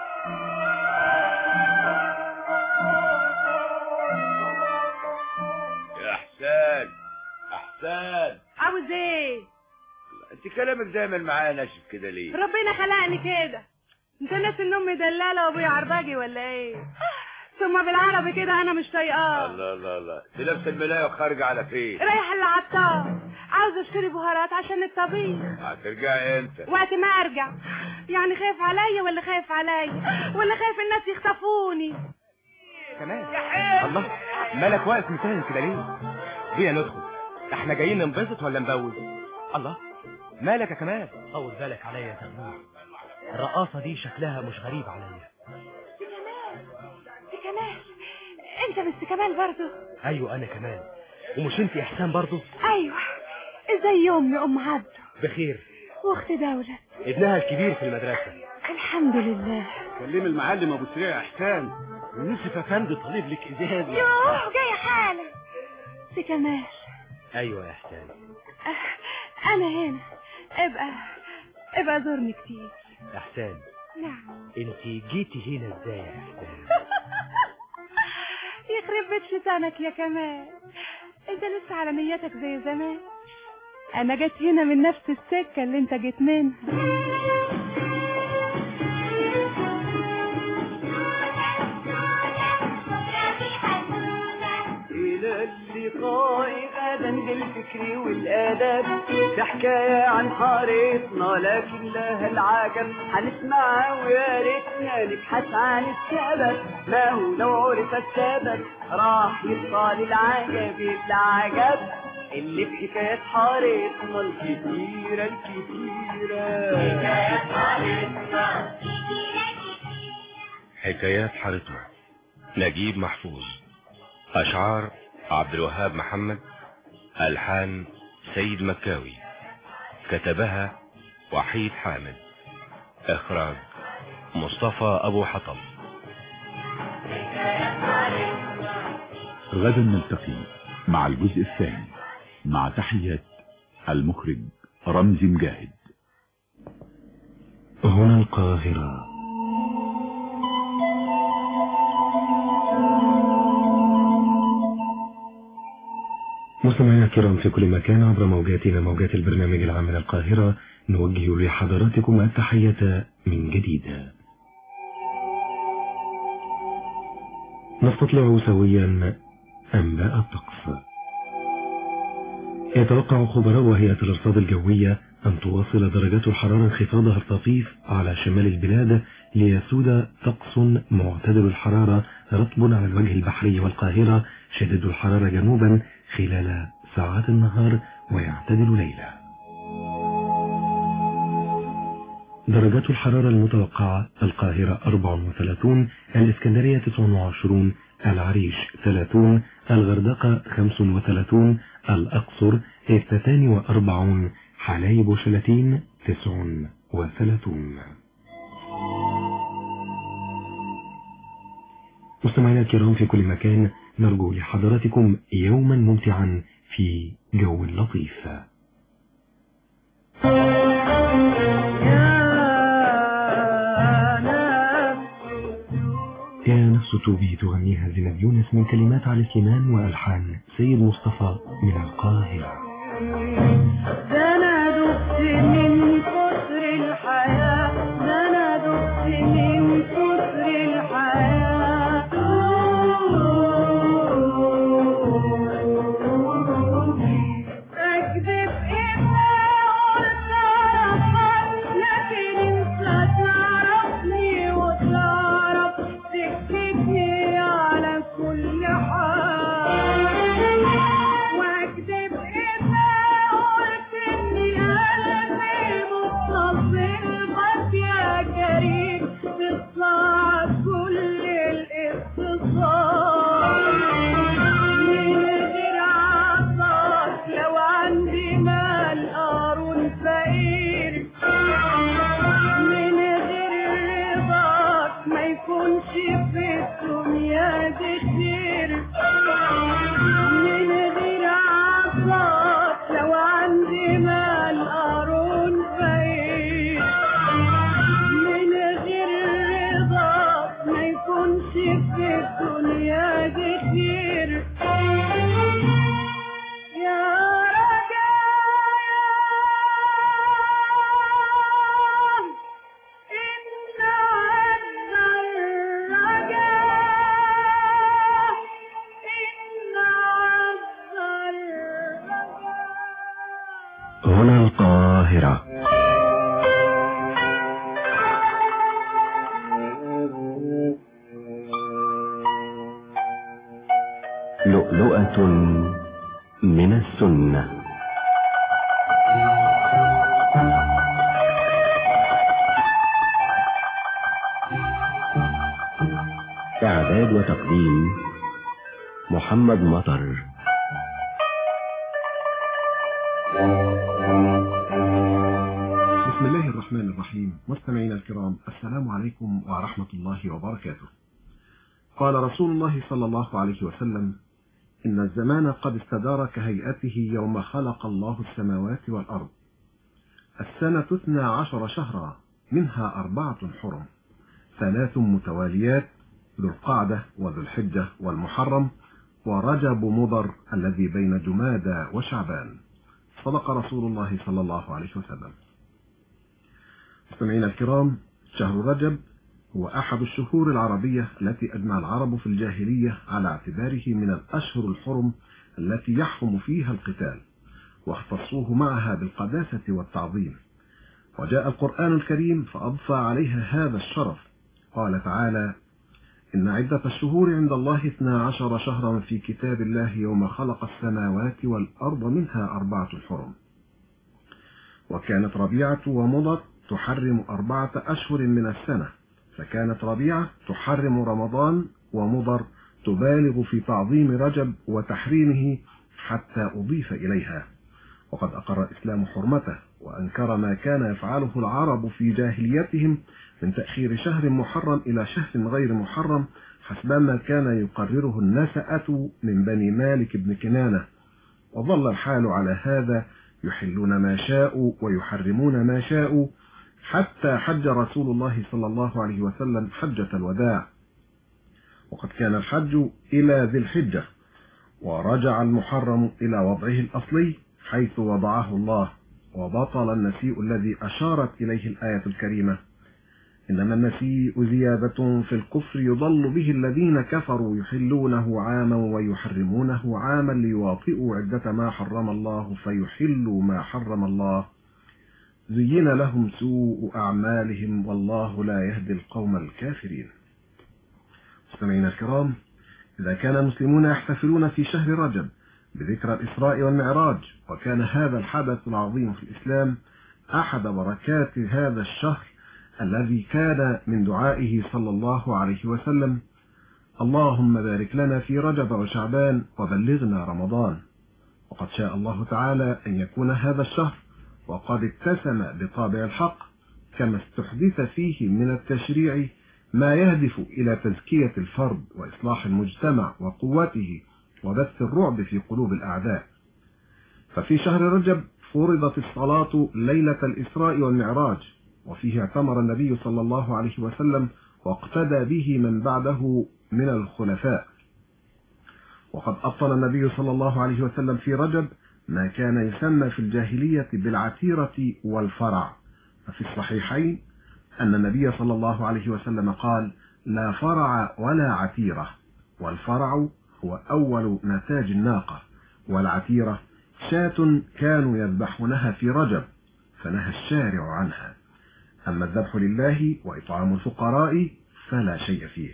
يا احسان احسان عاوز ايه انت كلامك دايما معايا ناشف كده ليه ربنا خلقني كده انت ناس ان امي دلاله وابويا عرباجي ولا ايه ثم بالعربي كده انا مش طايقاه لا لا لا دي لابسه الملايه وخارجه على فين رايح العطار عاوزه اشتري بهارات عشان الطبيخ هترجعي امتى وقت ما ارجع يعني خايف عليا ولا خايف عليا ولا خايف الناس يخطفوني كمان الله مالك واقف متهم كده ليه بينا ندخل احنا جايين ننبسط ولا نبوز الله مالك يا كمال طول بالك عليا يا تغنير الرقاصة دي شكلها مش غريب عليا سي كمال انت بس كمال برضو ايوه انا كمان ومش انت احسان برضو ايوه ازاي امي ام عبده بخير واخت دولة ابنها الكبير في المدرسة الحمد لله كلم المعلم ابو سريع يا احسان يوسف افندي طالب لك ازازه يوه جاي حالا سي كمال ايوه يا احسان أه، انا هنا ابقى ابقى زورني كتير احسان نعم انت جيتي هنا ازاي يا احسان يخرب بيت شيطانك يا كمال انت لسه على نيتك زي زمان انا جيت هنا من نفس السكة اللي انت جيت منها إلى اللقاء غدا بالفكر والآداب في حكاية عن حارتنا لكن لها العجب هنسمعها ويا ريتنا نبحث عن السبب ما هو لو عرف السبب راح يبقى للعجب العجب اللي بحكايات حارتنا الكتيرة الكتيرة حكايات حارتنا حكايات حارتنا نجيب محفوظ أشعار عبد الوهاب محمد ألحان سيد مكاوي كتبها وحيد حامد إخراج مصطفى أبو حطب غدا نلتقي مع الجزء الثاني مع تحيات المخرج رمزي مجاهد هنا القاهرة مستمعينا الكرام في كل مكان عبر موجاتنا موجات البرنامج العام من القاهرة نوجه لحضراتكم التحية من جديد نستطلع سويا أنباء الطقس يتوقع خبراء هيئة الأرصاد الجوية أن تواصل درجات الحرارة انخفاضها الطفيف على شمال البلاد ليسود طقس معتدل الحرارة رطب على الوجه البحري والقاهرة شديد الحرارة جنوبا خلال ساعات النهار ويعتدل ليلا درجات الحرارة المتوقعة القاهرة 34 الإسكندرية 29 العريش 30 الغردقة 35 الأقصر 42 حلايب وشلاتين 39 مستمعينا الكرام في كل مكان نرجو لحضراتكم يوما ممتعا في جو لطيف يا نفس توبي تغنيها زينب يونس من كلمات علي سليمان وألحان سيد مصطفى من القاهرة ده انا دقت من كتر الحياة ده انا دقت من كتر الحياة اكذب اما قلت اعرفك لكن انت تعرفني وتعرف سكتي على كل حال واكذب اما قلت اني قلبي متصل بك يا كريم تطلع كل الاتصال من غير عطاك لو عندي مال قارون فقير من غير رضاك ما يكونش في الدنيا دي خير من غير عطاك لو عندي مال قارون فقير من غير رضاك ما يكونش في الدنيا دي خير يا رجاء إن عز الرجاء إن عز هنا القاهرة لؤلؤة من السنة إعداد وتقديم محمد مطر بسم الله الرحمن الرحيم مستمعينا الكرام السلام عليكم ورحمة الله وبركاته قال رسول الله صلى الله عليه وسلم إن الزمان قد استدار كهيئته يوم خلق الله السماوات والأرض السنة اثنى عشر شهرا منها أربعة حرم ثلاث متواليات ذو القعدة وذو الحجة والمحرم ورجب مضر الذي بين جمادى وشعبان صدق رسول الله صلى الله عليه وسلم مستمعينا الكرام شهر رجب هو أحد الشهور العربية التي أجمع العرب في الجاهلية على اعتباره من الأشهر الحرم التي يحرم فيها القتال واختصوه معها بالقداسة والتعظيم وجاء القرآن الكريم فأضفى عليها هذا الشرف قال تعالى إن عدة الشهور عند الله اثنا عشر شهرا في كتاب الله يوم خلق السماوات والأرض منها أربعة حرم وكانت ربيعة ومضر تحرم أربعة أشهر من السنة فكانت ربيعة تحرم رمضان ومضر تبالغ في تعظيم رجب وتحريمه حتى أضيف إليها وقد أقر الإسلام حرمته وأنكر ما كان يفعله العرب في جاهليتهم من تأخير شهر محرم إلى شهر غير محرم حسبما كان يقرره النسأة من بني مالك بن كنانة وظل الحال على هذا يحلون ما شاءوا ويحرمون ما شاءوا حتى حج رسول الله صلى الله عليه وسلم حجة الوداع وقد كان الحج إلى ذي الحجة ورجع المحرم إلى وضعه الأصلي حيث وضعه الله وبطل النسيء الذي أشارت إليه الآية الكريمة إنما النسيء زيادة في الكفر يضل به الذين كفروا يحلونه عاما ويحرمونه عاما ليواطئوا عدة ما حرم الله فيحلوا ما حرم الله زين لهم سوء أعمالهم والله لا يهدي القوم الكافرين مستمعينا الكرام إذا كان المسلمون يحتفلون في شهر رجب بذكرى الإسراء والمعراج وكان هذا الحدث العظيم في الإسلام أحد بركات هذا الشهر الذي كان من دعائه صلى الله عليه وسلم اللهم بارك لنا في رجب وشعبان وبلغنا رمضان وقد شاء الله تعالى أن يكون هذا الشهر وقد اتسم بطابع الحق كما استحدث فيه من التشريع ما يهدف إلى تزكية الفرد وإصلاح المجتمع وقوته وبث الرعب في قلوب الأعداء ففي شهر رجب فرضت الصلاة ليلة الإسراء والمعراج وفيه اعتمر النبي صلى الله عليه وسلم واقتدى به من بعده من الخلفاء وقد أبطل النبي صلى الله عليه وسلم في رجب ما كان يسمى في الجاهلية بالعتيرة والفرع ففي الصحيحين أن النبي صلى الله عليه وسلم قال لا فرع ولا عتيرة والفرع هو أول نتاج الناقة والعتيرة شاة كانوا يذبحونها في رجب فنهى الشارع عنها أما الذبح لله وإطعام الفقراء فلا شيء فيه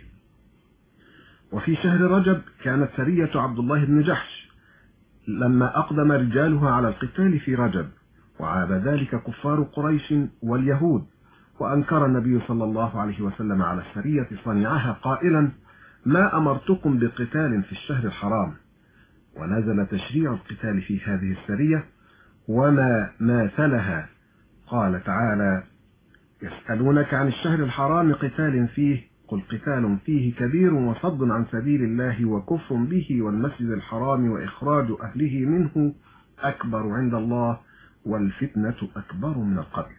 وفي شهر رجب كانت سرية عبد الله بن جحش لما أقدم رجالها على القتال في رجب وعاب ذلك كفار قريش واليهود وأنكر النبي صلى الله عليه وسلم على السرية صنيعها قائلا ما أمرتكم بقتال في الشهر الحرام ونزل تشريع القتال في هذه السرية وما ماثلها قال تعالى يسألونك عن الشهر الحرام قتال فيه قل قتال فيه كبير وصد عن سبيل الله وكفر به والمسجد الحرام وإخراج أهله منه أكبر عند الله والفتنة أكبر من القتل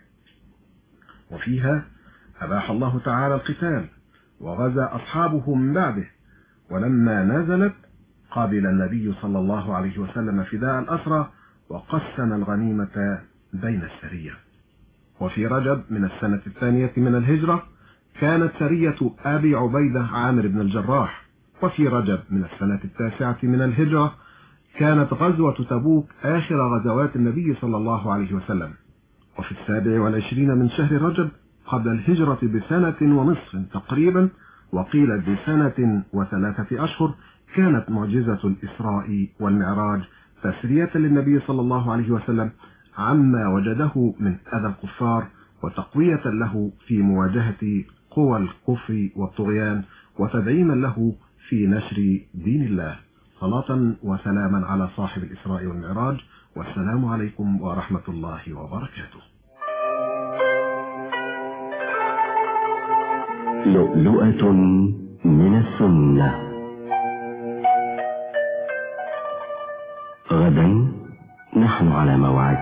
وفيها أباح الله تعالى القتال وغزا أصحابه من بعده ولما نزلت قابل النبي صلى الله عليه وسلم فداء الأسرى وقسم الغنيمة بين السرية وفي رجب من السنة الثانية من الهجرة كانت سرية أبي عبيدة عامر بن الجراح وفي رجب من السنة التاسعة من الهجرة كانت غزوة تبوك آخر غزوات النبي صلى الله عليه وسلم وفي السابع والعشرين من شهر رجب قبل الهجرة بسنة ونصف تقريبا وقيل بسنة وثلاثة أشهر كانت معجزة الإسراء والمعراج تسرية للنبي صلى الله عليه وسلم عما وجده من أذى الكفار وتقوية له في مواجهة قوى الكفر والطغيان وتدعيما له في نشر دين الله صلاة وسلاما على صاحب الإسراء والمعراج والسلام عليكم ورحمة الله وبركاته لؤلؤة من السنة غدا نحن على موعد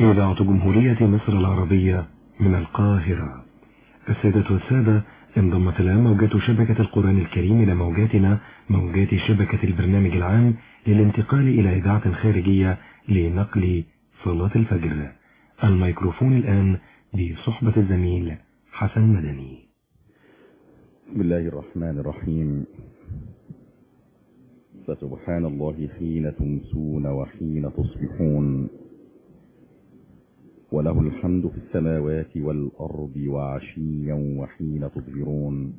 إذاعة جمهورية مصر العربية من القاهرة السادة والسادة انضمت الآن موجات شبكة القرآن الكريم إلى موجاتنا موجات شبكة البرنامج العام للانتقال إلى إذاعة خارجية لنقل صلاة الفجر الميكروفون الآن بصحبة الزميل حسن مدني بسم الله الرحمن الرحيم فسبحان الله حين تمسون وحين تصبحون وله الحمد في السماوات والأرض وعشيا وحين تظهرون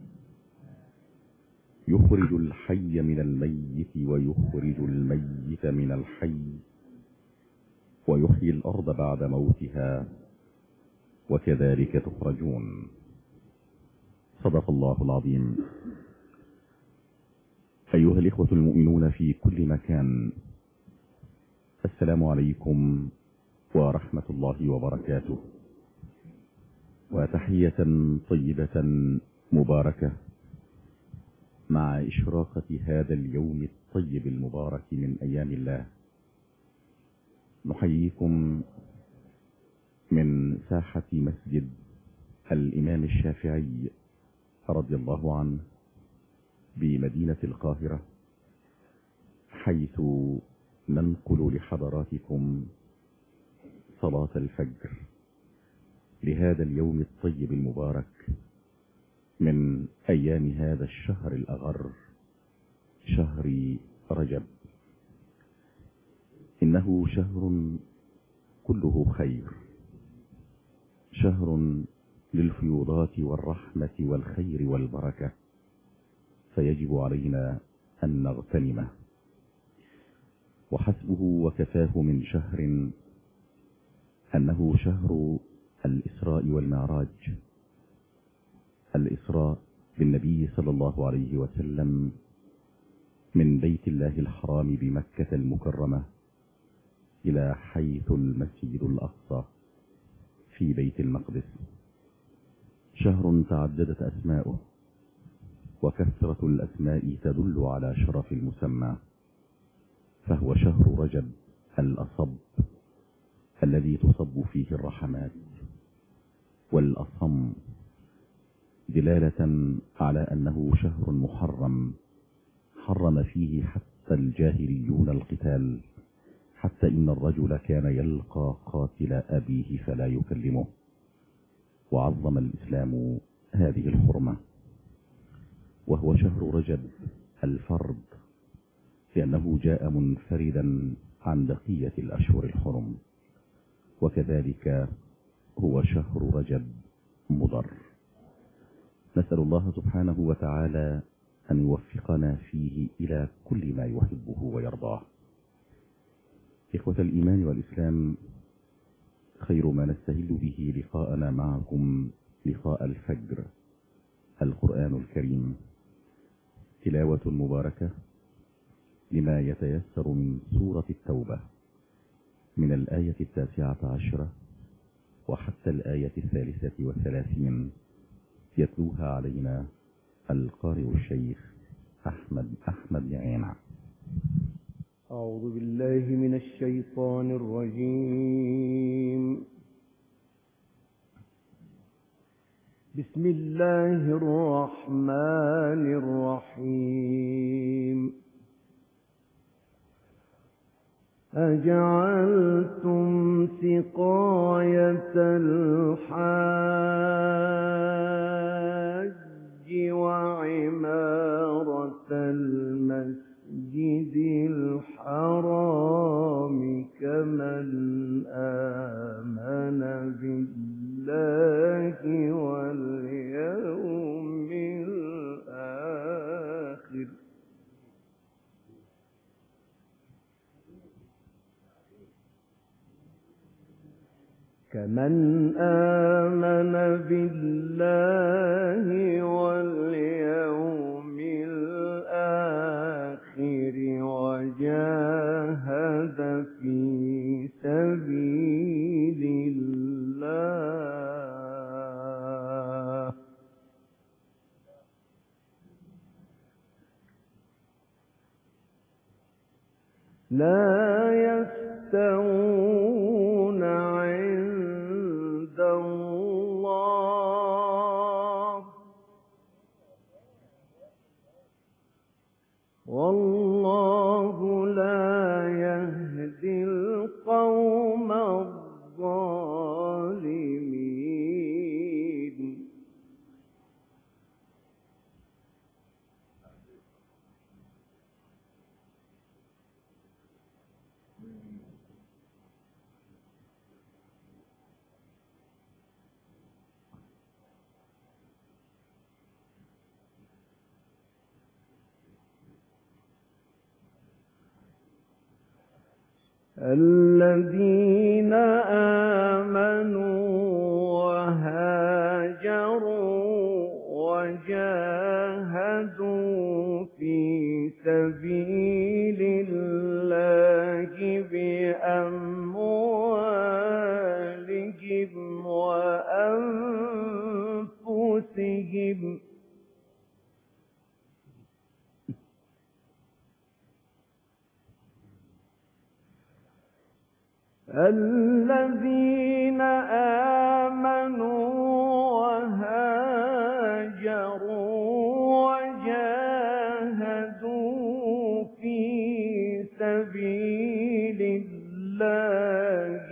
يخرج الحي من الميت ويخرج الميت من الحي ويحيي الأرض بعد موتها وكذلك تخرجون صدق الله العظيم أيها الإخوة المؤمنون في كل مكان السلام عليكم ورحمة الله وبركاته وتحية طيبة مباركة مع إشراقة هذا اليوم الطيب المبارك من أيام الله نحييكم من ساحة مسجد الإمام الشافعي رضي الله عنه بمدينة القاهرة حيث ننقل لحضراتكم صلاة الفجر لهذا اليوم الطيب المبارك من أيام هذا الشهر الأغر شهر رجب إنه شهر كله خير شهر للفيوضات والرحمة والخير والبركة فيجب علينا أن نغتنمه وحسبه وكفاه من شهر أنه شهر الإسراء والمعراج الإسراء بالنبي صلى الله عليه وسلم من بيت الله الحرام بمكة المكرمة إلى حيث المسجد الأقصى في بيت المقدس شهر تعددت أسماؤه وكثرة الأسماء تدل على شرف المسمى فهو شهر رجب الأصب الذي تصب فيه الرحمات والأصم دلالة على أنه شهر محرم حرم فيه حتى الجاهليون القتال حتى إن الرجل كان يلقى قاتل أبيه فلا يكلمه وعظم الإسلام هذه الحرمة وهو شهر رجب الفرد لأنه جاء منفردا عن بقية الأشهر الحرم وكذلك هو شهر رجب مضر نسأل الله سبحانه وتعالى أن يوفقنا فيه إلى كل ما يحبه ويرضاه إخوة الإيمان والإسلام خير ما نستهل به لقاءنا معكم لقاء الفجر القرآن الكريم تلاوة مباركة لما يتيسر من سورة التوبة من الآية التاسعة عشرة وحتى الآية الثالثة والثلاثين يتلوها علينا القارئ الشيخ أحمد أحمد نعيمة أعوذ بالله من الشيطان الرجيم بسم الله الرحمن الرحيم أجعلتم سقاية الحاج وعمارة المسجد الحرام كمن آمن بالله واليوم الآخر كمن آمن بالله واليوم الآخر وجاهد في سبيل الله لا يستوون عند الذين آمنوا وهاجروا وجاهدوا في سبيل الله بأموالهم وأنفسهم الذين آمنوا وهاجروا وجاهدوا في سبيل الله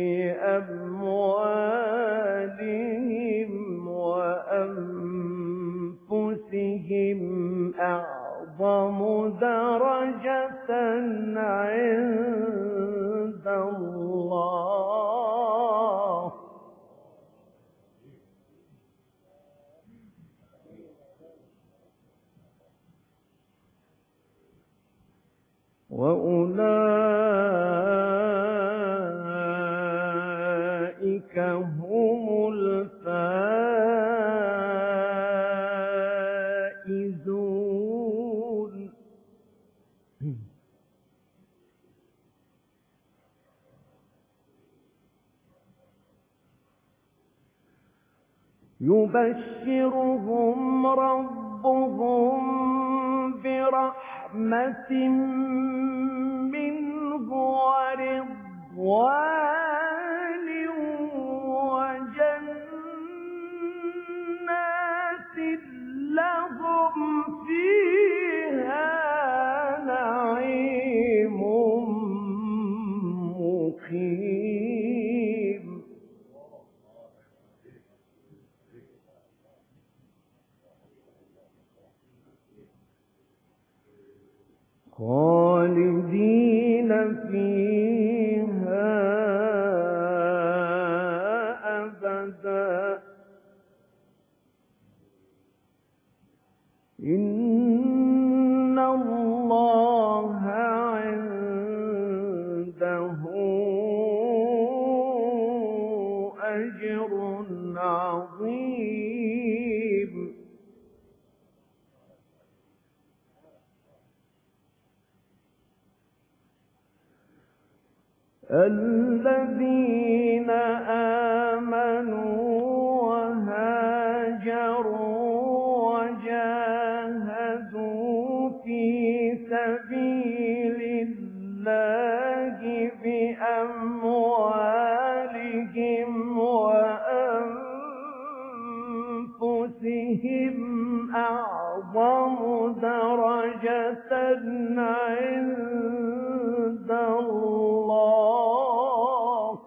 بأموالهم وأنفسهم أعظم درجة عند الله وأولئك هم الفائزون يبشرهم ربهم برحمة منه ورضوان وجنات لهم فيها نعيم مقيم خالدين فيها أبدا إن الله عنده أجر عظيم الذين آمنوا وهاجروا وجاهدوا في سبيل الله بأموالهم وأنفسهم أعظم درجة عند الله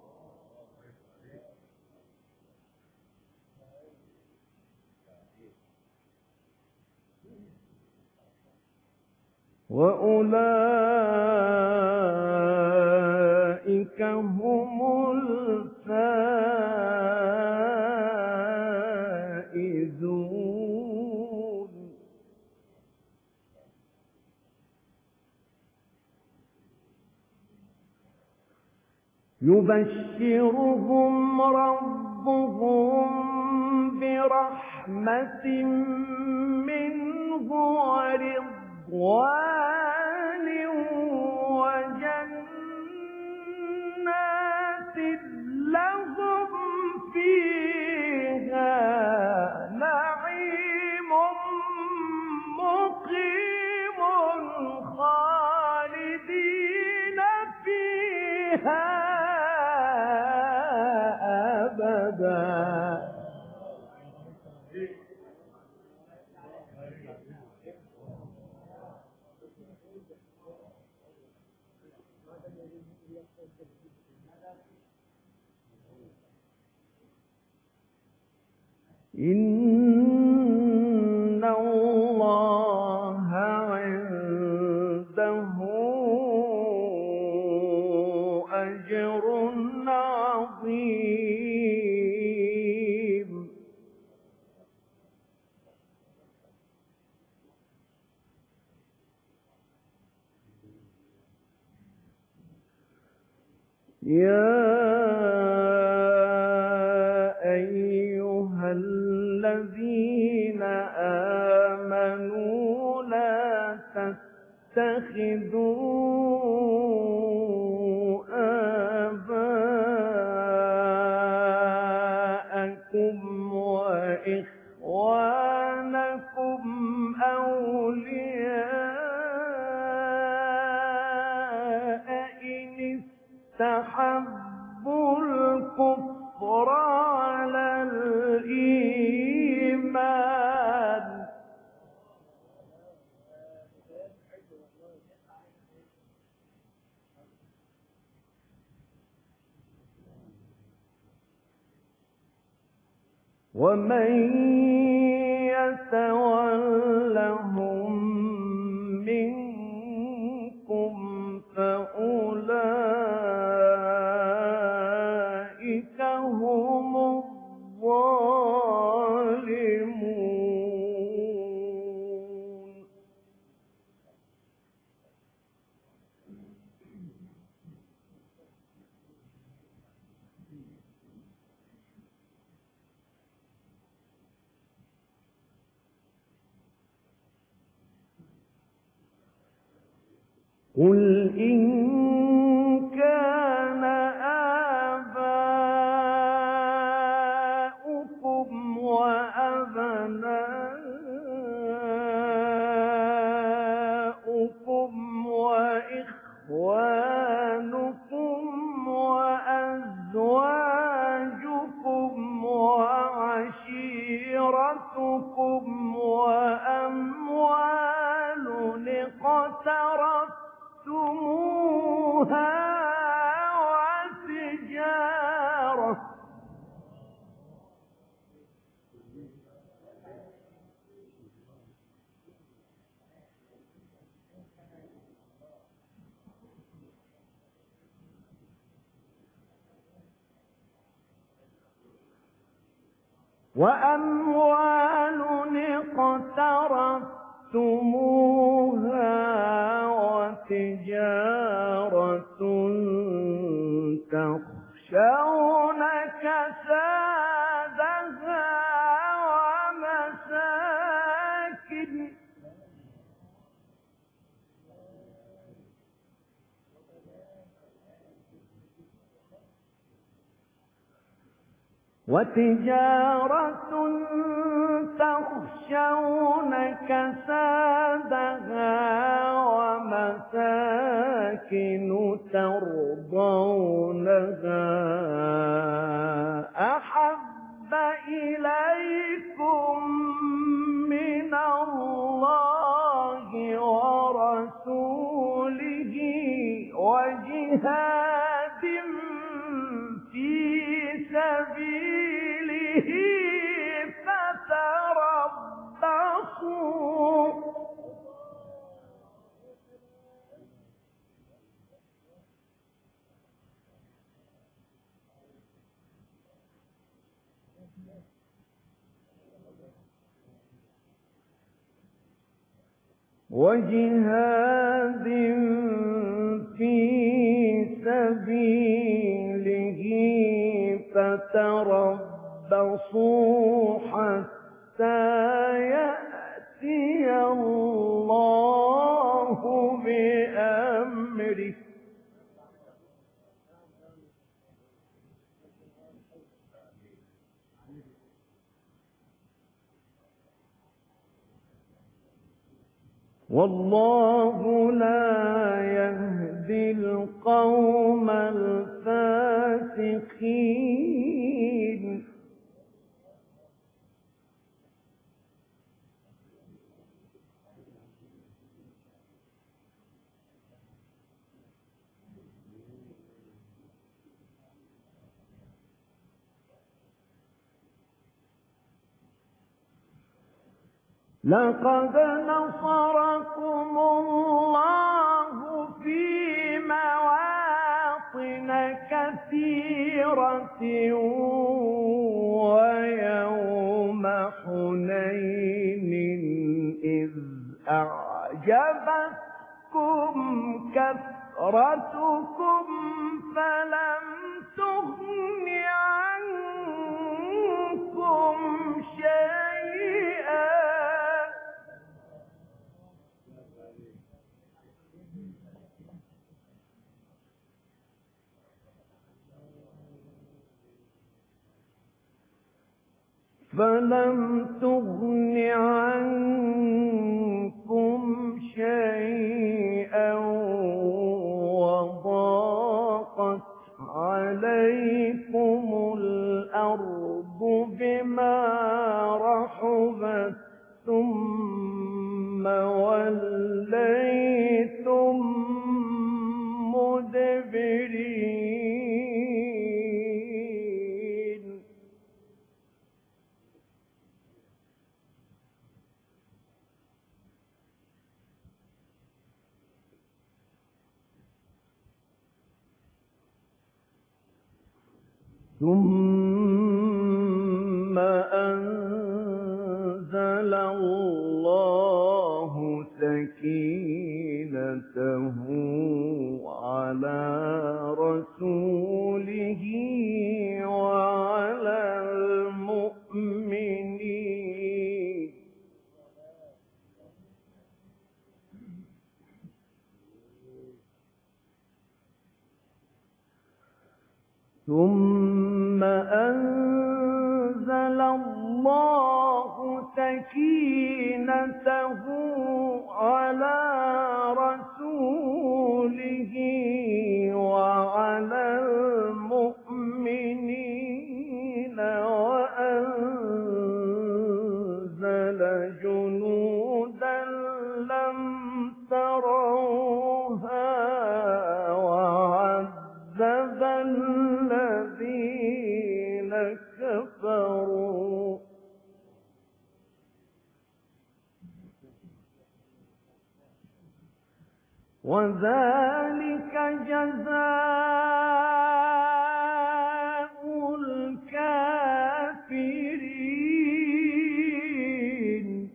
وأولئك هم الفائزون يبشرهم ربهم برحمة منه ورضوان وجنات لهم فيها نعيم مقيم خالدين فيها أبدا إن الله عنده أجر عظيم يا أيها الذين آمنوا لا تتخذوا آباءكم وإخوانكم أولياء إن استحبوا الكفر على الإيمان ومن يتولهم منكم فأولئك هم الظالمون قل إن كان آباؤكم وأبناؤكم وإخوانكم وأزواجكم وعشيرتكم وأموال اقترفتموها وتجارة وأموال اقترفتموها وتجارة تخشون كسادها ومساكن وتجارة تخشون كسادها ومساكن ترضونها أحب إليكم من الله ورسوله وجهاد في سبيله فتربصوا وجهاد في سبيله فتربصوا حتى يأتي الله بأمره والله لا يهدي القوم الفاسقين لقد نصركم الله في مواطن كثيرة ويوم حنين إذ أعجبتكم كثرتكم فلم فلم تغن عنكم شيئا وضاقت عليكم الأرض بما رحبت ثم وليتم مدبرين ثم أنزل الله سكينته على رسوله وعلى المؤمنين ثم أنزل الله سكينته على رسوله وعلى المؤمنين وأنزل جنودا لم تروها وعذب الذين كفروا وذلك جزاء الكافرين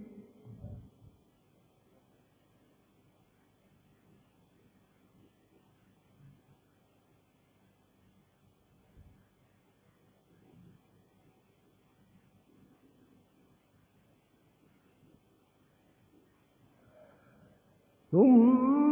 ثم